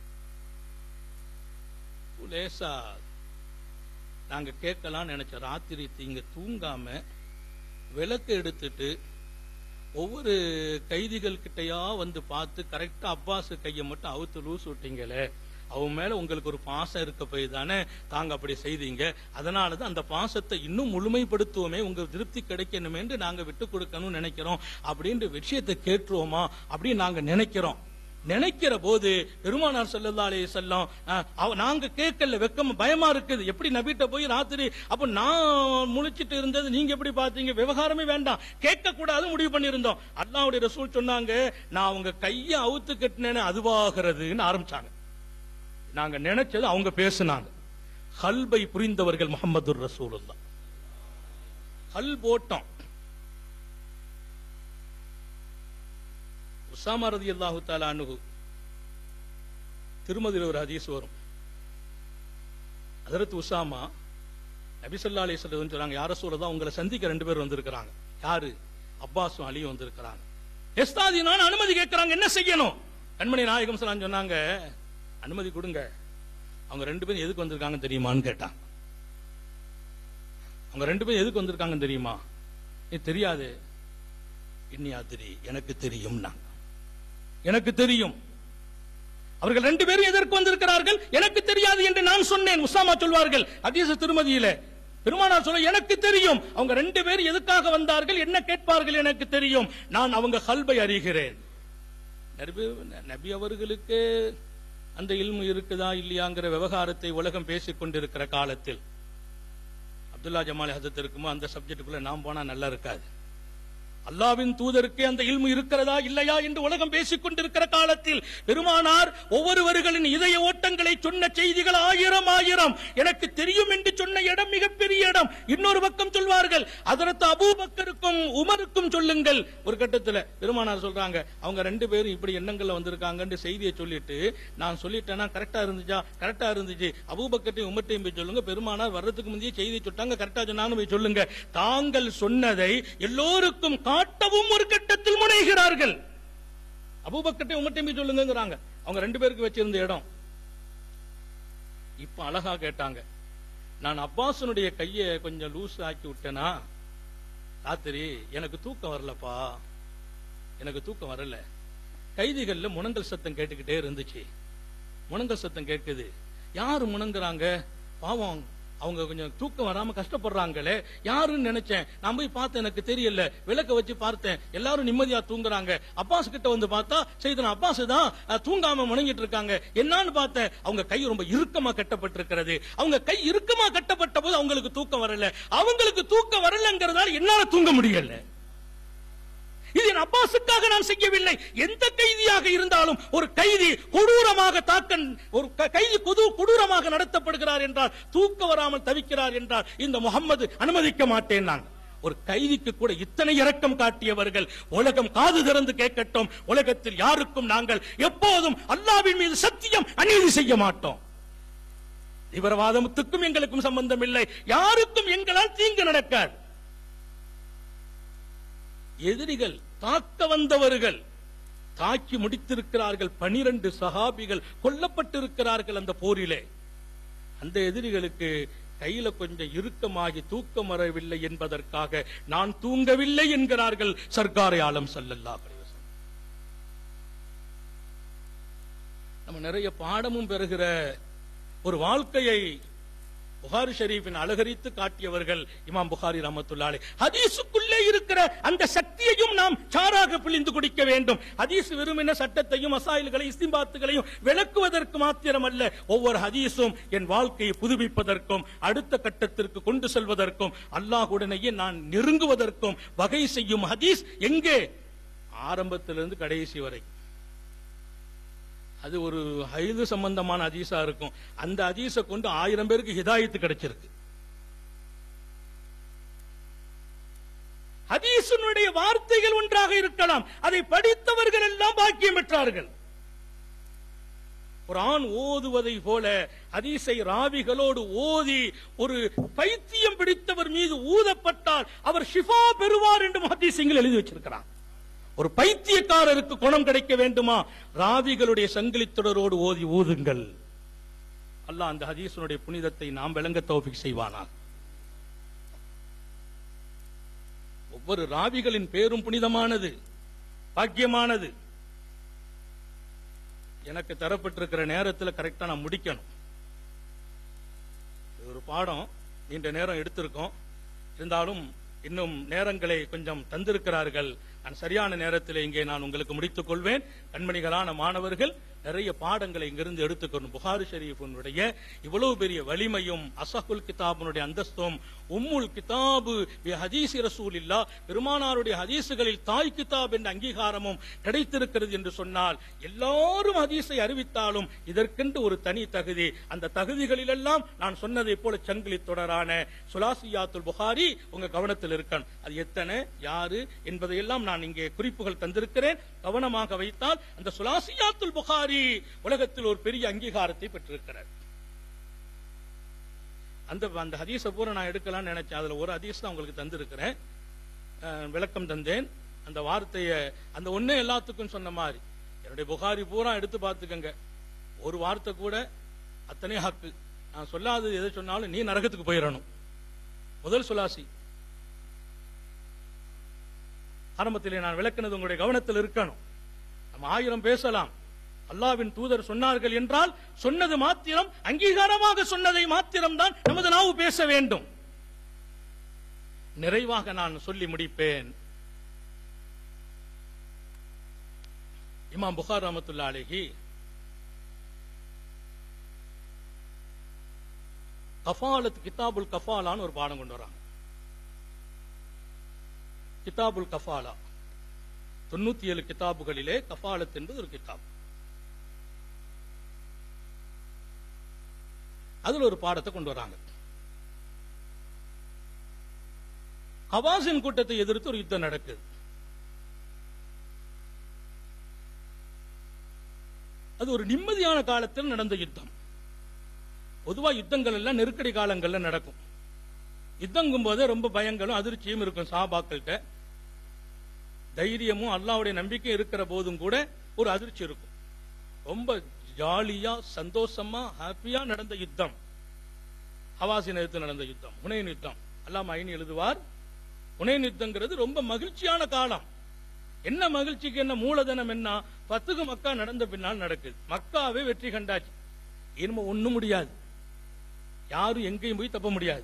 லேசா நாங்க கேட்கலாம் நினைச்ச ராத்திரி தீங்க தூங்காம விளக்கு எடுத்துட்டு ஒவ்வொரு கைதிகள் கிட்டயா வந்து பார்த்து கரெக்டா அப்பாஸ் கையை மட்டும் அவுத்து லூஸ் விட்டீங்களே அவன் மேல உங்களுக்கு ஒரு பாசம் இருக்க போய் தானே தாங்க அப்படி செய்தீங்க அதனாலதான் அந்த பாசத்தை இன்னும் முழுமைப்படுத்துவோமே உங்க திருப்தி கிடைக்கணுமே என்று நாங்க விட்டு கொடுக்கணும்னு நினைக்கிறோம் அப்படின்ற விஷயத்தை கேட்டுருவோமா அப்படின்னு நாங்க நினைக்கிறோம் நினைக்கிற போது பெருமானார் ஸல்லல்லாஹு அலைஹி வஸல்லம் அஹ், அவ- நாங்க கேட்கல வெக்கம் பயமா இருக்குது எப்படி நபிட்ட போய் ராத்திரி அப்ப நான் முழிச்சிட்டு இருந்தது நீங்க எப்படி பாத்தீங்க விவகாரமே வேண்டாம் கேட்க கூடாது முடிவு பண்ணியிருந்தோம் அல்லாஹ்வுடைய ரசூல் சொன்னாங்க நான் அவங்க கைய அவுத்து கட்டினேன்னு அதுவாகிறதுன்னு ஆரம்பிச்சாங்க நாங்க நினைச்சது அவங்க பேசுனாங்க ஹல்பை புரிந்தவர்கள் முகமது ரசூலுல்லாஹ் ஹல் போட்டோம் உசாமா ரதி அல்லாஹு தாலா அனுகு திருமதியில் ஒரு ஹதீஸ் வரும் அதரத்து உசாமா நபிசல்லா அலி சொல்லுன்னு சொல்றாங்க யார சூழதான் உங்களை சந்திக்க ரெண்டு பேர் வந்திருக்கிறாங்க யாரு அப்பாஸும் அலியும் வந்திருக்கிறாங்க எஸ்தாதி நான் அனுமதி கேட்கறாங்க என்ன செய்யணும் கண்மணி நாயகம் சலாம் சொன்னாங்க அனுமதி கொடுங்க அவங்க ரெண்டு பேரும் எதுக்கு வந்திருக்காங்க தெரியுமான்னு கேட்டாங்க அவங்க ரெண்டு பேரும் எதுக்கு வந்திருக்காங்க தெரியுமா ஏ தெரியாது இன்னி அதிரி எனக்கு தெரியும் எனக்கு தெரியும் அவர்கள் ரெண்டு பேரும் எதற்கு வந்திருக்கிறார்கள் எனக்கு தெரியாது என்று நான் சொன்னேன் உசாமா சொல்வார்கள் அதீச திருமதியில பெருமானார் சொல்ல எனக்கு தெரியும் அவங்க ரெண்டு பேரும் எதுக்காக வந்தார்கள் என்ன கேட்பார்கள் எனக்கு தெரியும் நான் அவங்க கல்வை அறிகிறேன் நபி நபி அவர்களுக்கு அந்த இல்மு இருக்குதா இல்லையாங்கிற விவகாரத்தை உலகம் பேசிக் கொண்டிருக்கிற காலத்தில் அப்துல்லா ஜமால் ஹசத் இருக்குமோ அந்த சப்ஜெக்டுக்குள்ள நாம் போனா நல்லா இருக்காது அல்லாவின் தூதருக்கு அந்த இல்மு இருக்கிறதா இல்லையா என்று உலகம் பேசிக் கொண்டிருக்கிற காலத்தில் பெருமானார் ஒவ்வொருவர்களின் இதய ஓட்டங்களை சொன்ன செய்திகள் ஆயிரம் ஆயிரம் எனக்கு தெரியும் என்று சொன்ன இடம் மிகப்பெரிய இடம் இன்னொரு பக்கம் சொல்வார்கள் அதற்கு அபூபக்கருக்கும் உமருக்கும் சொல்லுங்கள் ஒரு கட்டத்துல பெருமானார் சொல்றாங்க அவங்க ரெண்டு பேரும் இப்படி எண்ணங்கள்ல வந்திருக்காங்கன்னு செய்தியை சொல்லிட்டு நான் சொல்லிட்டேன்னா கரெக்டா இருந்துச்சா கரெக்டா இருந்துச்சு அபூபக்கர்ட்டையும் உமர்ட்டையும் போய் சொல்லுங்க பெருமானார் வர்றதுக்கு முந்தைய செய்தி சொல்லிட்டாங்க கரெக்டா சொன்னாங்க போய் சொல்லுங்க தாங்கள் சொன்னதை எல்லோருக்கும் காட்டவும் ஒரு கட்டத்தில் முனைகிறார்கள் அபூபக்கர்ட்டையும் உமர்ட்டையும் போய் சொல்லுங்கங்கறாங்க அவங்க ரெண்டு பேருக்கு வச்சிருந்த இடம் இப்ப அழகா கேட்டாங்க நான் அப்பாசனுடைய கையை கொஞ்சம் லூஸ் ஆக்கி விட்டேனா ராத்திரி எனக்கு தூக்கம் வரலப்பா எனக்கு தூக்கம் வரல கைதிகள்ல முனங்கல் சத்தம் கேட்டுக்கிட்டே இருந்துச்சு முனங்கல் சத்தம் கேட்குது யாரு முனங்குறாங்க பாவம் அவங்க கொஞ்சம் தூக்கம் வராம கஷ்டப்படுறாங்களே யாருன்னு நினைச்சேன் நான் போய் பார்த்தேன் எனக்கு தெரியல விளக்க வச்சு பார்த்தேன் எல்லாரும் நிம்மதியா தூங்குறாங்க அப்பாஸ் கிட்ட வந்து பார்த்தா செய்தன அப்பாஸ் தான் அஹ், தூங்காம முணங்கிட்டு இருக்காங்க என்னன்னு பார்த்தேன் அவங்க கை ரொம்ப இறுக்கமா கட்டப்பட்டிருக்கிறது அவங்க கை இறுக்கமா கட்டப்பட்ட போது அவங்களுக்கு தூக்கம் வரல அவங்களுக்கு தூக்கம் வரலங்கிறதால என்னால தூங்க முடியல இது என் அப்பாசுக்காக நான் செய்யவில்லை எந்த கைதியாக இருந்தாலும் ஒரு கைதி கொடூரமாக தாக்கன் ஒரு க- கைதி கொது கொடூரமாக நடத்தப்படுகிறார் என்றால் தூக்க வராமல் தவிக்கிறார் என்றால் இந்த முகம்மது அனுமதிக்க மாட்டேன் நான் ஒரு கைதிக்கு கூட இத்தனை இரக்கம் காட்டியவர்கள் உலகம் காது திறந்து கேட்கட்டும் உலகத்தில் யாருக்கும் நாங்கள் எப்போதும் அல்லாவின் மீது சத்தியம் அநீதி செய்ய மாட்டோம் தீவிரவாதத்துக்கும் எங்களுக்கும் சம்பந்தம் இல்லை யாருக்கும் எங்களால் தீங்கு நடக்காது எதிரிகள் தாக்க வந்தவர்கள் தாக்கி முடித்திருக்கிறார்கள் பனிரெண்டு சஹாபிகள் கொல்லப்பட்டிருக்கிறார்கள் அந்த போரிலே அந்த எதிரிகளுக்கு கையில கொஞ்சம் இறுக்கமாகி தூக்கம் வரவில்லை என்பதற்காக நான் தூங்கவில்லை என்கிறார்கள் சர்க்காரை ஆலம் சல்லல்லாஹு அலைஹி வஸல்லம். நம்ம நிறைய பாடமும் பெறுகிற ஒரு வாழ்க்கையை புகாரி ஷரீஃபின் அலகரித்து காட்டியவர்கள் இமாம் புகாரி ரஹமத்துல்லாலே ஹதீஸுக்குள்ளே இருக்கிற அந்த சக்தியையும் நாம் சாராக பிழிந்து குடிக்க வேண்டும் ஹதீஸ் வெறுமென சட்டத்தையும் மசாயில்களையும் இஸ்திம்பாத்துகளையும் விளக்குவதற்கு மாத்திரமல்ல ஒவ்வொரு ஹதீஸும் என் வாழ்க்கையை புதுப்பிப்பதற்கும் அடுத்த கட்டத்திற்கு கொண்டு செல்வதற்கும் அல்லாஹுடனேயே நான் நெருங்குவதற்கும் வகை செய்யும் ஹதீஸ் எங்கே ஆரம்பத்திலிருந்து கடைசி வரை அது ஒரு ஹைது சம்பந்தமான அதீசா இருக்கும் அந்த அதீஸை கொண்டு ஆயிரம் பேருக்கு ஹிதாயத்து கிடைச்சிருக்கு ஹதீஸினுடைய வார்த்தைகள் ஒன்றாக இருக்கலாம் அதை படித்தவர்கள் எல்லாம் பாக்கியம் பெற்றார்கள் ஒரு ஆண் ஓதுவதை போல ஹதீஸை ராவிகளோடு ஓதி ஒரு பைத்தியம் பிடித்தவர் மீது ஊதப்பட்டால் அவர் ஷிஃபா பெறுவார் என்று ஹதீஸிங்கள் எழுதி வச்சிருக்கிறார் ஒரு பைத்தியக்காரருக்கு குணம் கிடைக்க வேண்டுமா ராவிகளுடைய சங்கிலித் தொடரோடு ஓதி ஊதுங்கள் அல்லாஹ் அந்த ஹதீஸனுடைய புனிதத்தை நாம் விளங்க தௌஃபிக் செய்வானா ஒவ்வொரு ராவிகளின் பேரும் புனிதமானது பாக்கியமானது எனக்கு தரப்பட்டிருக்கிற நேரத்தில் கரெக்டா நான் முடிக்கணும் இது ஒரு பாடம் நீண்ட நேரம் எடுத்திருக்கோம் இருந்தாலும் இன்னும் நேரங்களை கொஞ்சம் தந்திருக்கிறார்கள் நான் சரியான நேரத்தில் இங்கே நான் உங்களுக்கு முடித்துக் கொள்வேன் கண்மணிகளான மாணவர்கள் நிறைய பாடங்களை இங்கிருந்து எடுத்துக்கணும் புகாரி ஷரீஃபுடைய இவ்வளவு பெரிய வலிமையும் அசஹுல் கிதாபுனுடைய அந்தஸ்தும் உம்முல் கிதாபு பி ஹதீசி ரசூலில்லா பெருமானாருடைய ஹதீசுகளில் தாய் கிதாப் என்ற அங்கீகாரமும் கிடைத்திருக்கிறது என்று சொன்னால் எல்லாரும் ஹதீஸை அறிவித்தாலும் இதற்கென்று ஒரு தனி தகுதி அந்த தகுதிகளிலெல்லாம் நான் சொன்னதை போல சங்கிலி தொடரான சுலாசியாத்துல் புகாரி உங்க கவனத்தில் இருக்கணும் அது எத்தனை யாரு என்பதையெல்லாம் நான் இங்கே குறிப்புகள் தந்திருக்கிறேன் கவனமாக வைத்தால் அந்த சுலாசியாத்துல் புகாரி உலகத்தில் ஒரு பெரிய அங்கீகாரத்தை பெற்றிருக்கிறார் அந்த அந்த ஹதீஸை பூரா நான் எடுக்கலாம்னு நினைச்சேன் அதுல ஒரு ஹதீஸ் தான் உங்களுக்கு தந்திருக்கிறேன் அஹ், விளக்கம் தந்தேன் அந்த வார்த்தையை அந்த ஒண்ணே எல்லாத்துக்கும் சொன்ன மாதிரி என்னுடைய புகாரி பூரா எடுத்து பார்த்துக்கங்க ஒரு வார்த்தை கூட அத்தனை ஹக்கு நான் சொல்லாதது எதை சொன்னாலும் நீ நரகத்துக்கு போயிடணும் முதல் சுலாசி ஆரம்பத்திலே நான் விளக்குனது உங்களுடைய கவனத்தில் இருக்கணும் நம்ம ஆயிரம் பேசலாம் அல்லாவின் தூதர் சொன்னார்கள் என்றால் சொன்னது மாத்திரம் அங்கீகாரமாக சொன்னதை மாத்திரம் தான் நமது நாவு பேச வேண்டும் நிறைவாக நான் சொல்லி முடிப்பேன் இமாம் புகார் ரஹமத்துல்லா அலைஹி கஃபாலத் கிதாபுல் கஃபாலான்னு ஒரு பாடம் கொண்டு வராங்க கிதாபுல் கஃபாலா தொண்ணூத்தி ஏழு கிதாபுகளிலே கஃபாலத் என்பது ஒரு கிதாப் அதுல ஒரு பாடத்தை கொண்டு வராங்க ஹவாசின் கூட்டத்தை எதிர்த்து ஒரு யுத்தம் நடக்குது அது ஒரு நிம்மதியான காலத்தில் நடந்த யுத்தம் பொதுவா யுத்தங்கள் எல்லாம் நெருக்கடி காலங்கள்ல நடக்கும் யுத்தங்கும் போது ரொம்ப பயங்களும் அதிர்ச்சியும் இருக்கும் சாபாக்கள்கிட்ட தைரியமும் அல்லாவுடைய நம்பிக்கை இருக்கிற போதும் கூட ஒரு அதிர்ச்சி இருக்கும் ரொம்ப ஜாலியா சந்தோஷமா ஹாப்பியா நடந்த யுத்தம் ஹவாசின் எதிர்த்து நடந்த யுத்தம் புனையன் யுத்தம் அல்லாம ஐனி எழுதுவார் புனையன் யுத்தங்கிறது ரொம்ப மகிழ்ச்சியான காலம் என்ன மகிழ்ச்சிக்கு என்ன மூலதனம் என்ன பத்துக்கு மக்கா நடந்த பின்னால் நடக்குது மக்காவே வெற்றி கண்டாச்சு இனிமே ஒண்ணும் முடியாது யாரும் எங்கேயும் போய் தப்ப முடியாது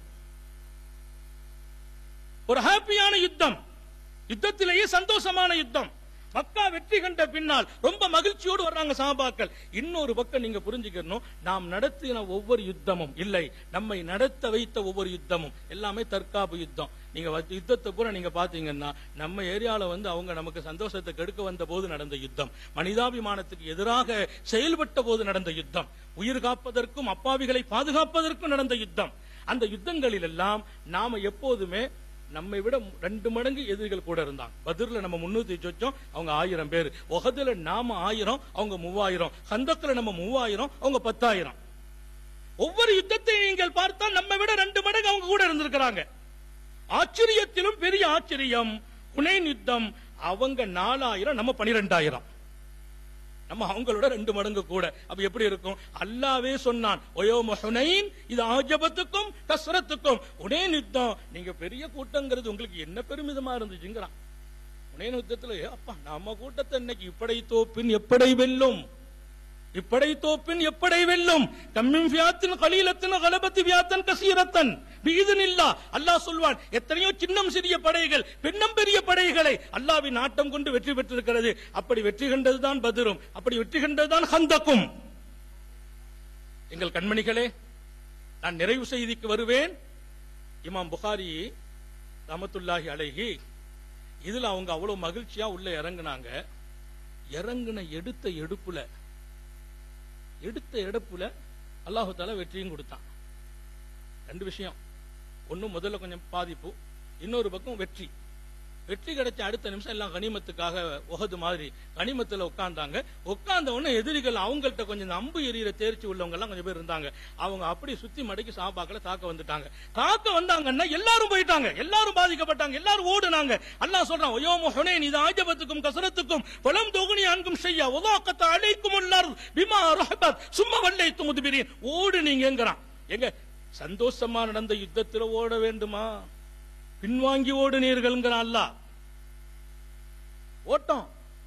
ஒரு ஹாப்பியான யுத்தம் யுத்தத்திலேயே சந்தோஷமான யுத்தம் மக்கா வெற்றி கண்ட பின்னால் ரொம்ப மகிழ்ச்சியோடு வர்றாங்க சாபாக்கள் இன்னொரு பக்கம் நீங்க புரிஞ்சுக்கணும் நாம் நடத்தின ஒவ்வொரு யுத்தமும் இல்லை நம்மை நடத்த வைத்த ஒவ்வொரு யுத்தமும் எல்லாமே தற்காப்பு யுத்தம் நீங்க வ- யுத்தத்தை பூரா நீங்க பாத்தீங்கன்னா நம்ம ஏரியால வந்து அவங்க நமக்கு சந்தோஷத்தை கெடுக்க வந்த போது நடந்த யுத்தம் மனிதாபிமானத்துக்கு எதிராக செயல்பட்ட போது நடந்த யுத்தம் உயிர் காப்பதற்கும் அப்பாவிகளை பாதுகாப்பதற்கும் நடந்த யுத்தம் அந்த யுத்தங்களில் எல்லாம் நாம எப்போதுமே நம்மை விட ரெண்டு மடங்கு எதிரிகள் கூட இருந்தாங்க பதிர்ல நம்ம முன்னூத்தி சொச்சோம் அவங்க ஆயிரம் பேர் உகதுல நாம ஆயிரம் அவங்க மூவாயிரம் ஹந்தத்துல நம்ம மூவாயிரம் அவங்க பத்தாயிரம் ஒவ்வொரு யுத்தத்தையும் நீங்கள் பார்த்தால் நம்ம விட ரெண்டு மடங்கு அவங்க கூட இருந்திருக்கிறாங்க ஆச்சரியத்திலும் பெரிய ஆச்சரியம் ஹுனைன் யுத்தம் அவங்க நாலாயிரம் நம்ம பனிரெண்டாயிரம் நம்ம அவங்களோட ரெண்டு மடங்கு கூட அப்ப எப்படி இருக்கும் அல்லாவே சொன்னான் ஒயோ ஹுனைன் இது ஆஜபத்துக்கும் கஸ்ரத்துக்கும் உனேன் யுத்தம் நீங்க பெரிய கூட்டங்கிறது உங்களுக்கு என்ன பெருமிதமா இருந்துச்சுங்கிறான் உனேன் யுத்தத்துல ஏ அப்பா நம்ம கூட்டத்தை இன்னைக்கு இப்படை தோப்பின் எப்படை வெல்லும் இப்படை தோப்பின் எப்படை வெல்லும் கம்மின் வியாத்தின் கலீலத்தின் கலபத்தி வியாத்தன் கசீரத்தன் பீதனில்லா அல்லாஹ் சொல்வான் எத்தனையோ சின்னம் சிறிய படைகள் பெண்ணம் பெரிய படைகளை அல்லாவின் நாட்டம் கொண்டு வெற்றி பெற்றிருக்கிறது அப்படி வெற்றி கண்டதுதான் பதிரும் அப்படி வெற்றி கண்டதுதான் ஹந்தக்கும் எங்கள் கண்மணிகளே நான் நிறைவு செய்திக்கு வருவேன் இமாம் புகாரி ரமத்துல்லாஹி அலைஹி இதுல அவங்க அவ்வளவு மகிழ்ச்சியா உள்ள இறங்குனாங்க இறங்குன எடுத்த எடுப்புல எடுத்த எடுப்புல அல்லாஹு தாலா வெற்றியும் கொடுத்தான் ரெண்டு விஷயம் ஒண்ணு முதல்ல கொஞ்சம் பாதிப்பு இன்னொரு பக்கம் வெற்றி வெற்றி கிடைச்ச அடுத்த நிமிஷம் எல்லாம் கனிமத்துக்காக உகது மாதிரி கனிமத்துல உட்கார்ந்தாங்க உட்கார்ந்த உடனே எதிரிகள் அவங்கள்ட்ட கொஞ்சம் இந்த அம்பு எறிகிற தேர்ச்சி உள்ளவங்க எல்லாம் கொஞ்சம் பேர் இருந்தாங்க அவங்க அப்படி சுத்தி மடக்கி சாபாக்களை தாக்க வந்துட்டாங்க தாக்க வந்தாங்கன்னா எல்லாரும் போயிட்டாங்க எல்லாரும் பாதிக்கப்பட்டாங்க எல்லாரும் ஓடுனாங்க அல்லாஹ் சொல்றான் ஒயோம ஹுனைன் இது ஆஜபத்துக்கும் கசரத்துக்கும் பலம் தொகுனி அன்கும் செய்யா உதாக்கத்த அழைக்கும் உள்ளார் பிமா ரஹபத் சும்மா வல்லை துமுதுபிரின் ஓடு நீங்கிறான் எங்க சந்தோஷமா நடந்த யுத்தத்தில் ஓட வேண்டுமா பின்வாங்கி ஓடுனீர்கள்ங்கிறான் அல்லாஹ் ஓட்டம்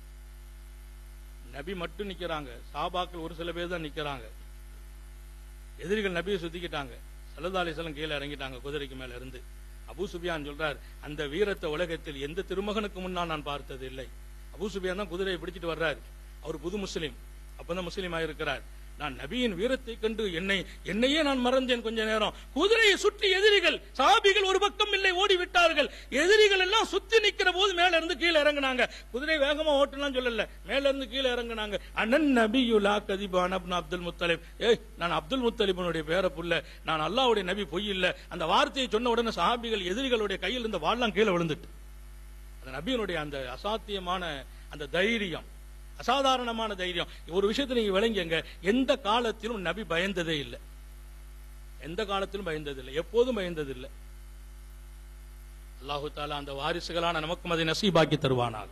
நபி மட்டும் நிக்கிறாங்க சாபாக்கள் ஒரு சில பேர் தான் நிக்கிறாங்க எதிரிகள் நபியை சுத்திக்கிட்டாங்க சல்லா அலிஸ்லாம் கீழே இறங்கிட்டாங்க குதிரைக்கு மேல இருந்து அபூ சுபியான் சொல்றார் அந்த வீரத்தை உலகத்தில் எந்த திருமகனுக்கு முன்னால் நான் பார்த்தது இல்லை அபூ சுபியான் தான் குதிரையை பிடிச்சிட்டு வர்றார் அவர் புது முஸ்லிம் அப்பதான் முஸ்லீம் ஆயிருக்கிறார் நான் நபியின் வீரத்தை கண்டு என்னை என்னையே நான் மறந்தேன் கொஞ்ச நேரம் குதிரையை சுற்றி எதிரிகள் சாபிகள் ஒரு பக்கம் இல்லை ஓடி விட்டார்கள் எதிரிகள் எல்லாம் சுத்தி நிக்கிற போது மேல இருந்து கீழே இறங்குனாங்க குதிரை வேகமா ஓட்டலாம் சொல்லல மேல இருந்து கீழே இறங்குனாங்க அண்ணன் நபியுலா கதிபான் அப்னு அப்துல் முத்தலிப் ஏய் நான் அப்துல் முத்தலிபனுடைய பேர புள்ள நான் அல்லாஹ்வுடைய நபி பொய் இல்ல அந்த வார்த்தையை சொன்ன உடனே சஹாபிகள் எதிரிகளுடைய கையில் இருந்த வாள்லாம் கீழே விழுந்துட்டு அந்த நபியினுடைய அந்த அசாத்தியமான அந்த தைரியம் அசாதாரணமான தைரியம் ஒரு விஷயத்தை நீங்க விளங்கிங்க எந்த காலத்திலும் நபி பயந்ததே இல்லை எந்த காலத்திலும் பயந்ததில்லை எப்போதும் பயந்ததில்லை அல்லாஹு தாலா அந்த வாரிசுகளான நமக்கும் அதை நசீபாக்கி தருவானாக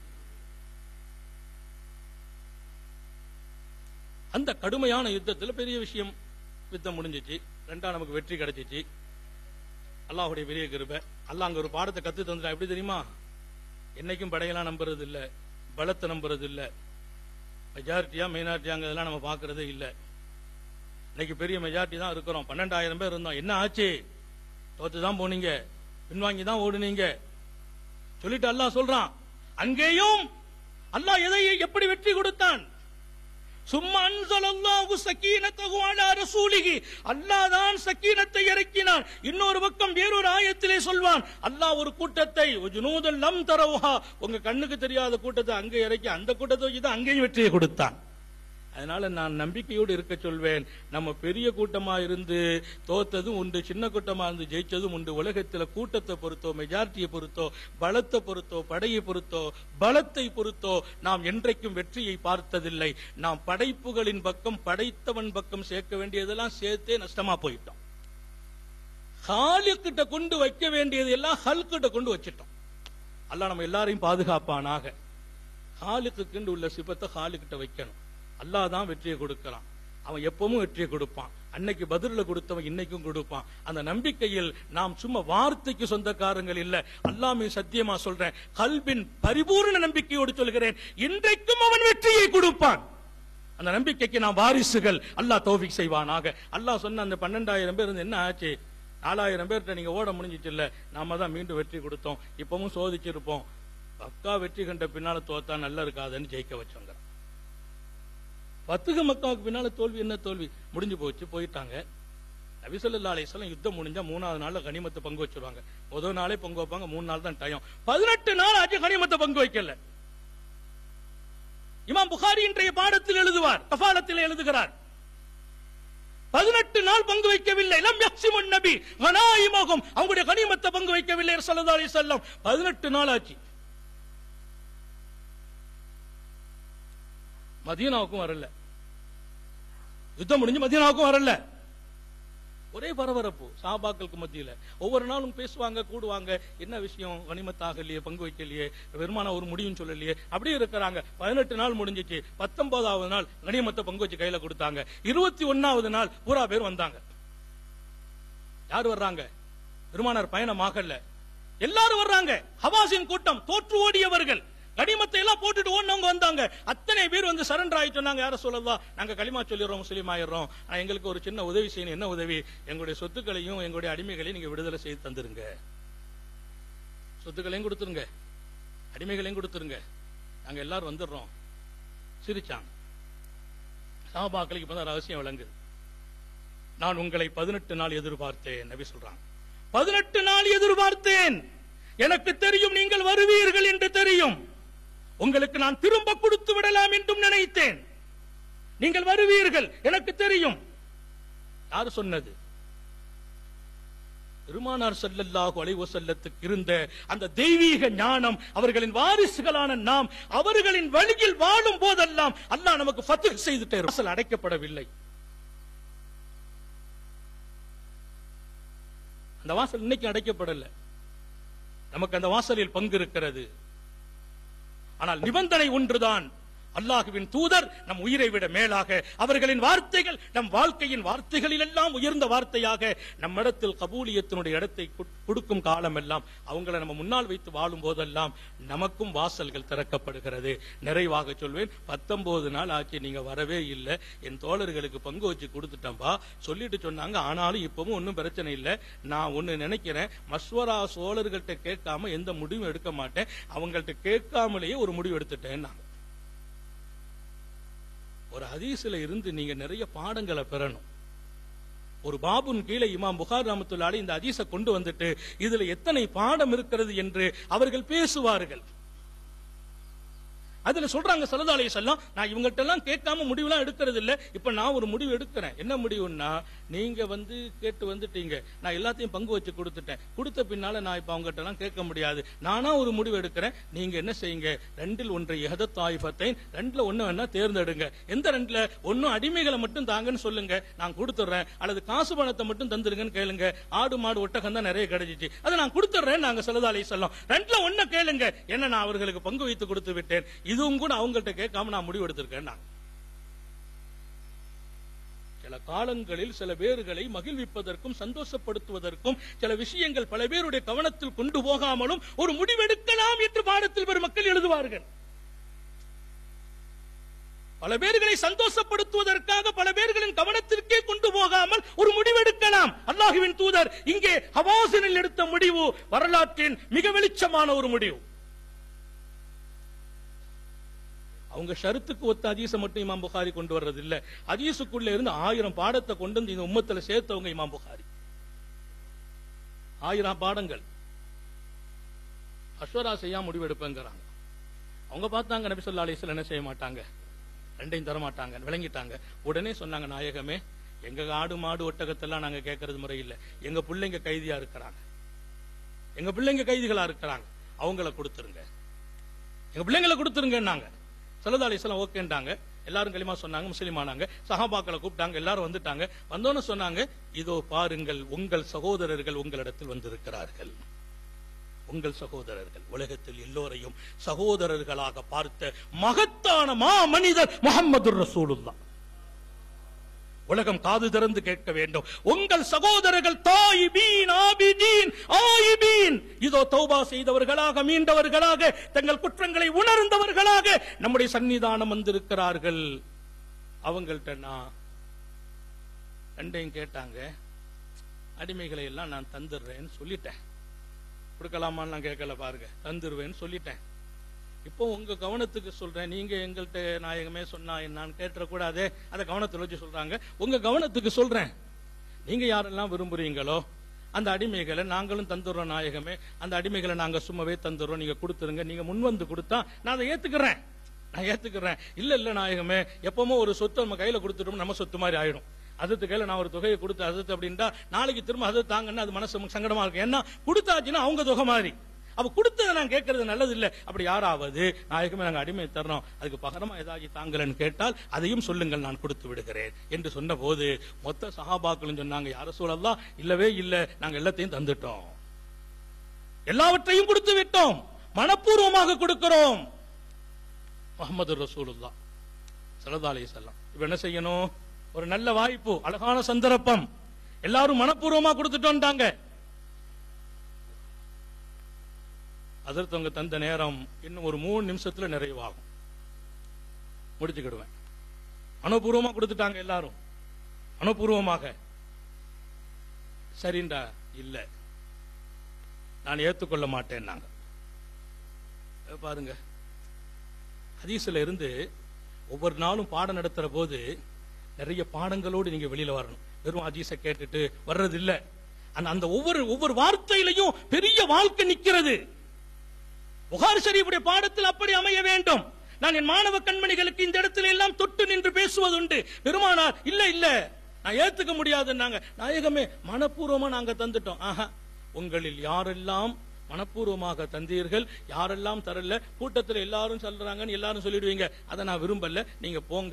அந்த கடுமையான யுத்தத்தில் பெரிய விஷயம் யுத்தம் முடிஞ்சிச்சு ரெண்டா நமக்கு வெற்றி கிடைச்சிச்சு அல்லாஹுடைய பெரிய கிருபை அல்லாஹ் அங்க ஒரு பாடத்தை கத்து தந்துட்டா எப்படி தெரியுமா என்னைக்கும் படையெல்லாம் நம்புறது இல்ல பலத்தை நம்புறது இல்ல மெஜாரிட்டியா மைனாரிட்டியாங்க இதெல்லாம் நம்ம பார்க்கறதே இல்ல இன்னைக்கு பெரிய மெஜாரிட்டி தான் இருக்கிறோம் பன்னெண்டாயிரம் பேர் இருந்தோம் என்ன ஆச்சு தோத்து தான் போனீங்க பின்வாங்கி தான் ஓடுனீங்க சொல்லிட்டு அல்லாஹ் சொல்றான் அங்கேயும் அல்லாஹ் எதை எப்படி வெற்றி கொடுத்தான் சும்மா அன்சலல்லாஹு சக்கீனத்தஹு அலா ரசூலிஹி அல்லாஹ் தான் சக்கீனத்தை இறக்கினான் இன்னொரு பக்கம் வேறொரு ஆயத்திலே சொல்வான் அல்லாஹ் ஒரு கூட்டத்தை ஜுனூதல் லம் தரவுஹா உங்க கண்ணுக்கு தெரியாத கூட்டத்தை அங்கே இறக்கி அந்த கூட்டத்தை வச்சு தான் அங்கேயும் வெற்றியை கொடுத்தான் அதனால நான் நம்பிக்கையோடு இருக்க சொல்வேன் நம்ம பெரிய கூட்டமா இருந்து தோத்ததும் உண்டு சின்ன கூட்டமா இருந்து ஜெயிச்சதும் உண்டு உலகத்துல கூட்டத்தை பொறுத்தோ மெஜாரிட்டியை பொறுத்தோ பலத்தை பொறுத்தோ படையை பொறுத்தோ பலத்தை பொறுத்தோ நாம் என்றைக்கும் வெற்றியை பார்த்ததில்லை நாம் படைப்புகளின் பக்கம் படைத்தவன் பக்கம் சேர்க்க வேண்டியதெல்லாம் சேர்த்தே நஷ்டமா போயிட்டோம் ஹாலுக்கிட்ட கொண்டு வைக்க வேண்டியது எல்லாம் ஹல்கிட்ட கொண்டு வச்சிட்டோம் அல்லாஹ் நம்ம எல்லாரையும் பாதுகாப்பானாக ஹாலுக்கு உள்ள சிபத்தை ஹாலுக்கிட்ட வைக்கணும் அல்லாஹ் தான் வெற்றியை கொடுக்கலாம் அவன் எப்பவும் வெற்றியை கொடுப்பான் அன்னைக்கு பதில கொடுத்தவன் இன்னைக்கும் கொடுப்பான் அந்த நம்பிக்கையில் நாம் சும்மா வார்த்தைக்கு சொந்தக்காரங்கள் இல்ல அல்லாமே சத்தியமா சொல்றேன் கல்வின் பரிபூர்ண நம்பிக்கையோடு சொல்கிறேன் இன்றைக்கும் அவன் வெற்றியை கொடுப்பான் அந்த நம்பிக்கைக்கு நாம் வாரிசுகள் அல்லாஹ் தௌஃபிக் செய்வானாக அல்லாஹ் சொன்ன அந்த பன்னெண்டாயிரம் பேர் இருந்து என்ன ஆச்சு நாலாயிரம் பேர்கிட்ட நீங்க ஓட முடிஞ்சிட்டு இல்ல நாம தான் மீண்டும் வெற்றி கொடுத்தோம் இப்பவும் சோதிச்சிருப்போம் அக்கா வெற்றி கண்ட பின்னால தோத்தா நல்லா இருக்காதுன்னு ஜெயிக்க வச்சோங்க பத்துக மக்காவுக்கு பின்னால தோல்வி என்ன தோல்வி முடிஞ்சு போச்சு போயிட்டாங்க நபிசல்லா அலிஸ்லாம் யுத்தம் முடிஞ்சா மூணாவது நாள்ல கனிமத்தை பங்கு வச்சிருவாங்க முதல் நாளே பங்கு வைப்பாங்க மூணு நாள் தான் டைம் பதினெட்டு நாள் ஆச்சு கனிமத்தை பங்கு வைக்கல இமாம் புகாரி இன்றைய பாடத்தில் எழுதுவார் கபாலத்தில் எழுதுகிறார் பதினெட்டு நாள் பங்கு வைக்கவில்லை லம் யக்சிமுன் நபி கனாயிமகும் அவங்களுடைய கனிமத்தை பங்கு வைக்கவில்லை ஸல்லல்லாஹு அலைஹி வஸல்லம் பதினெட்டு நாள் ஆச்சு மதீனாவுக்கும் வரல யுத்தம் முடிஞ்சு மதீனாவுக்கும் வரல ஒரே பரபரப்பு சாபாக்களுக்கு மத்தியில ஒவ்வொரு நாளும் பேசுவாங்க கூடுவாங்க என்ன விஷயம் கனிமத்தாகலையே பங்கு வைக்கலையே பெருமான ஒரு முடியும் சொல்லலையே அப்படியே இருக்கிறாங்க பதினெட்டு நாள் முடிஞ்சிச்சு பத்தொன்பதாவது நாள் கனிமத்தை பங்கு வச்சு கையில கொடுத்தாங்க இருபத்தி ஒன்னாவது நாள் பூரா பேர் வந்தாங்க யார் வர்றாங்க பெருமானார் பயணமாகல எல்லாரும் வர்றாங்க ஹவாசின் கூட்டம் தோற்று ஓடியவர்கள் கனிமத்தை எல்லாம் போட்டுட்டு ஓடினவங்க வந்தாங்க அத்தனை பேர் வந்து சரண்டர் ஆயிட்டு சொன்னாங்க யார சொல்லலாம் நாங்க களிமா சொல்லிடுறோம் முஸ்லீம் ஆயிடுறோம் ஆனா எங்களுக்கு ஒரு சின்ன உதவி செய்யணும் என்ன உதவி எங்களுடைய சொத்துக்களையும் எங்களுடைய அடிமைகளையும் நீங்க விடுதலை செய்து தந்துருங்க சொத்துக்களையும் கொடுத்துருங்க அடிமைகளையும் கொடுத்துருங்க நாங்க எல்லாரும் வந்துடுறோம் சிரிச்சாங்க சாபாக்களுக்கு இப்பதான் ரகசியம் விளங்குது நான் உங்களை பதினெட்டு நாள் எதிர்பார்த்தேன் நபி சொல்றாங்க பதினெட்டு நாள் எதிர்பார்த்தேன் எனக்கு தெரியும் நீங்கள் வருவீர்கள் என்று தெரியும் உங்களுக்கு நான் திரும்ப கொடுத்து விடலாம் என்றும் நினைத்தேன் நீங்கள் வருவீர்கள் எனக்கு தெரியும் யார் சொன்னது பெருமானார் ஸல்லல்லாஹு அலைஹி வஸல்லத்துக்கு இருந்த அந்த தெய்வீக ஞானம் அவர்களின் வாரிசுகளான நாம் அவர்களின் வழியில் வாழும் போதெல்லாம் அல்லாஹ் நமக்கு ஃபத்ஹ் செய்துட்டே வாசல் அடைக்கப்படவில்லை அந்த வாசல் இன்னைக்கு அடைக்கப்படல நமக்கு அந்த வாசலில் பங்கு இருக்கிறது ஆனால் நிபந்தனை ஒன்றுதான் அல்லாஹுவின் தூதர் நம் உயிரை விட மேலாக அவர்களின் வார்த்தைகள் நம் வாழ்க்கையின் வார்த்தைகளில் எல்லாம் உயர்ந்த வார்த்தையாக நம்மிடத்தில் கபூலியத்தினுடைய இடத்தை கு- கொடுக்கும் காலமெல்லாம் அவங்கள நம்ம முன்னால் வைத்து வாழும் போதெல்லாம் நமக்கும் வாசல்கள் திறக்கப்படுகிறது நிறைவாக சொல்வேன் பத்தொன்பது நாள் ஆச்சு நீங்க வரவே இல்லை என் தோழர்களுக்கு பங்கு வச்சு கொடுத்துட்டேன்பா சொல்லிட்டு சொன்னாங்க ஆனாலும் இப்பவும் ஒன்றும் பிரச்சனை இல்லை நான் ஒன்னு நினைக்கிறேன் மஸ்வரா சோழர்கள்ட்ட கேட்காம எந்த முடிவும் எடுக்க மாட்டேன் அவங்கள்ட்ட கேட்காமலேயே ஒரு முடிவு எடுத்துட்டேன் நான் ஒரு ஹதீஸ்ல இருந்து நீங்க நிறைய பாடங்களை பெறணும் ஒரு பாபுன் கீழே இமாம் புகார் ரஹமத்துல்லாஹி இந்த ஹதீஸை கொண்டு வந்துட்டு இதுல எத்தனை பாடம் இருக்கிறது என்று அவர்கள் பேசுவார்கள் அதுல சொல்றாங்க சல்லல்லாஹு அலைஹி வஸல்லம் நான் இவங்கள்ட்ட எல்லாம் கேட்காம முடிவுலாம் எடுக்கிறது இல்ல இப்ப நான் ஒரு முடிவு எடுக்கிறேன் என்ன முடிவுன்னா நீங்க வந்து கேட்டு வந்துட்டீங்க நான் எல்லாத்தையும் பங்கு வச்சு கொடுத்துட்டேன் கொடுத்த பின்னால நான் இப்ப அவங்ககிட்ட எல்லாம் கேட்க முடியாது நானா ஒரு முடிவு எடுக்கிறேன் நீங்க என்ன செய்யுங்க ரெண்டில் ஒன்றை எஹதத் தாயிஃபத்தை ரெண்டுல ஒண்ணு வேணா தேர்ந்தெடுங்க எந்த ரெண்டுல ஒன்னும் அடிமைகளை மட்டும் தாங்கன்னு சொல்லுங்க நான் கொடுத்துறேன் அல்லது காசு பணத்தை மட்டும் தந்துருங்கன்னு கேளுங்க ஆடு மாடு ஒட்டகம் தான் நிறைய கிடைச்சிச்சு அதை நான் கொடுத்துறேன் நாங்க சல்லல்லாஹு அலைஹி வஸல்லம் ரெண்டுல ஒண்ணு கேளுங்க என்ன நான் அவர்களுக்கு பங்கு வைத்து கொடுத்து விட்டேன் இதுவும் கூட அவங்கள்ட்ட கேட்காம நான் முடிவு எடுத்திருக்கேன் நான் சில காலங்களில் சில பேர்களை மகிழ்விப்பதற்கும் சந்தோஷப்படுத்துவதற்கும் சில விஷயங்கள் பல பேருடைய கவனத்தில் கொண்டு போகாமலும் ஒரு முடிவெடுக்கலாம் என்று பாடத்தில் பெரும் மக்கள் எழுதுவார்கள் பல பேர்களை சந்தோஷப்படுத்துவதற்காக பல பேர்களின் கவனத்திற்கே கொண்டு போகாமல் ஒரு முடிவெடுக்கலாம் அல்லாஹுவின் தூதர் இங்கே ஹவாசினில் எடுத்த முடிவு வரலாற்றின் மிக வெளிச்சமான ஒரு முடிவு அவங்க ஷருத்துக்கு ஒத்த ஹதீஸை மட்டும் இமாம் புகாரி கொண்டு வர்றது இல்ல ஹதீஸுக்குள்ள இருந்து ஆயிரம் பாடத்தை கொண்டு வந்து இந்த உம்மத்துல சேர்த்தவங்க இமாம் புகாரி ஆயிரம் பாடங்கள் அஸ்வரா செய்யாம முடிவெடுப்பேங்கிறாங்க அவங்க பார்த்தாங்க நபி சொல்லா அலிஸ்ல என்ன செய்ய மாட்டாங்க ரெண்டையும் தர மாட்டாங்க விளங்கிட்டாங்க உடனே சொன்னாங்க நாயகமே எங்க ஆடு மாடு ஒட்டகத்தெல்லாம் நாங்க கேட்கறது முறை இல்ல எங்க பிள்ளைங்க கைதியா இருக்கிறாங்க எங்க பிள்ளைங்க கைதிகளா இருக்கிறாங்க அவங்கள கொடுத்துருங்க எங்க பிள்ளைங்களை கொடுத்துருங்கன்னாங்க சல்லா அலிஸ்லாம் ஓகேன்ட்டாங்க எல்லாரும் களிமா சொன்னாங்க முஸ்லீம் ஆனாங்க சஹாபாக்களை கூப்பிட்டாங்க எல்லாரும் வந்துட்டாங்க வந்தோன்னு சொன்னாங்க இதோ பாருங்கள் உங்கள் சகோதரர்கள் உங்களிடத்தில் வந்திருக்கிறார்கள் உங்கள் சகோதரர்கள் உலகத்தில் எல்லோரையும் சகோதரர்களாக பார்த்த மகத்தான மா மனிதர் முகமது ரசூலுல்லாஹ் உலகம் காது திறந்து கேட்க வேண்டும் உங்கள் சகோதரர்கள் தாயிபீன் ஆபிதீன் ஆயிபீன் இதோ தௌபா செய்தவர்களாக மீண்டவர்களாக தங்கள் குற்றங்களை உணர்ந்தவர்களாக நம்முடைய சன்னிதானம் வந்திருக்கிறார்கள் அவங்கள்ட்ட நான் ரெண்டையும் கேட்டாங்க அடிமைகளை எல்லாம் நான் தந்துடுறேன்னு சொல்லிட்டேன் கொடுக்கலாமான்னு நான் கேட்கல பாருங்க தந்துருவேன்னு சொல்லிட்டேன் இப்போ உங்க கவனத்துக்கு சொல்றேன் நீங்க எங்கள்கிட்ட நாயகமே சொன்னா என்னான்னு கேட்டுறக்கூடாதே அதை கவனத்தில் வச்சு சொல்றாங்க உங்க கவனத்துக்கு சொல்றேன் நீங்க யாரெல்லாம் விரும்புறீங்களோ அந்த அடிமைகளை நாங்களும் தந்துடுறோம் நாயகமே அந்த அடிமைகளை நாங்க சும்மாவே தந்துடுறோம் நீங்க கொடுத்துருங்க நீங்க முன் வந்து கொடுத்தா நான் அதை ஏத்துக்கிறேன் நான் ஏத்துக்கிறேன் இல்ல இல்ல நாயகமே எப்பவுமே ஒரு சொத்து நம்ம கையில கொடுத்துட்டோம் நம்ம சொத்து மாதிரி ஆயிடும் அதுக்கு கையில நான் ஒரு தொகையை கொடுத்து அதுக்கு அப்படின்ட்டா நாளைக்கு திரும்ப அது தாங்கன்னா அது மனசு நமக்கு சங்கடமா இருக்கும் ஏன்னா கொடுத்தாச்சுன்னா அவங்க தொகை மாதிரி அப்ப கொடுத்ததை நான் கேட்கறது நல்லது இல்ல அப்படி யாராவது நாயகமே நாங்க அடிமை தர்றோம் அதுக்கு பகரமா ஏதாச்சும் தாங்கலன்னு கேட்டால் அதையும் சொல்லுங்கள் நான் கொடுத்து விடுகிறேன் என்று சொன்ன போது மொத்த சகாபாக்களும் சொன்னாங்க யார சூழல்லாம் இல்லவே இல்ல நாங்க எல்லாத்தையும் தந்துட்டோம் எல்லாவற்றையும் கொடுத்து விட்டோம் மனப்பூர்வமாக கொடுக்கிறோம் முகமது ரசூலுல்லா சல்லா அலைஹி வஸல்லம் இப்ப என்ன செய்யணும் ஒரு நல்ல வாய்ப்பு அழகான சந்தர்ப்பம் எல்லாரும் மனப்பூர்வமா கொடுத்துட்டோம்ட்டாங்க அதற்கு தந்த நேரம் இன்னும் ஒரு மூணு நிமிஷத்துல நிறைவாகும் முடிச்சுக்கிடுவேன் அனுபூர்வமா கொடுத்துட்டாங்க எல்லாரும் அனுபூர்வமாக சரிண்டா இல்ல நான் ஏத்துக்கொள்ள மாட்டேன் நாங்க பாருங்க ஹதீஸ்ல இருந்து ஒவ்வொரு நாளும் பாடம் நடத்துற போது நிறைய பாடங்களோடு நீங்க வெளியில வரணும் வெறும் ஹதீஸை கேட்டுட்டு வர்றது இல்ல அந்த அந்த ஒவ்வொரு ஒவ்வொரு வார்த்தையிலையும் பெரிய வாழ்க்கை நிக்கிறது புகார் ஷரீஃபுடைய பாடத்தில் அப்படி அமைய வேண்டும் நான் என் மாணவ கண்மணிகளுக்கு இந்த இடத்துல எல்லாம் தொட்டு நின்று பேசுவதுண்டு பெருமானார் இல்ல இல்ல நான் ஏத்துக்க முடியாதுன்னாங்க நாயகமே மனப்பூர்வமா நாங்க தந்துட்டோம் ஆஹா உங்களில் யாரெல்லாம் மனப்பூர்வமாக தந்தீர்கள் யாரெல்லாம் தரல கூட்டத்தில் எல்லாரும் சொல்றாங்கன்னு எல்லாரும் சொல்லிடுவீங்க அதை நான் விரும்பல நீங்க போங்க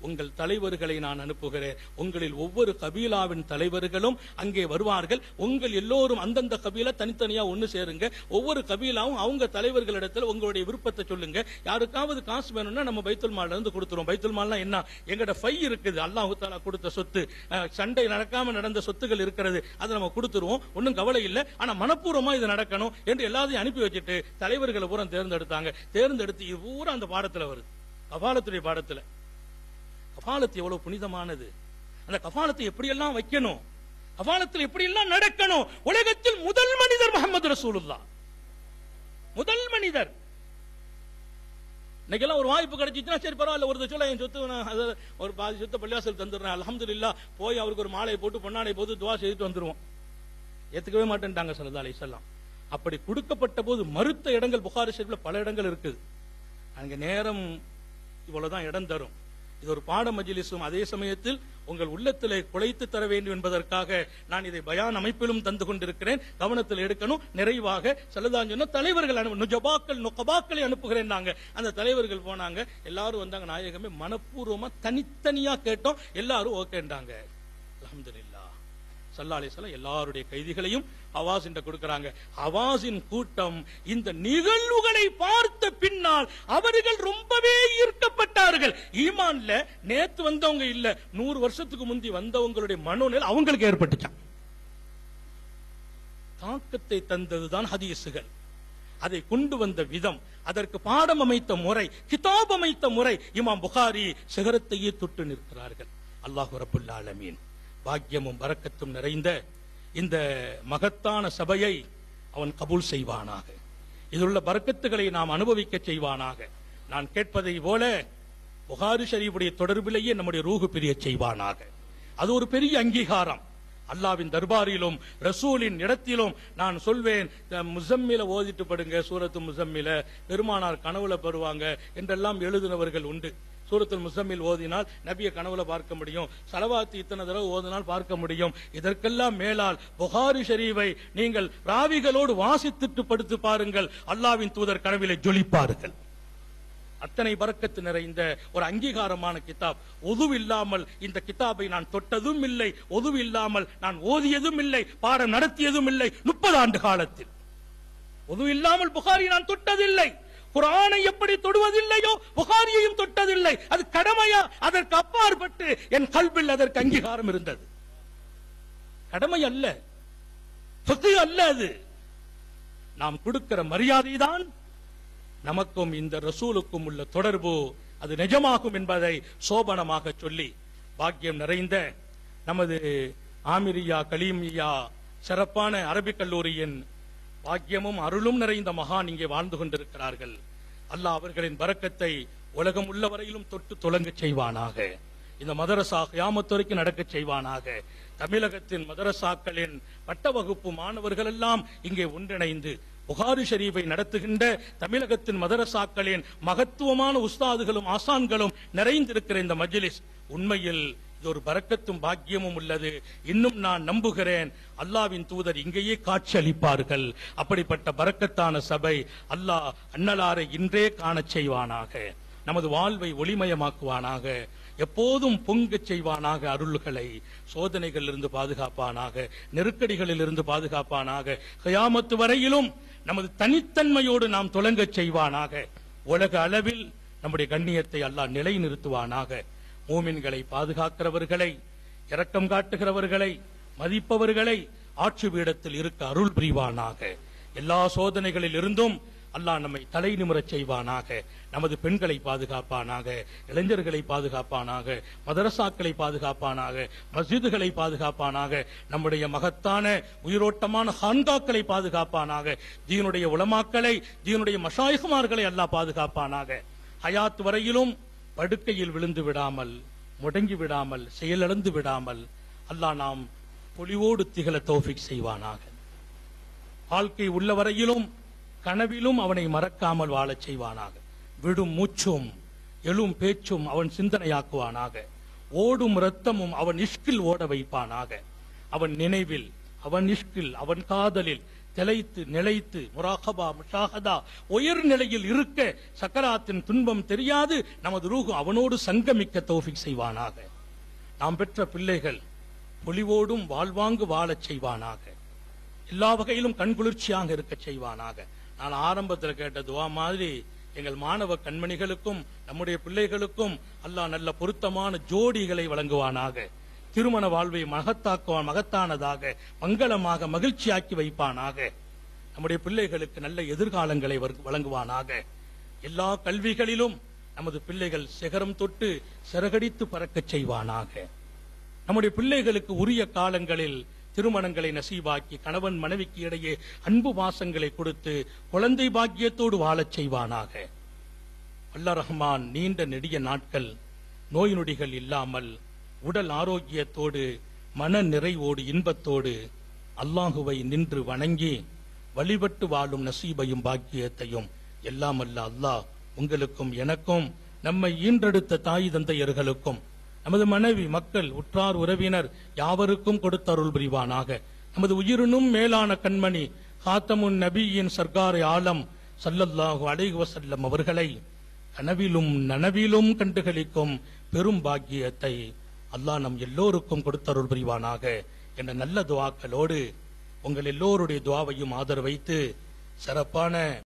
உங்கள் தலைவர்களை நான் அனுப்புகிறேன் உங்களில் ஒவ்வொரு கபீலாவின் தலைவர்களும் அங்கே வருவார்கள் உங்கள் எல்லோரும் அந்தந்த கபீலா தனித்தனியா ஒண்ணு சேருங்க ஒவ்வொரு கபீலாவும் அவங்க தலைவர்களிடத்துல உங்களுடைய விருப்பத்தை சொல்லுங்க யாருக்காவது காசு வேணும்னா நம்ம பைத்துல் மால்ல இருந்து கொடுத்துருவோம் பைத்துல் மால்னா என்ன எங்கட ஃபை இருக்குது அல்லாஹு தாலா கொடுத்த சொத்து அஹ், சண்டை நடக்காம நடந்த சொத்துகள் இருக்கிறது அதை நம்ம கொடுத்துருவோம் ஒன்றும் கவலை இல்லை ஆனா மனப்பூர்வமா இது நடக்கணும் என்று எல்லாத்தையும் அனுப்பி வச்சுட்டு தலைவர்களை பூரா தேர்ந்தெடுத்தாங்க தேர்ந்தெடுத்து இது பூரா அந்த பாடத்துல வருது கபாலத்துடைய பாடத்துல கபாலத்து எவ்வளவு புனிதமானது அந்த கபாலத்தை எப்படியெல்லாம் வைக்கணும் கபாலத்தில் எப்படியெல்லாம் நடக்கணும் உலகத்தில் முதல் மனிதர் முகமது ரசூலுல்லா முதல் மனிதர் இன்னைக்கெல்லாம் ஒரு வாய்ப்பு கிடைச்சிச்சுன்னா சரி பரவாயில்ல ஒரு சொல்ல என் சொத்து நான் அதை ஒரு பாதி சொத்தை பள்ளியாசல் தந்துடுறேன் அல்ஹம்துலில்லா போய் அவருக்கு ஒரு மாலையை போட்டு பொன்னாடை போட்டு துவா செய்துட்டு வந்துருவோம் ஏத்துக்கவே மாட்டேன்ட்டாங்க சல்லா அலிசல்லாம் அப்படி கொடுக்கப்பட்ட போது மறுத்த இடங்கள் புகாரி ஷெரீஃப்ல பல இடங்கள் இருக்குது அங்க நேரம் இவ்வளவுதான் இடம் தரும் இது ஒரு பாட மஜ்லிஸும் அதே சமயத்தில் உங்கள் உள்ளத்திலே குலைத்து தர வேண்டும் என்பதற்காக நான் இதை பயான் அமைப்பிலும் தந்து கொண்டிருக்கிறேன் கவனத்தில் எடுக்கணும் நிறைவாக செல்லதான் சொன்ன தலைவர்கள் அனு நுஜபாக்கள் நுகபாக்களை அனுப்புகிறேன் நாங்க அந்த தலைவர்கள் போனாங்க எல்லாரும் வந்தாங்க நாயகமே மனப்பூர்வமா தனித்தனியா கேட்டோம் எல்லாரும் ஓகேண்டாங்க அல்ஹம்துலில்லாஹ் சல்லா அலிஸ்லாம் எல்லாருடைய கைதிகளையும் ஹவாஸ் என்ற கொடுக்கறாங்க ஹவாஸின் கூட்டம் இந்த நிகழ்வுகளை பார்த்த பின்னால் அவர்கள் ரொம்பவே ஈர்க்கப்பட்டார்கள் ஈமான்ல நேத்து வந்தவங்க இல்ல நூறு வருஷத்துக்கு முந்தி வந்தவங்களுடைய மனோநிலை அவங்களுக்கு ஏற்பட்டுச்சான் தாக்கத்தை தந்ததுதான் ஹதீசுகள் அதை கொண்டு வந்த விதம் அதற்கு பாடம் அமைத்த முறை கிதாப் அமைத்த முறை இமாம் புகாரி சிகரத்தையே தொட்டு நிற்கிறார்கள் அல்லாஹு ரபுல் ஆலமீன் பாக்கியமும் பரக்கத்தும் நிறைந்த இந்த மகத்தான சபையை அவன் கபூல் செய்வானாக இதிலுள்ள பரக்கத்துகளை நாம் அனுபவிக்க செய்வானாக நான் கேட்பதை போல புகாரி ஷரீஃபுடைய தொடர்பிலேயே நம்முடைய ரூஹு பிரிய செய்வானாக அது ஒரு பெரிய அங்கீகாரம் அல்லாவின் தர்பாரிலும் ரசூலின் இடத்திலும் நான் சொல்வேன் த- முசம்மில ஓதிட்டு படுங்க சூரத்து முசம்மில பெருமானார் கனவுல பெறுவாங்க என்றெல்லாம் எழுதினவர்கள் உண்டு சூரத்துல் முசம்மில் ஓதினால் நபியை கனவுல பார்க்க முடியும் சலவாத்து இத்தனை தடவை ஓதினால் பார்க்க முடியும் இதற்கெல்லாம் மேலால் புகாரி ஷரீஃபை நீங்கள் ராவிகளோடு வாசித்துட்டு படுத்து பாருங்கள் அல்லாவின் தூதர் கனவிலே ஜொலிப்பார்கள் அத்தனை பறக்கத்து நிறைந்த ஒரு அங்கீகாரமான கிதாப் ஒது இல்லாமல் இந்த கிதாபை நான் தொட்டதும் இல்லை ஒது இல்லாமல் நான் ஓதியதும் இல்லை பாடம் நடத்தியதும் இல்லை முப்பது ஆண்டு காலத்தில் ஒது இல்லாமல் புகாரி நான் தொட்டதில்லை குரானை எப்படி தொடுவதில்லையோ புகாரியையும் தொட்டதில்லை அது கடமையா அதற்கு அப்பாற்பட்டு என் கல்வில் அதற்கு அங்கீகாரம் இருந்தது கடமை அல்ல சொத்து அல்ல அது நாம் கொடுக்கிற மரியாதை தான் நமக்கும் இந்த ரசூலுக்கும் உள்ள தொடர்பு அது நிஜமாகும் என்பதை சோபனமாக சொல்லி பாக்கியம் நிறைந்த நமது ஆமிரியா கலீமியா சிறப்பான அரபிக் கல்லூரியின் பாக்கியமும் அருளும் நிறைந்த மகான் இங்கே வாழ்ந்து கொண்டிருக்கிறார்கள் அல்லாஹ் அவர்களின் பரக்கத்தை உலகம் உள்ள வரையிலும் தொட்டு தொடங்கச் செய்வானாக இந்த மதரசா கியாமத் வரைக்கும் நடக்கச் செய்வானாக தமிழகத்தின் மதரசாக்களின் பட்ட வகுப்பு மாணவர்கள் எல்லாம் இங்கே ஒன்றிணைந்து புகாரி ஷரீஃபை நடத்துகின்ற தமிழகத்தின் மதரசாக்களின் மகத்துவமான உஸ்தாதுகளும் ஆசான்களும் நிறைந்திருக்கிற இந்த மஜ்லிஸ் உண்மையில் இது ஒரு பரக்கத்தும் பாக்கியமும் உள்ளது இன்னும் நான் நம்புகிறேன் அல்லாவின் தூதர் இங்கேயே காட்சி அளிப்பார்கள் அப்படிப்பட்ட பரக்கத்தான சபை அல்லாஹ் அன்னலாரை இன்றே காணச் செய்வானாக நமது வாழ்வை ஒளிமயமாக்குவானாக எப்போதும் பொங்கச் செய்வானாக அருள்களை சோதனைகளில் இருந்து பாதுகாப்பானாக நெருக்கடிகளில் இருந்து பாதுகாப்பானாக கயாமத்து வரையிலும் நமது தனித்தன்மையோடு நாம் தொடங்கச் செய்வானாக உலக அளவில் நம்முடைய கண்ணியத்தை அல்லாஹ் நிலைநிறுத்துவானாக மூமின்களை பாதுகாக்கிறவர்களை இரக்கம் காட்டுகிறவர்களை மதிப்பவர்களை ஆட்சி பீடத்தில் இருக்க அருள் புரிவானாக எல்லா சோதனைகளில் இருந்தும் அல்லாஹ் நம்மை தலை நிமிரச் செய்வானாக நமது பெண்களை பாதுகாப்பானாக இளைஞர்களை பாதுகாப்பானாக மதரசாக்களை பாதுகாப்பானாக மஸ்ஜிதுகளை பாதுகாப்பானாக நம்முடைய மகத்தான உயிரோட்டமான ஹான்காக்களை பாதுகாப்பானாக தீனுடைய உலமாக்களை தீனுடைய மஷாயிகுமார்களை அல்லாஹ் பாதுகாப்பானாக ஹயாத் வரையிலும் படுக்கையில் விழுந்து விடாமல் முடங்கி விடாமல் செயலிழந்து விடாமல் அல்லாஹ் நாம் பொலிவோடு திகழ தௌஃபிக் செய்வானாக வாழ்க்கை உள்ள வரையிலும் கனவிலும் அவனை மறக்காமல் வாழச் செய்வானாக விடும் மூச்சும் எழும் பேச்சும் அவன் சிந்தனையாக்குவானாக ஓடும் இரத்தமும் அவன் இஷ்கில் ஓட வைப்பானாக அவன் நினைவில் அவன் இஷ்கில் அவன் காதலில் திளைத்து நிலைத்து முராகபா முஷாஹதா உயர் நிலையில் இருக்க சக்கராத்தின் துன்பம் தெரியாது நமது ரூஹு அவனோடு சங்கமிக்க தௌஃபிக் செய்வானாக நாம் பெற்ற பிள்ளைகள் பொலிவோடும் வாழ்வாங்கு வாழச் செய்வானாக எல்லா வகையிலும் கண்குளிர்ச்சியாக இருக்க செய்வானாக நான் ஆரம்பத்தில் கேட்ட துவா மாதிரி எங்கள் மாணவ கண்மணிகளுக்கும் நம்முடைய பிள்ளைகளுக்கும் அல்லாஹ் நல்ல பொருத்தமான ஜோடிகளை வழங்குவானாக திருமண வாழ்வை மகத்தாக்குவான் மகத்தானதாக மங்களமாக மகிழ்ச்சியாக்கி வைப்பானாக நம்முடைய பிள்ளைகளுக்கு நல்ல எதிர்காலங்களை வர்- வழங்குவானாக எல்லா கல்விகளிலும் நமது பிள்ளைகள் சிகரம் தொட்டு சிறகடித்து பறக்கச் செய்வானாக நம்முடைய பிள்ளைகளுக்கு உரிய காலங்களில் திருமணங்களை நசீவாக்கி கணவன் மனைவிக்கு இடையே அன்பு பாசங்களை கொடுத்து குழந்தை பாக்கியத்தோடு வாழச் செய்வானாக அல்ல ரஹ்மான் நீண்ட நெடிய நாட்கள் நோய் நொடிகள் இல்லாமல் உடல் ஆரோக்கியத்தோடு மன நிறைவோடு இன்பத்தோடு அல்லாஹுவை நின்று வணங்கி வழிபட்டு வாழும் நசீபையும் பாக்கியத்தையும் எல்லாம் அல்ல அல்லாஹ் உங்களுக்கும் எனக்கும் நம்மை ஈன்றெடுத்த தாய் தந்தையர்களுக்கும் நமது மனைவி மக்கள் உற்றார் உறவினர் யாவருக்கும் கொடுத்தருள் புரிவானாக நமது உயிரினும் மேலான கண்மணி ஹாத்தமுன் நபியின் சர்க்கார் ஆலம் ஸல்லல்லாஹு அலைஹி வஸல்லம் அவர்களை கனவிலும் நனவிலும் கண்டுகளிக்கும் பெரும் பாக்கியத்தை அல்லாஹ் நம் எல்லோருக்கும் கொடுத்தருள் புரிவானாக என்ற நல்ல துவாக்களோடு உங்கள் எல்லோருடைய துவாவையும் ஆதரவைத்து சிறப்பான